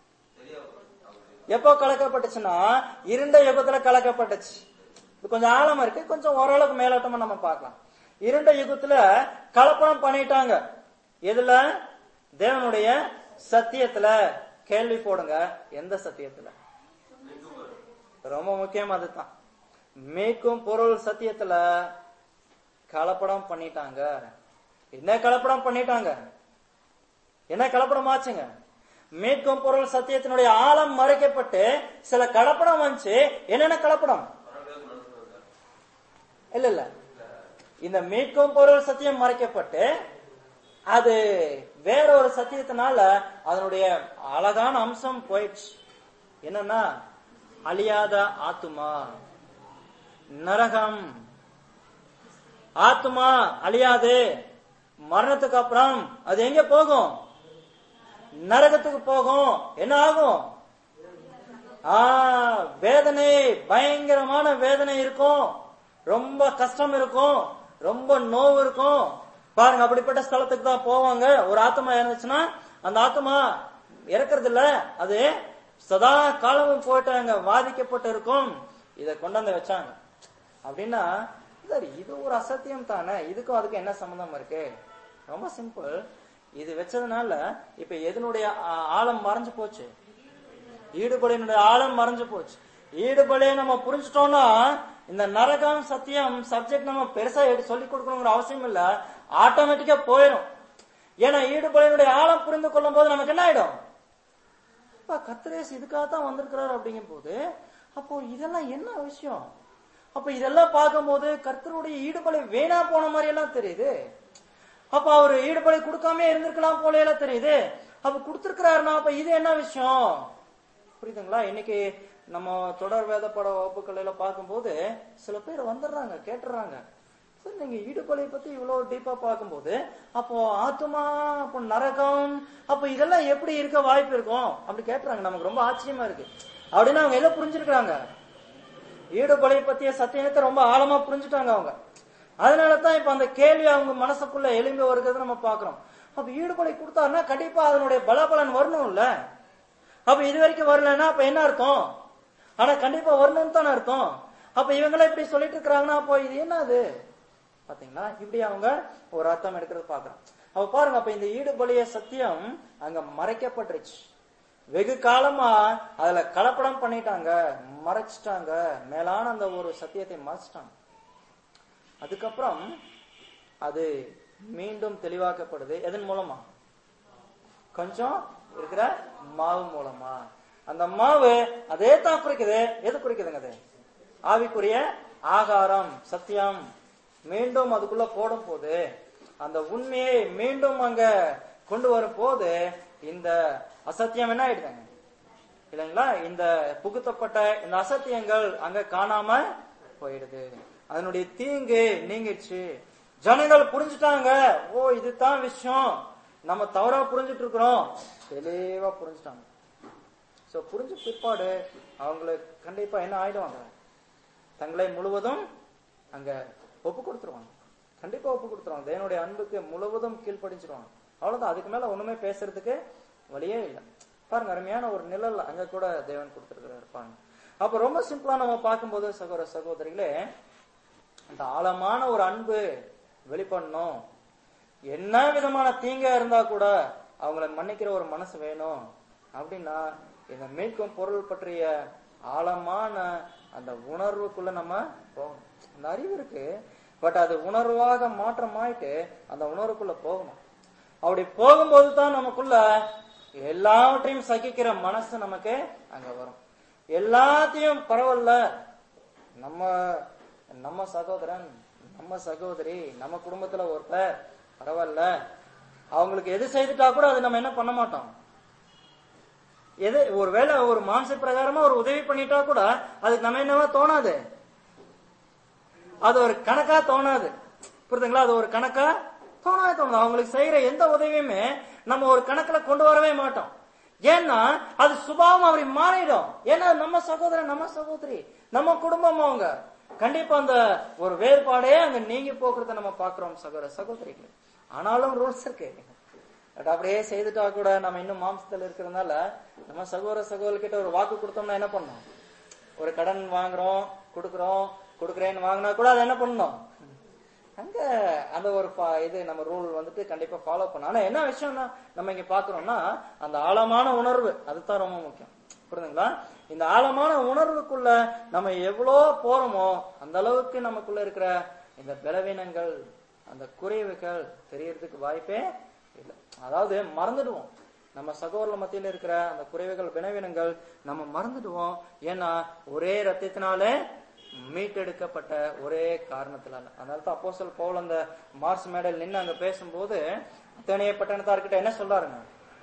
எப்போ கலக்கப்பட்டுச்சுன்னா இருண்ட யுகத்துல கலக்கப்பட்டுச்சு இது கொஞ்சம் ஆழமா இருக்கு கொஞ்சம் ஓரளவுக்கு மேலோட்டமா நம்ம பார்க்கலாம் இருண்ட யுகத்துல கலப்படம் பண்ணிட்டாங்க எதுல தேவனுடைய சத்தியத்துல கேள்வி போடுங்க எந்த சத்தியத்துல ரொம்ப முக்கியம் அதுதான் மீட்கும் பொருள் சத்தியத்துல கலப்படம் பண்ணிட்டாங்க என்ன கலப்படம் பண்ணிட்டாங்க என்ன கலப்படம் ஆச்சுங்க மீட்கும் பொருள் சத்தியத்தினுடைய ஆழம் மறைக்கப்பட்டு சில கலப்படம் வந்துச்சு என்னென்ன கலப்படம் இல்ல இல்ல இந்த மீட்கும் பொருள் சத்தியம் மறைக்கப்பட்டு அது வேற ஒரு சத்தியத்தினால அதனுடைய அழகான அம்சம் போயிடுச்சு என்னன்னா அழியாத ஆத்துமா நரகம் ஆத்துமா அழியாது மரணத்துக்கு அப்புறம் அது எங்க போகும் நரகத்துக்கு போகும் என்ன ஆகும் ஆ வேதனை பயங்கரமான வேதனை இருக்கும் ரொம்ப கஷ்டம் இருக்கும் ரொம்ப நோவு இருக்கும் பாருங்க அப்படிப்பட்ட ஸ்தலத்துக்கு தான் போவாங்க ஒரு ஆத்மா இருந்துச்சுன்னா அந்த ஆத்மா இறக்குறது இல்ல அது சதா காலமும் போயிட்டு அங்க வாதிக்கப்பட்டு இருக்கும் இதை கொண்டாந்து வச்சாங்க அப்படின்னா சரி இது ஒரு அசத்தியம் தானே இதுக்கும் அதுக்கும் என்ன சம்பந்தம் இருக்கு ரொம்ப சிம்பிள் இது வச்சதுனால இப்ப எதனுடைய ஆ- ஆழம் மறைஞ்சு போச்சு ஈடுபலியினுடைய ஆழம் மறைஞ்சு போச்சு ஈடுபலியை நம்ம புரிஞ்சுட்டோம்னா இந்த நரகம் சத்தியம் சப்ஜெக்ட் நம்ம பெருசா எடுத்து சொல்லி கொடுக்கணுங்கிற அவசியம் இல்ல ஆட்டோமேட்டிக்கா போயிடும் ஏன்னா ஈடுபலியினுடைய ஆழம் புரிந்து கொள்ளும் போது நமக்கு என்ன ஆயிடும் அப்பா கத்திரேஸ் இதுக்காக தான் வந்திருக்கிறாரு அப்படிங்கும் போது அப்போ இதெல்லாம் என்ன விஷயம் அப்ப இதெல்லாம் பார்க்கும்போது கர்த்தருடைய ஈடுபலை வீணா போன மாதிரி எல்லாம் தெரியுது அப்ப அவர் ஈடுபலை கொடுக்காம இருந்திருக்கலாம் போல எல்லாம் தெரியுது அப்ப கொடுத்திருக்கிறாருன்னா அப்ப இது என்ன விஷயம் புரியுதுங்களா இன்னைக்கு நம்ம தொடர் வேத பட வகுப்புகள் எல்லாம் பார்க்கும்போது சில பேர் வந்துடுறாங்க கேட்டுறாங்க சார் நீங்க ஈடுபலை பத்தி இவ்வளவு டீப்பா பார்க்கும்போது அப்போ ஆத்துமா அப்போ நரகம் அப்ப இதெல்லாம் எப்படி இருக்க வாய்ப்பு இருக்கும் அப்படி கேட்டுறாங்க நமக்கு ரொம்ப ஆச்சரியமா இருக்கு அப்படின்னு அவங்க எல்லாம் புரிஞ்சிருக்கிறாங்க ஈடுபலை பத்திய சத்தியத்தை ரொம்ப ஆழமா புரிஞ்சுட்டாங்க அவங்க அதனாலதான் இப்ப அந்த கேள்வி அவங்க மனசுக்குள்ள எலும்பி வருகிறது நம்ம பாக்குறோம் அப்ப ஈடுபலை கொடுத்தாருன்னா கண்டிப்பா அதனுடைய பலபலன் வரணும்ல அப்ப இது வரைக்கும் வரலன்னா அப்ப என்ன அர்த்தம் ஆனா கண்டிப்பா வரணும்னு தானே அர்த்தம் அப்ப இவங்களே இப்படி சொல்லிட்டு இருக்கிறாங்கன்னா அப்போ இது என்னது பாத்தீங்களா இப்படி அவங்க ஒரு அர்த்தம் எடுக்கிறது பாக்குறோம் அப்ப பாருங்க அப்ப இந்த ஈடுபலிய சத்தியம் அங்க மறைக்கப்பட்டுருச்சு வெகு காலமா அதுல கலப்படம் பண்ணிட்டாங்க மறைச்சிட்டாங்க மேலான அந்த ஒரு சத்தியத்தை மறைச்சிட்டாங்க அதுக்கப்புறம் அது மீண்டும் தெளிவாக்கப்படுது எதன் மூலமா கொஞ்சம் இருக்கிற மாவு மூலமா அந்த மாவு அதே தான் குறிக்குது எது குறிக்குதுங்க அது ஆவிக்குரிய ஆகாரம் சத்தியம் மீண்டும் அதுக்குள்ள போடும் போது அந்த உண்மையை மீண்டும் அங்க கொண்டு வரும் போது இந்த அசத்தியம் என்ன ஆயிடுதாங்க இல்லைங்களா இந்த புகுத்தப்பட்ட இந்த அசத்தியங்கள் அங்க காணாம போயிடுது அதனுடைய தீங்கு நீங்கிடுச்சு ஜனங்கள் புரிஞ்சுட்டாங்க ஓ இதுதான் விஷயம் நம்ம தவறா புரிஞ்சுட்டு இருக்கிறோம் தெளிவா புரிஞ்சுட்டாங்க சோ புரிஞ்ச பிற்பாடு அவங்களுக்கு கண்டிப்பா என்ன ஆயிடுவாங்க தங்களை முழுவதும் அங்க ஒப்பு கொடுத்துருவாங்க கண்டிப்பா ஒப்பு கொடுத்துருவாங்க தேவனுடைய அன்புக்கு முழுவதும் கீழ்ப்படிஞ்சிருவாங்க அவ்வளவுதான் அதுக்கு மேல ஒண்ணுமே பேசுறதுக்கு வழியே இல்லை பாருங்க அருமையான ஒரு நிழல் அங்க கூட தேவன் கொடுத்துருக்கிறார் இருப்பாங்க அப்ப ரொம்ப சிம்பிளா நம்ம பார்க்கும்போது சகோதர சகோதரிகளே அந்த ஆழமான ஒரு அன்பு வெளிப்படணும் என்ன விதமான தீங்கா இருந்தா கூட அவங்கள மன்னிக்கிற ஒரு மனசு வேணும் அப்படின்னா இந்த மீட்கும் பொருள் பற்றிய ஆழமான அந்த உணர்வுக்குள்ள நம்ம போகணும் அந்த அறிவு இருக்கு பட் அது உணர்வாக மாற்றமாயிட்டு அந்த உணர்வுக்குள்ள போகணும் அப்படி போகும்போது தான் நமக்குள்ள எல்லாவற்றையும் சகிக்கிற மனசு நமக்கு அங்க வரும் எல்லாத்தையும் பரவாயில்ல நம்ம நம்ம சகோதரன் நம்ம சகோதரி நம்ம குடும்பத்துல ஒருத்தர் பரவாயில்ல அவங்களுக்கு எது செய்துட்டா கூட அது நம்ம என்ன பண்ண மாட்டோம் எது ஒருவேளை ஒரு மானச பிரகாரமா ஒரு உதவி பண்ணிட்டா கூட அதுக்கு நம்ம என்னவா தோணாது அது ஒரு கணக்கா தோணாது புரியுதுங்களா அது ஒரு கணக்கா தோணாது தோணுது அவங்களுக்கு செய்யற எந்த உதவியுமே நம்ம ஒரு கணக்குல கொண்டு வரவே மாட்டோம் ஏன்னா அது சுபாவம் அப்படி மாறிடும் ஏன்னா நம்ம சகோதரன் நம்ம சகோதரி நம்ம குடும்பம் அவங்க கண்டிப்பா அந்த ஒரு வேறுபாடே அங்க நீங்கி போக்குறத நம்ம பாக்குறோம் சகோதர சகோதரிகள் ஆனாலும் ரூல்ஸ் இருக்கு பட் அப்படியே செய்துட்டா கூட நம்ம இன்னும் மாம்சத்துல இருக்கிறதுனால நம்ம சகோதர சகோதரிகிட்ட ஒரு வாக்கு கொடுத்தோம்னா என்ன பண்ணணும் ஒரு கடன் வாங்குறோம் கொடுக்குறோம் கொடுக்குறேன்னு வாங்கினா கூட அதை என்ன பண்ணணும் அங்க அந்த ஒரு பா- இது நம்ம ரூல் வந்துட்டு கண்டிப்பா ஃபாலோ பண்ணணும் ஆனா என்ன விஷயம்னா நம்ம இங்க பாக்குறோம்னா அந்த ஆழமான உணர்வு அதுதான் ரொம்ப முக்கியம் புரியுதுங்களா இந்த ஆழமான உணர்வுக்குள்ள நம்ம எவ்வளோ போறோமோ அந்த அளவுக்கு நமக்குள்ள இருக்கிற இந்த பலவீனங்கள் அந்த குறைவுகள் தெரியறதுக்கு வாய்ப்பே இல்லை அதாவது மறந்துடுவோம் நம்ம சகோதர மத்தியில இருக்கிற அந்த குறைவுகள் வினவீனங்கள் நம்ம மறந்துடுவோம் ஏன்னா ஒரே ரத்தத்தினாலே மீட்டெடுக்கப்பட்ட ஒரே காரணத்தினால அதனால தான் அப்போஸ்தலர் பவுல் அந்த மார்ஸ் மேடையில் நின்று அங்க பேசும்போது அத்தனைய பட்டணத்தார்கிட்ட என்ன சொல்றாருங்க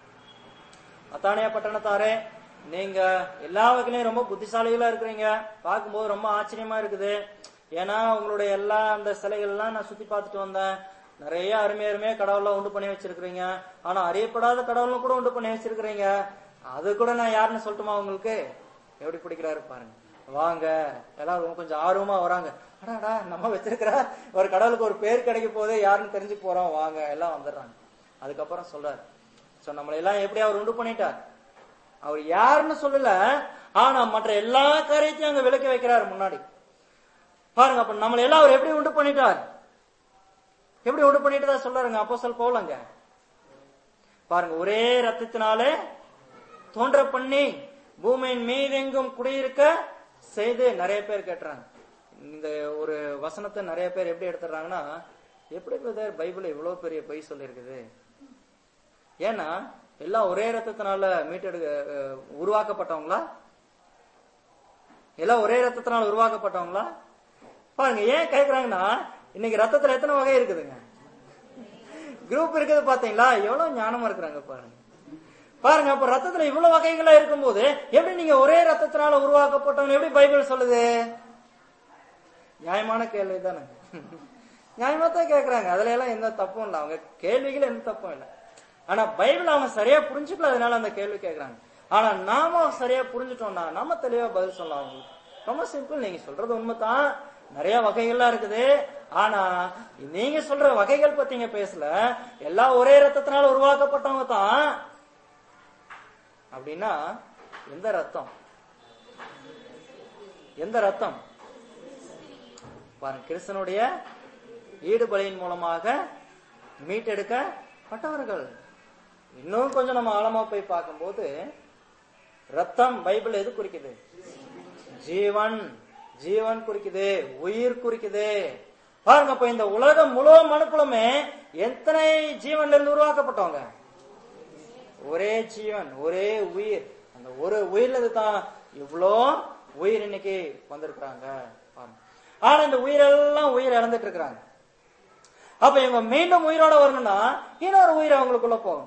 அத்தானியா பட்டணத்தாரே நீங்க எல்லா வகையிலையும் ரொம்ப புத்திசாலிகளா இருக்கிறீங்க பார்க்கும்போது ரொம்ப ஆச்சரியமா இருக்குது ஏன்னா உங்களுடைய எல்லா அந்த சிலைகள் எல்லாம் நான் சுத்தி பார்த்துட்டு வந்தேன் நிறைய அருமை அருமையா கடவுள்லாம் உண்டு பண்ணி வச்சிருக்கிறீங்க ஆனா அறியப்படாத கடவுளும் கூட உண்டு பண்ணி வச்சிருக்கிறீங்க அது கூட நான் யாருன்னு சொல்லட்டுமா உங்களுக்கு எப்படி பிடிக்கிறாரு பாருங்க வாங்க எல்லாரும் கொஞ்சம் ஆர்வமா வராங்க அடாடா நம்ம வச்சிருக்கிற ஒரு கடவுளுக்கு ஒரு பேர் கிடைக்க போதே யாருன்னு தெரிஞ்சு போறோம் வாங்க எல்லாம் வந்துடுறாங்க அதுக்கப்புறம் சொல்றாரு சோ நம்மளை எல்லாம் எப்படி அவர் உண்டு பண்ணிட்டார் அவர் யாருன்னு சொல்லல ஆனா மற்ற எல்லா காரியத்தையும் அங்க விலக்கி வைக்கிறார் முன்னாடி பாருங்க அப்ப நம்மளை எல்லாம் அவர் எப்படி உண்டு பண்ணிட்டார் எப்படி உண்டு பண்ணிட்டதா சொல்றாருங்க அப்போ சொல் போலங்க பாருங்க ஒரே ரத்தத்தினாலே தோன்ற பண்ணி பூமியின் மீதெங்கும் குடியிருக்க செய்து நிறைய பேர் கேட்டுறாங்க இந்த ஒரு வசனத்தை நிறைய பேர் எப்படி எடுத்துறாங்கன்னா எப்படி பிரதர் பைபிள் இவ்வளவு பெரிய பொய் சொல்லியிருக்குது ஏன்னா எல்லாம் ஒரே ரத்தத்தினால மீட்டெடு அஹ், உருவாக்கப்பட்டவங்களா எல்லாம் ஒரே ரத்தத்தினால உருவாக்கப்பட்டவங்களா பாருங்க ஏன் கேக்குறாங்கன்னா இன்னைக்கு ரத்தத்துல எத்தனை வகை இருக்குதுங்க குரூப் இருக்குது பாத்தீங்களா எவ்வளவு ஞானமா இருக்கிறாங்க பாருங்க பாருங்க அப்ப ரத்தத்துல இவ்வளவு வகைகளா இருக்கும்போது எப்படி நீங்க ஒரே ரத்தத்தினால உருவாக்கப்பட்டவங்க எப்படி பைபிள் சொல்லுது நியாயமான கேள்வி தானே நியாயமா தான் கேக்குறாங்க அதுல எல்லாம் எந்த தப்பும் இல்லை அவங்க கேள்விகள் எந்த தப்பும் இல்லை ஆனா பைபிள் அவங்க சரியா புரிஞ்சுக்கல அதனால அந்த கேள்வி கேக்குறாங்க ஆனா நாம சரியா புரிஞ்சுட்டோம்னா நம்ம தெளிவா பதில் சொல்லலாம் அவங்களுக்கு ரொம்ப சிம்பிள் நீங்க சொல்றது உண்மைதான் நிறைய வகைகள்லாம் இருக்குது ஆனா நீங்க சொல்ற வகைகள் பத்திங்க பேசல எல்லாம் ஒரே ரத்தத்தினால உருவாக்கப்பட்டவங்க தான் அப்படின்னா எந்த ரத்தம் எந்த ரத்தம் பாருங்க கிறிஸ்தனுடைய ஈடுபலியின் மூலமாக மீட்டெடுக்கப்பட்டவர்கள் இன்னும் கொஞ்சம் நம்ம ஆழமா போய் பார்க்கும்போது ரத்தம் பைபிள் எது குறிக்குது ஜீவன் ஜீவன் குறிக்குது உயிர் குறிக்குது பாருங்க இப்ப இந்த உலகம் முழு மனுக்குளமே எத்தனை ஜீவன்ல இருந்து உருவாக்கப்பட்டவங்க ஒரே ஜீவன் ஒரே உயிர் அந்த ஒரு உயிர்ல தான் இவ்வளோ உயிர் இன்னைக்கு வந்திருக்கிறாங்க பாருங்க. ஆனா இந்த உயிரெல்லாம் உயிர் இழந்துட்டு இருக்கிறாங்க அப்ப இவங்க மீண்டும் உயிரோட வரணும்னா இன்னொரு உயிர் அவங்களுக்குள்ள போகும்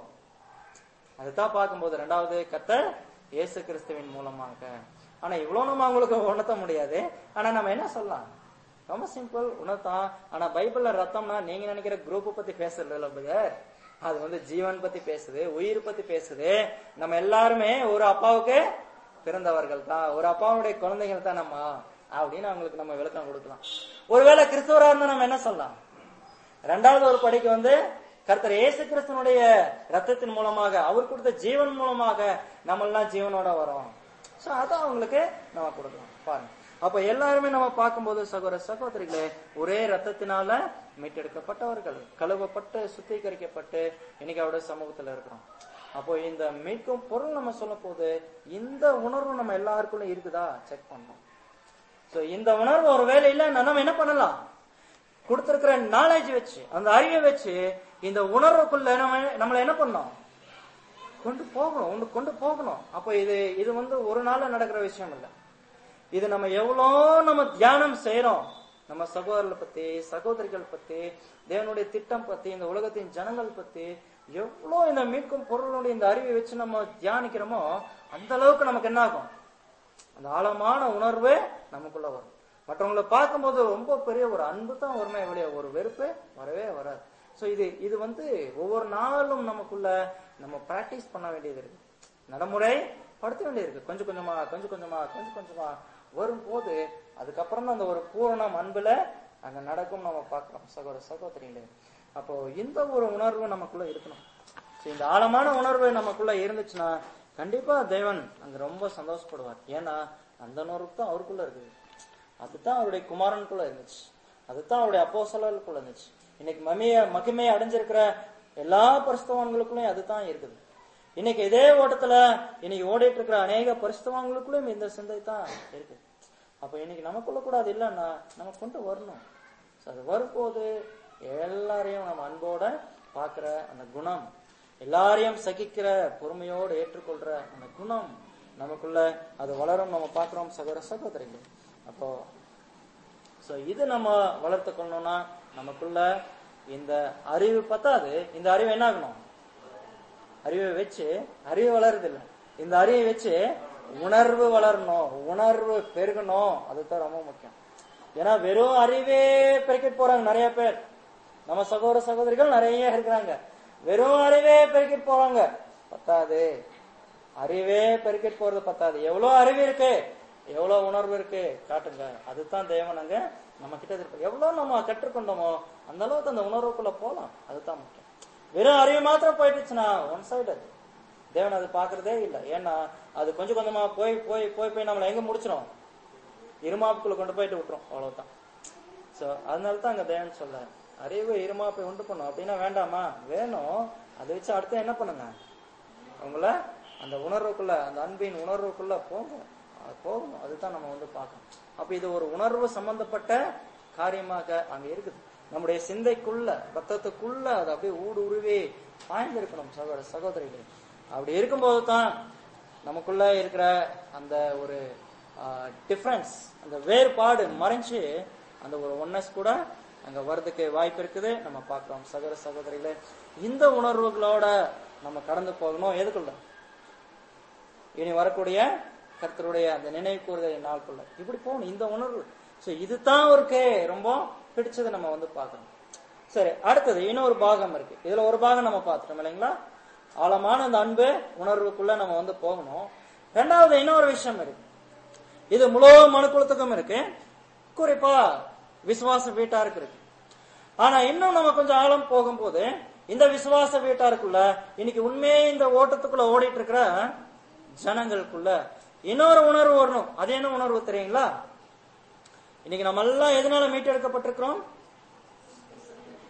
அதுதான் பார்க்கும்போது ரெண்டாவது கர்த்தர் இயேசு கிறிஸ்துவின் மூலமாக ஆனா இவ்வளவு நம்ம அவங்களுக்கு உணர்த்த முடியாது ஆனா நம்ம என்ன சொல்லலாம் ரொம்ப சிம்பிள் உணர்த்தான் ஆனா பைபிள்ல ரத்தம்னா நீங்க நினைக்கிற குரூப் பத்தி பேசுறது இல்ல brother. அது வந்து ஜீவன் பத்தி பேசுது உயிர் பத்தி பேசுது நம்ம எல்லாருமே ஒரு அப்பாவுக்கு பிறந்தவர்கள் தான் ஒரு அப்பாவுடைய குழந்தைகள் தான் நம்ம அப்படின்னு அவங்களுக்கு நம்ம விளக்கம் கொடுக்கலாம் ஒருவேளை கிறிஸ்தவரா இருந்தா நம்ம என்ன சொல்லலாம் ரெண்டாவது ஒரு படிக்கு வந்து கர்த்தர் இயேசு கிறிஸ்துனுடைய ரத்தத்தின் மூலமாக அவர் கொடுத்த ஜீவன் மூலமாக நம்ம எல்லாம் ஜீவனோட வரோம் சோ அதான் அவங்களுக்கு நம்ம கொடுக்கலாம் பாருங்க அப்ப எல்லாருமே நம்ம பார்க்கும்போது சகோதர சகோதரிகளே ஒரே ரத்தத்தினால மீட்டெடுக்கப்பட்டவர்கள் கழுவப்பட்டு சுத்திகரிக்கப்பட்டு இன்னைக்கு அவருடைய சமூகத்துல இருக்கிறோம் அப்போ இந்த மீட்கும் பொருள் நம்ம சொல்ல போது இந்த உணர்வு நம்ம எல்லாருக்குள்ள இருக்குதா செக் பண்ணணும் சோ இந்த உணர்வு ஒரு வேலை இல்லைன்னா நம்ம என்ன பண்ணலாம் கொடுத்திருக்கிற நாலேஜ் வச்சு அந்த அறிவை வச்சு இந்த உணர்வுக்குள்ள நம்ம நம்மள என்ன பண்ணோம் கொண்டு போகணும் ஒன்று கொண்டு போகணும் அப்போ இது இது வந்து ஒரு நாள்ல நடக்கிற விஷயம் இல்லை இது நம்ம எவ்வளோ நம்ம தியானம் செய்யறோம் நம்ம சகோதரர்களை பத்தி சகோதரிகள் பத்தி தேவனுடைய திட்டம் பத்தி இந்த உலகத்தின் ஜனங்கள் பத்தி எவ்வளோ இந்த மீட்கும் பொருளுடைய இந்த அறிவை வச்சு நம்ம தியானிக்கிறோமோ அந்த அளவுக்கு நமக்கு என்ன ஆகும் அந்த ஆழமான உணர்வு நமக்குள்ள வரும் மற்றவங்களை பார்க்கும்போது ரொம்ப பெரிய ஒரு அன்பு தான் வருமே வெளியே ஒரு வெறுப்பு வரவே வராது சோ இது இது வந்து ஒவ்வொரு நாளும் நமக்குள்ள நம்ம பிராக்டிஸ் பண்ண வேண்டியது இருக்கு நடைமுறை படுத்த வேண்டியது இருக்கு கொஞ்சம் கொஞ்சமா கொஞ்சம் கொஞ்சமா கொஞ்சம் கொஞ்சமா வரும்போது அதுக்கப்புறம் தான் அந்த ஒரு பூரணம் அன்புல அங்க நடக்கும் நம்ம பார்க்கிறோம் சகோதர சகோதரிகளே அப்போ இந்த ஒரு உணர்வு நமக்குள்ள இருக்கணும் So, இந்த ஆழமான உணர்வு நமக்குள்ள இருந்துச்சுன்னா கண்டிப்பா தேவன் அங்க ரொம்ப சந்தோஷப்படுவார் ஏன்னா அந்த உணர்வு தான் அவருக்குள்ள இருக்குது அதுதான் அவருடைய குமாரனுக்குள்ள இருந்துச்சு அதுதான் அவருடைய அப்போசலருக்குள்ள இருந்துச்சு இன்னைக்கு மமிய மகிமையை அடைஞ்சிருக்கிற எல்லா பரிசுத்தவான்களுக்குள்ளயும் அதுதான் இருக்குது இன்னைக்கு இதே ஓட்டத்துல இன்னைக்கு ஓடிட்டு இருக்கிற அநேக பரிசுத்தவான்களுக்குள்ளயும் இந்த சிந்தை தான் இருக்குது அப்ப இன்னைக்கு நமக்குள்ள கூட அது இல்லைன்னா நம்ம கொண்டு வரணும் So, அது வரும்போது எல்லாரையும் நம்ம அன்போட பார்க்கிற அந்த குணம் எல்லாரையும் சகிக்கிற பொறுமையோடு ஏற்றுக்கொள்ற அந்த குணம் நமக்குள்ள அது வளரும் நம்ம பார்க்கிறோம் சகோதர சகோதரிகள் அப்போ சோ இது நம்ம வளர்த்து கொள்ளணும்னா நமக்குள்ள இந்த அறிவு பத்தாது இந்த அறிவு என்ன ஆகணும் அறிவை வச்சு அறிவு வளருது இல்ல இந்த அறிவை வச்சு உணர்வு வளரணும் உணர்வு பெருகணும் அதுதான் ரொம்ப முக்கியம் ஏன்னா வெறும் அறிவே பெருக்கிட்டு போறாங்க நிறைய பேர் நம்ம சகோதர சகோதரிகள் நிறைய இருக்கிறாங்க வெறும் அறிவே பெருக்கிட்டு போறாங்க பத்தாது அறிவே பெருக்கிட்டு போறது பத்தாது எவ்வளவு அறிவு இருக்கு எவ்வளவு உணர்வு இருக்கு காட்டுங்க அதுதான் தேவன் அங்க நம்ம கிட்ட இருக்கு எவ்வளவு நம்ம கற்றுக்கொண்டோமோ அந்த அளவுக்கு அந்த உணர்வுக்குள்ள போலாம் அதுதான் முக்கியம் வெறும் அறிவு மாத்திரம் போயிடுச்சுன்னா ஒன் சைடு அது தேவன் அது பாக்குறதே இல்லை ஏன்னா அது கொஞ்சம் கொஞ்சமா போய் போய் போய் போய் நம்மளை எங்க முடிச்சிடும் இருமாப்புக்குள்ள கொண்டு போயிட்டு விட்டுரும் அவ்வளவுதான் சோ அதனால தான் அங்க தேவன் சொல்ல அறிவு இருமாப்பை உண்டு பண்ணும் அப்படின்னா வேண்டாமா வேணும் அதை வச்சு அடுத்து என்ன பண்ணுங்க அவங்கள அந்த உணர்வுக்குள்ள அந்த அன்பின் உணர்வுக்குள்ள போங்க அது போகணும் அதுதான் நம்ம வந்து பார்க்கணும் அப்ப இது ஒரு உணர்வு சம்பந்தப்பட்ட காரியமாக அங்க இருக்குது நம்முடைய சிந்தைக்குள்ள ரத்தத்துக்குள்ள அது அப்படியே ஊடுருவி பாய்ந்திருக்கணும் சகோதர சகோதரிகள் அப்படி இருக்கும்போது தான் நமக்குள்ள இருக்கிற அந்த ஒரு டிஃபரன்ஸ் அந்த வேறுபாடு மறைஞ்சு அந்த ஒரு ஒன்னஸ் கூட அங்க வர்றதுக்கு வாய்ப்பு இருக்குது நம்ம பார்க்கிறோம் சகோதர சகோதரிகளே இந்த உணர்வுகளோட நம்ம கடந்து போகணும் எதுக்குள்ள இனி வரக்கூடிய கர்த்தருடைய அந்த நினைவு கூறுதல் நாளுக்குள்ள இப்படி போகணும் இந்த உணர்வு சோ இதுதான் ஒரு ரொம்ப பிடிச்சதை நம்ம வந்து பார்க்கணும் சரி அடுத்தது இன்னொரு பாகம் இருக்கு இதுல ஒரு பாகம் நம்ம பார்த்துட்டோம் இல்லைங்களா ஆழமான அந்த அன்பு உணர்வுக்குள்ள நம்ம வந்து போகணும் ரெண்டாவது இன்னொரு விஷயம் இருக்கு இது முழு மனுக்குலத்துக்கும் இருக்கு குறிப்பா விசுவாச வீட்டாருக்கு இருக்கு ஆனா இன்னும் நம்ம கொஞ்சம் ஆழம் போகும்போது இந்த விசுவாச வீட்டாருக்குள்ள இன்னைக்கு உண்மையே இந்த ஓட்டத்துக்குள்ள ஓடிட்டு இருக்கிற ஜனங்களுக்குள்ள இன்னொரு உணர்வு வரணும் அது என்ன உணர்வு தெரியுங்களா இன்னைக்கு நம்ம எல்லாம் எதனால மீட்டெடுக்கப்பட்டிருக்கிறோம்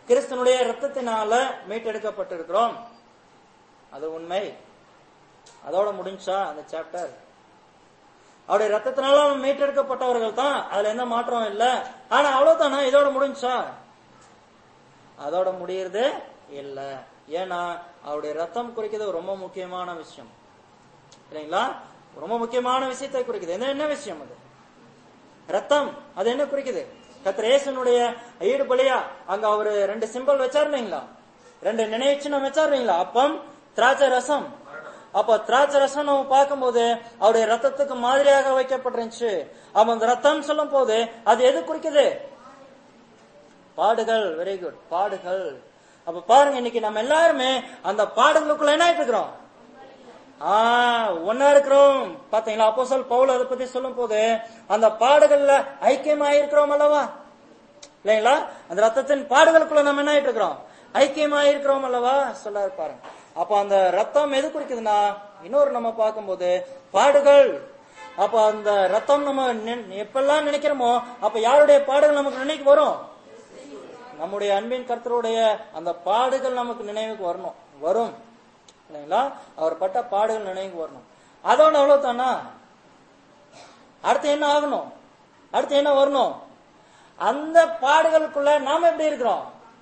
கிறிஸ்தனுடைய ரத்தத்தினால மீட்டெடுக்கப்பட்டிருக்கிறோம் அது உண்மை அதோட முடிஞ்சா அந்த சாப்டர் அவருடைய ரத்தத்தினால அவன் மீட்டெடுக்கப்பட்டவர்கள் தான் அதுல எந்த மாற்றம் இல்ல ஆனா அவ்வளவுதானா இதோட முடிஞ்சா அதோட முடியறது இல்ல ஏன்னா அவருடைய ரத்தம் குறிக்கிறது ரொம்ப முக்கியமான விஷயம் சரிங்களா ரொம்ப முக்கியமான விஷயத்தை குறிக்குது என்ன என்ன விஷயம் அது ரத்தம் அது என்ன குறிக்குது கத்திரேசனுடைய ஈடு பலியா அங்க அவரு ரெண்டு சிம்பிள் வச்சாருங்களா ரெண்டு நினைவு சின்னம் வச்சாருங்களா அப்பம் திராட்சை ரசம் அப்ப திராட்சை ரசம் நம்ம பார்க்கும்போது அவருடைய ரத்தத்துக்கு மாதிரியாக வைக்கப்பட்டிருந்துச்சு அப்ப அந்த ரத்தம் சொல்லும் போது அது எது குறிக்குது பாடுகள் வெரி குட் பாடுகள் அப்ப பாருங்க இன்னைக்கு நம்ம எல்லாருமே அந்த பாடுகளுக்குள்ள என்ன ஆயிட்டு இருக்கிறோம் ஆஹ் ஒன்னா இருக்கிறோம் பாத்தீங்களா அப்போ சொல் பவுல் அதை பத்தி சொல்லும் போது அந்த பாடுகள்ல ஐக்கியமாயிருக்கிறோம் அல்லவா இல்லைங்களா அந்த ரத்தத்தின் பாடுகளுக்குள்ள நம்ம என்ன ஆயிட்டு இருக்கிறோம் ஐக்கியமாயிருக்கிறோம் அல்லவா சொல்ல பாருங்க அப்ப அந்த ரத்தம் எது குறிக்குதுன்னா இன்னொரு நம்ம பார்க்கும்போது பாடுகள் அப்ப அந்த ரத்தம் நம்ம நின்- எப்பெல்லாம் நினைக்கிறோமோ அப்ப யாருடைய பாடுகள் நமக்கு நினைக்கு வரும் நம்முடைய அன்பின் கர்த்தருடைய அந்த பாடுகள் நமக்கு நினைவுக்கு வரணும் வரும் இல்லைங்களா அவர் பட்ட பாடுகள் நினைவுக்கு வரணும் அதோட அவ்வளவு தானா அடுத்து என்ன ஆகணும் அடுத்து என்ன வரணும் அந்த பாடுகளுக்குள்ள நாம எப்படி இருக்கிறோம்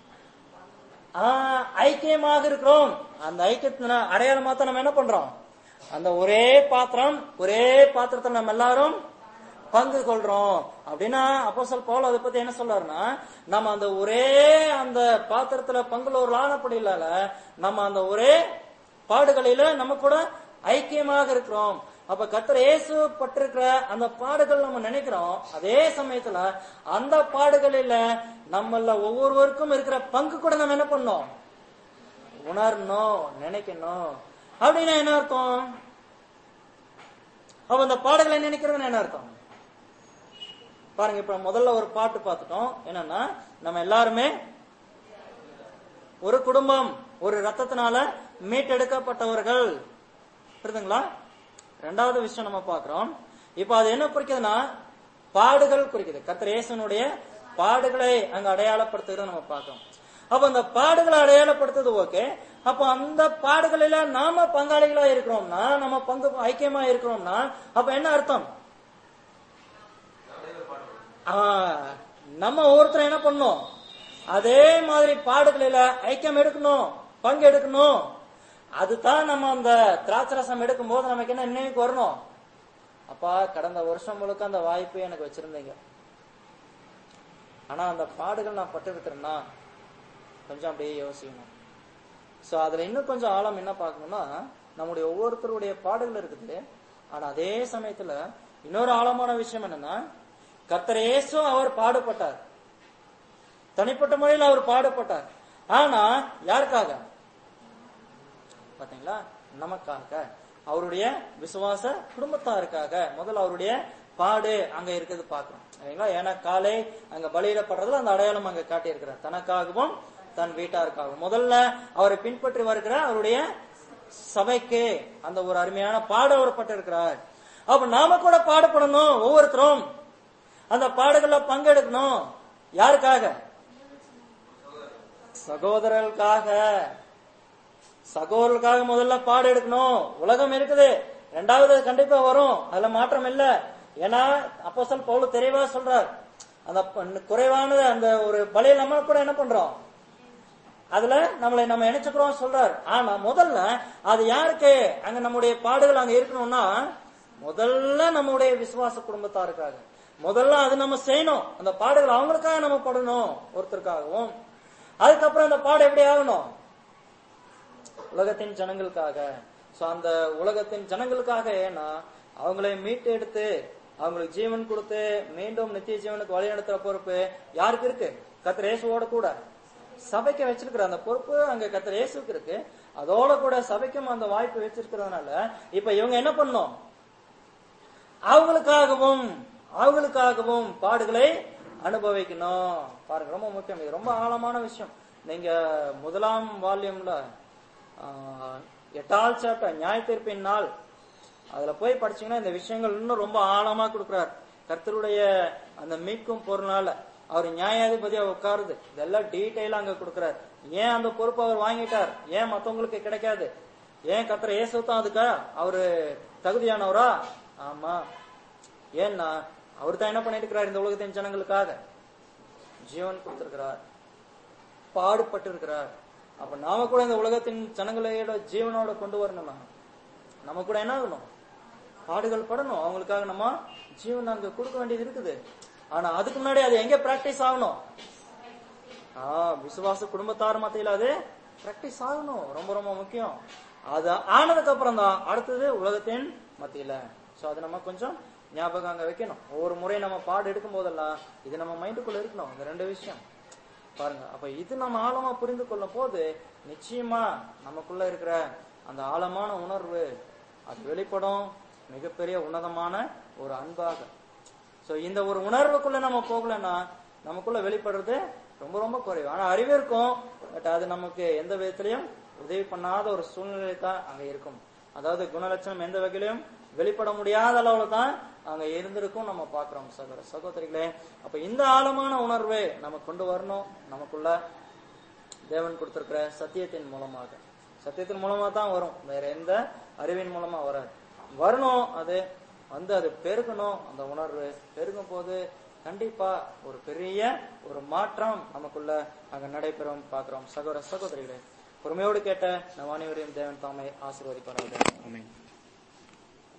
ஆஹ், ஐக்கியமாக இருக்கிறோம் அந்த ஐக்கியத்தின அடையாளமா தான் நம்ம என்ன பண்றோம் அந்த ஒரே பாத்திரம் ஒரே பாத்திரத்தை நம்ம எல்லாரும் பங்கு கொள்றோம் அப்படின்னா அப்போ சொல் போல அதை பத்தி என்ன சொல்றாருன்னா நம்ம அந்த ஒரே அந்த பாத்திரத்துல பங்குள்ளவர்களானப்படி இல்லால நம்ம அந்த ஒரே பாடுகளில நம்ம கூட ஐக்கியமாக இருக்கிறோம் அப்ப கர்த்தர் இயேசு பட்டிருக்கிற அந்த பாடுகள் நம்ம நினைக்கிறோம் அதே சமயத்துல அந்த பாடுகளில நம்மள ஒவ்வொருவருக்கும் இருக்கிற பங்கு கூட நம்ம என்ன பண்ணோம் உணரணும் நினைக்கணும் அப்படின்னா என்ன அர்த்தம் அப்ப அந்த பாடுகளை நினைக்கிறதுன்னு என்ன அர்த்தம் பாருங்க இப்ப முதல்ல ஒரு பாட்டு பார்த்துட்டோம் என்னன்னா நம்ம எல்லாருமே ஒரு குடும்பம் ஒரு ரத்தத்தினால மீட்டெடுக்கப்பட்டவர்கள் புரியுதுங்களா ரெண்டாவது விஷயம் நம்ம பார்க்கிறோம் இப்ப அது என்ன குறிக்குதுன்னா பாடுகள் குறிக்குது கர்த்தர் இயேசுனுடைய பாடுகளை அங்க அடையாளப்படுத்துகிறத நம்ம பார்க்கிறோம் அப்ப அந்த பாடுகளை அடையாளப்படுத்துறது ஓகே அப்ப அந்த பாடுகளில நாம பங்காளிகளா இருக்கிறோம்னா நம்ம பங்கு ஐக்கியமா இருக்கிறோம்னா அப்ப என்ன அர்த்தம் ஆ, நம்ம ஒவ்வொருத்தரும் என்ன பண்ணணும் அதே மாதிரி பாடுகளில ஐக்கியம் எடுக்கணும் பங்கு எடுக்கணும் அதுதான் நம்ம அந்த திராட்சை ரசம் எடுக்கும் போது நமக்கு என்ன நினைவுக்கு வரணும் அப்பா கடந்த வருஷம் முழுக்க அந்த வாய்ப்பு எனக்கு வச்சிருந்தீங்க ஆனா அந்த பாடுகள் நான் பட்டிருக்கிறேன்னா கொஞ்சம் அப்படியே யோசிக்கணும் சோ அதுல இன்னும் கொஞ்சம் ஆழம் என்ன பார்க்கணும்னா நம்முடைய ஒவ்வொருத்தருடைய பாடுகள் இருக்குது ஆனா அதே சமயத்துல இன்னொரு ஆழமான விஷயம் என்னன்னா கர்த்தர் இயேசு அவர் பாடுபட்டார் தனிப்பட்ட முறையில் அவர் பாடுபட்டார் ஆனா யாருக்காக பாத்தீங்களா நமக்காக அவருடைய விசுவாச குடும்பத்தாருக்காக முதல்ல அவருடைய பாடு அங்க இருக்குது பாக்குறோம் சரிங்களா ஏன்னா காலை அங்க பலியிடப்படுறதுல அந்த அடையாளம் அங்க காட்டி இருக்கிறார் தனக்காகவும் தன் வீட்டாருக்காகவும் முதல்ல அவரை பின்பற்றி வருகிற அவருடைய சபைக்கு அந்த ஒரு அருமையான பாடு அவர் பட்டிருக்கிறார் அப்ப நாம கூட பாடுபடணும் ஒவ்வொருத்தரும் அந்த பாடுகள்ல பங்கெடுக்கணும் யாருக்காக சகோதரர்களுக்காக சகோதரர்களுக்காக முதல்ல பாடு எடுக்கணும் உலகம் இருக்குது ரெண்டாவது அது கண்டிப்பா வரும் அதுல மாற்றம் இல்ல ஏன்னா அப்போஸ்தலன் பவுல் தெளிவா சொல்றார் அந்த ப- குறைவானது அந்த ஒரு பலியை நம்ம கூட என்ன பண்றோம் அதுல நம்மளை நம்ம இணைச்சுக்கிறோம் சொல்றார் ஆனா முதல்ல அது யாருக்கு அங்க நம்முடைய பாடுகள் அங்க இருக்கணும்னா முதல்ல நம்முடைய விசுவாச குடும்பத்தாருக்காக முதல்ல அது நம்ம செய்யணும் அந்த பாடுகள் அவங்களுக்காக நம்ம படணும் ஒருத்தருக்காகவும் அதுக்கப்புறம் அந்த பாடு எப்படி ஆகணும் உலகத்தின் ஜனங்களுக்காக சோ அந்த உலகத்தின் ஜனங்களுக்காக ஏன்னா அவங்களை மீட்டு எடுத்து அவங்களுக்கு ஜீவன் கொடுத்து மீண்டும் நித்திய ஜீவனுக்கு வழி நடத்துற பொறுப்பு யாருக்கு இருக்கு கத்திர இயேசுவோட கூட சபைக்கு வச்சிருக்கிற அந்த பொறுப்பு அங்க கத்திர இயேசுக்கு இருக்கு அதோட கூட சபைக்கும் அந்த வாய்ப்பு வச்சிருக்கிறதுனால இப்ப இவங்க என்ன பண்ணும் அவங்களுக்காகவும் அவங்களுக்காகவும் பாடுகளை அனுபவிக்கணும் பாருங்க ரொம்ப முக்கியம் இது ரொம்ப ஆழமான விஷயம் நீங்க முதலாம் வால்யூம்ல எட்டால் சாப்டர் நியாய தீர்ப்பின் நாள் அதுல போய் படிச்சீங்கன்னா இந்த விஷயங்கள் இன்னும் ரொம்ப ஆழமா கொடுக்கிறார் கர்த்தருடைய அந்த மீட்கும் பொருளால அவர் நியாயாதிபதியா உட்காருது இதெல்லாம் டீட்டெயிலா அங்க கொடுக்கிறார் ஏன் அந்த பொறுப்பு அவர் வாங்கிட்டார் ஏன் மத்தவங்களுக்கு கிடைக்காது ஏன் கத்திர ஏசுத்தான் அதுக்கா அவரு தகுதியானவரா ஆமா ஏன்னா அவர் தான் என்ன பண்ணிட்டு இருக்கிறார் இந்த உலகத்தின் ஜனங்களுக்காக ஜீவன் கொடுத்திருக்கிறார் பாடுபட்டு இருக்கிறார் அப்ப நாம கூட இந்த உலகத்தின் ஜனங்களோட ஜீவனோட கொண்டு வரணும்னா நம்ம கூட என்ன ஆகணும் பாடுகள் படணும் அவங்களுக்காக நம்ம ஜீவன் அங்க கொடுக்க வேண்டியது இருக்குது ஆனா அதுக்கு முன்னாடி அது எங்க பிராக்டிஸ் ஆகணும் ஆஹ் விசுவாச குடும்பத்தார் மத்தியில அது பிராக்டிஸ் ஆகணும் ரொம்ப ரொம்ப முக்கியம் அது ஆனதுக்கு அப்புறம் தான் அடுத்தது உலகத்தின் மத்தியில சோ அது நம்ம கொஞ்சம் ஞாபகம் அங்க வைக்கணும் ஒவ்வொரு முறை நம்ம பாடு எடுக்கும் போதெல்லாம் இது நம்ம மைண்டுக்குள்ள இருக்கணும் இந்த ரெண்டு விஷயம் பாருங்க அப்ப இது நம்ம ஆழமா புரிந்து கொள்ளும் போது நிச்சயமா நமக்குள்ள இருக்கிற அந்த ஆழமான உணர்வு அது வெளிப்படும் மிகப்பெரிய உன்னதமான ஒரு அன்பாக சோ இந்த ஒரு உணர்வுக்குள்ள நம்ம போகலன்னா நமக்குள்ள வெளிப்படுறது ரொம்ப ரொம்ப குறைவு ஆனா அறிவு இருக்கும் பட் அது நமக்கு எந்த விதத்திலையும் உதவி பண்ணாத ஒரு சூழ்நிலை தான் அங்க இருக்கும் அதாவது குணலட்சணம் எந்த வகையிலும் வெளிப்பட முடியாத அளவுல தான் அங்க இருந்திருக்கும் நம்ம பாக்குறோம் சகோதர சகோதரிகளே அப்ப இந்த ஆழமான உணர்வு நம்ம கொண்டு வரணும் நமக்குள்ள தேவன் கொடுத்திருக்கிற சத்தியத்தின் மூலமாக சத்தியத்தின் மூலமா தான் வரும் வேற எந்த அறிவின் மூலமா வராது வரணும் அது வந்து அது பெருகணும் அந்த உணர்வு பெருகும் போது கண்டிப்பா ஒரு பெரிய ஒரு மாற்றம் நமக்குள்ள அங்க நடைபெறும் பாக்குறோம் சகோதர சகோதரிகளே பொறுமையோடு கேட்ட நம் அனைவரையும் தேவன் தாமை ஆசீர்வதிப்பார்கள் ஆமென்